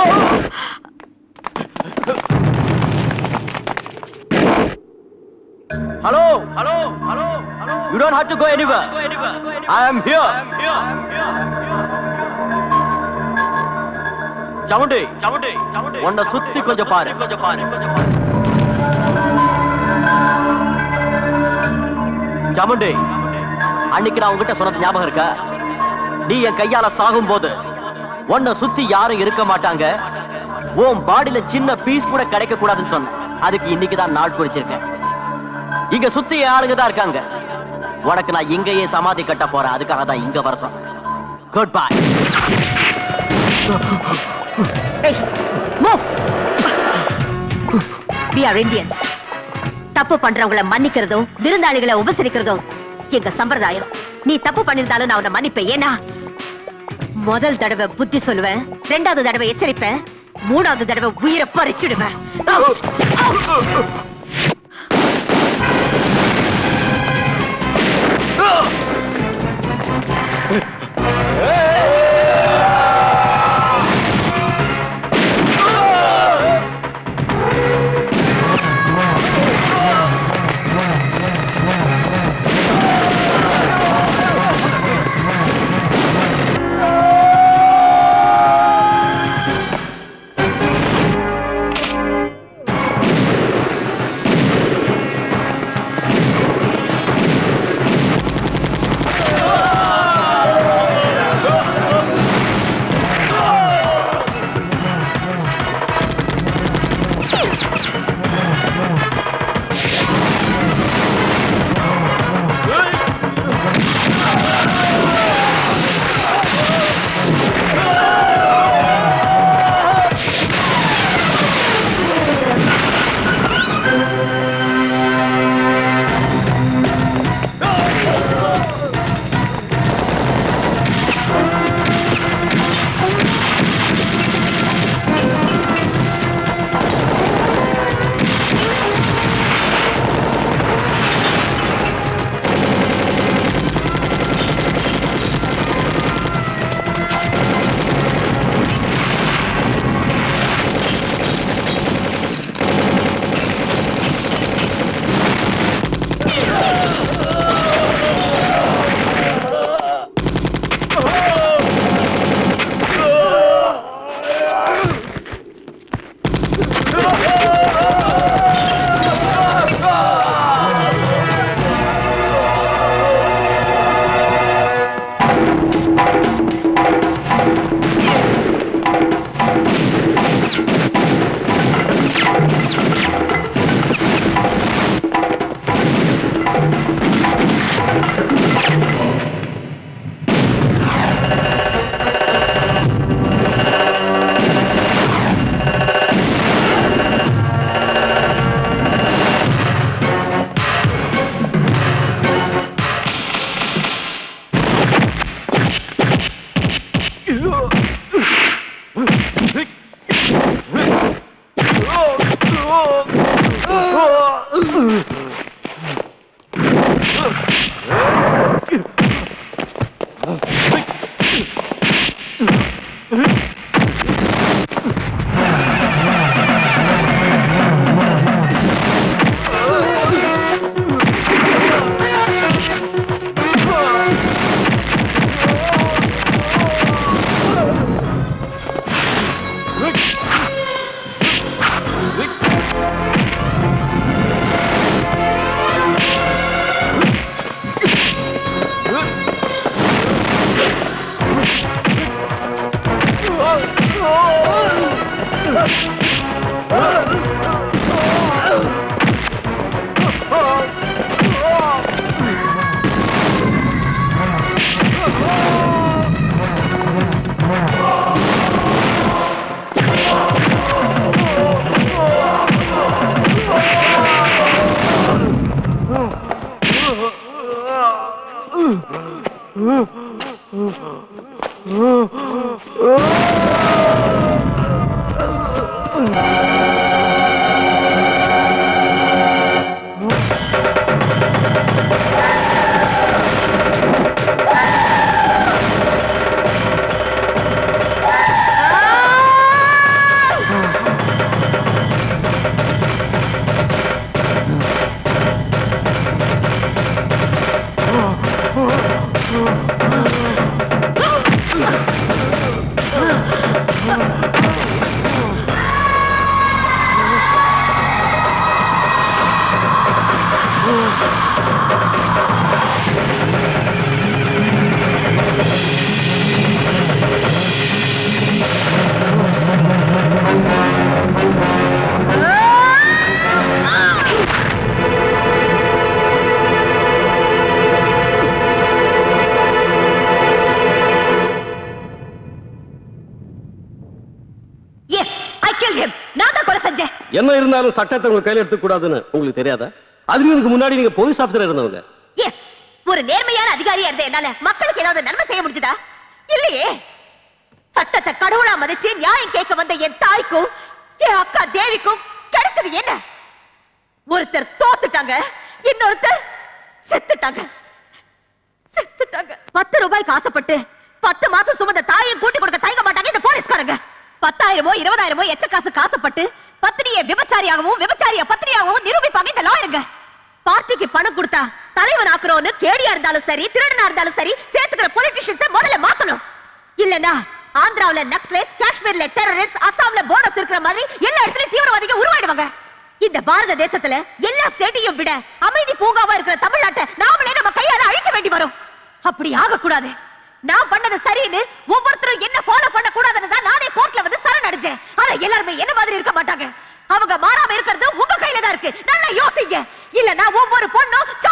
Hello, hello, hello, hello. You don't have to go anywhere. I am here. சவுண்டி சவுண்டி உன்னை சுத்தி கொஞ்சம் பாரு கொஞ்சம் பாரு சமுண்டி அன்னைக்கு நான் உங்ககிட்ட சொன்னது ஞாபகம் இருக்கா நீ என் கையால சாகும் போது உன்னை சுத்தி யாரும் இருக்க மாட்டாங்க உன் பாடியில சின்ன பீஸ் கூட கிடைக்க கூடாதுன்னு சொன்னேன் அதுக்கு இன்னைக்கு தான் நாள் குறிச்சிருக்கேன் இங்க சுத்தி என் ஆளுங்க தான் இருக்காங்க உனக்கு நான் இங்கேயே சமாதி கட்ட போறேன் அதுக்காக தான் இங்க வர சொன்னேன் goodbye move we are Indians தப்பு பண்றவங்கள மன்னிக்கிறதும் விருந்தாளிகளை உபசரிக்கிறதும் எங்க சம்பிரதாயம் நீ தப்பு பண்ணிருந்தாலும் நான் உன்னை மன்னிப்பேன் ஏன்னா முதல் தடவை புத்தி சொல்லுவேன் ரெண்டாவது தடவை எச்சரிப்பேன் மூணாவது தடவை உயிரை பறிச்சிடுவேன் Out! Out! Yes I kill him நான் தான் கொலை செஞ்சேன் என்ன இருந்தாலும் சட்டத்தை உங்க கையில எடுத்துக்க கூடாதுன்னு உங்களுக்கு தெரியாதா அதுக்கு முன்னாடி நீங்க போலீஸ் ஆபீசர் இருந்தவங்க எஸ் ஒரு நேர்மையான அதிகாரியா இருந்த என்னால மக்களுக்கு ஏதாவது நன்மை செய்ய முடிஞ்சதா இல்லையே சட்டத்தை கடவுளா மதிச்சு நியாயம் கேட்க வந்த என் தாய்க்கும் என் அக்கா தேவிக்கும் கிடைச்சது என்ன ஒருத்தர் தோத்துட்டாங்க இன்னொருத்தர் செத்துட்டாங்க செத்துட்டாங்க பத்து ரூபாய்க்கு ஆசைப்பட்டு பத்து மாசம் சுமந்த தாயை கூட்டி கொடுக்க தயங்க மாட்டாங்க இந்த போலீஸ்காரங்க பத்தாயிரமோ இருபதாயிரமோ எச்ச காசு காசுப்பட்டு பத்தினியை விபச்சாரியாகவும் விபச்சாரிய பத்தினியாகவும் நிரூபிப்பாங்க இந்த லாயருங்க பார்ட்டிக்கு பணம் கொடுத்தா தலைவன் ஆக்குறோன்னு கேடியா இருந்தாலும் சரி திருடனா இருந்தாலும் சரி சேர்த்துக்கிற பொலிட்டிஷியன்ஸை முதல்ல மாத்தணும் இல்லனா ஆந்திராவுல நக்சலைட் காஷ்மீர்ல டெரரிஸ்ட் அசாம்ல போனஸ் இருக்கிற மாதிரி எல்லா இடத்துலயும் தீவிரவாதிகள் உருவாயிடுவாங்க இந்த பாரத தேசத்துல எல்லா ஸ்டேட்டையும் விட அமைதி பூங்காவா இருக்கிற தமிழ்நாட்டை நாமளே நம்ம கையால அழிக்க வேண்டி வரும் அப்படி ஆகக்கூடாது நான் பண்ணது சரின்னு ஒவ்வொருத்தரும் என்ன ஃபாலோ பண்ண கூடாதுன்னு தான் நானே கோர்ட்ல வந்து சரணடைஞ்சேன் ஆனா எல்லாருமே என்ன மாதிரி இருக்க மாட்டாங்க அவங்க மாறாம இருக்கிறது உங்க கையில தான் இருக்கு நல்லா யோசிங்க இல்லனா ஒவ்வொரு பொண்ணும்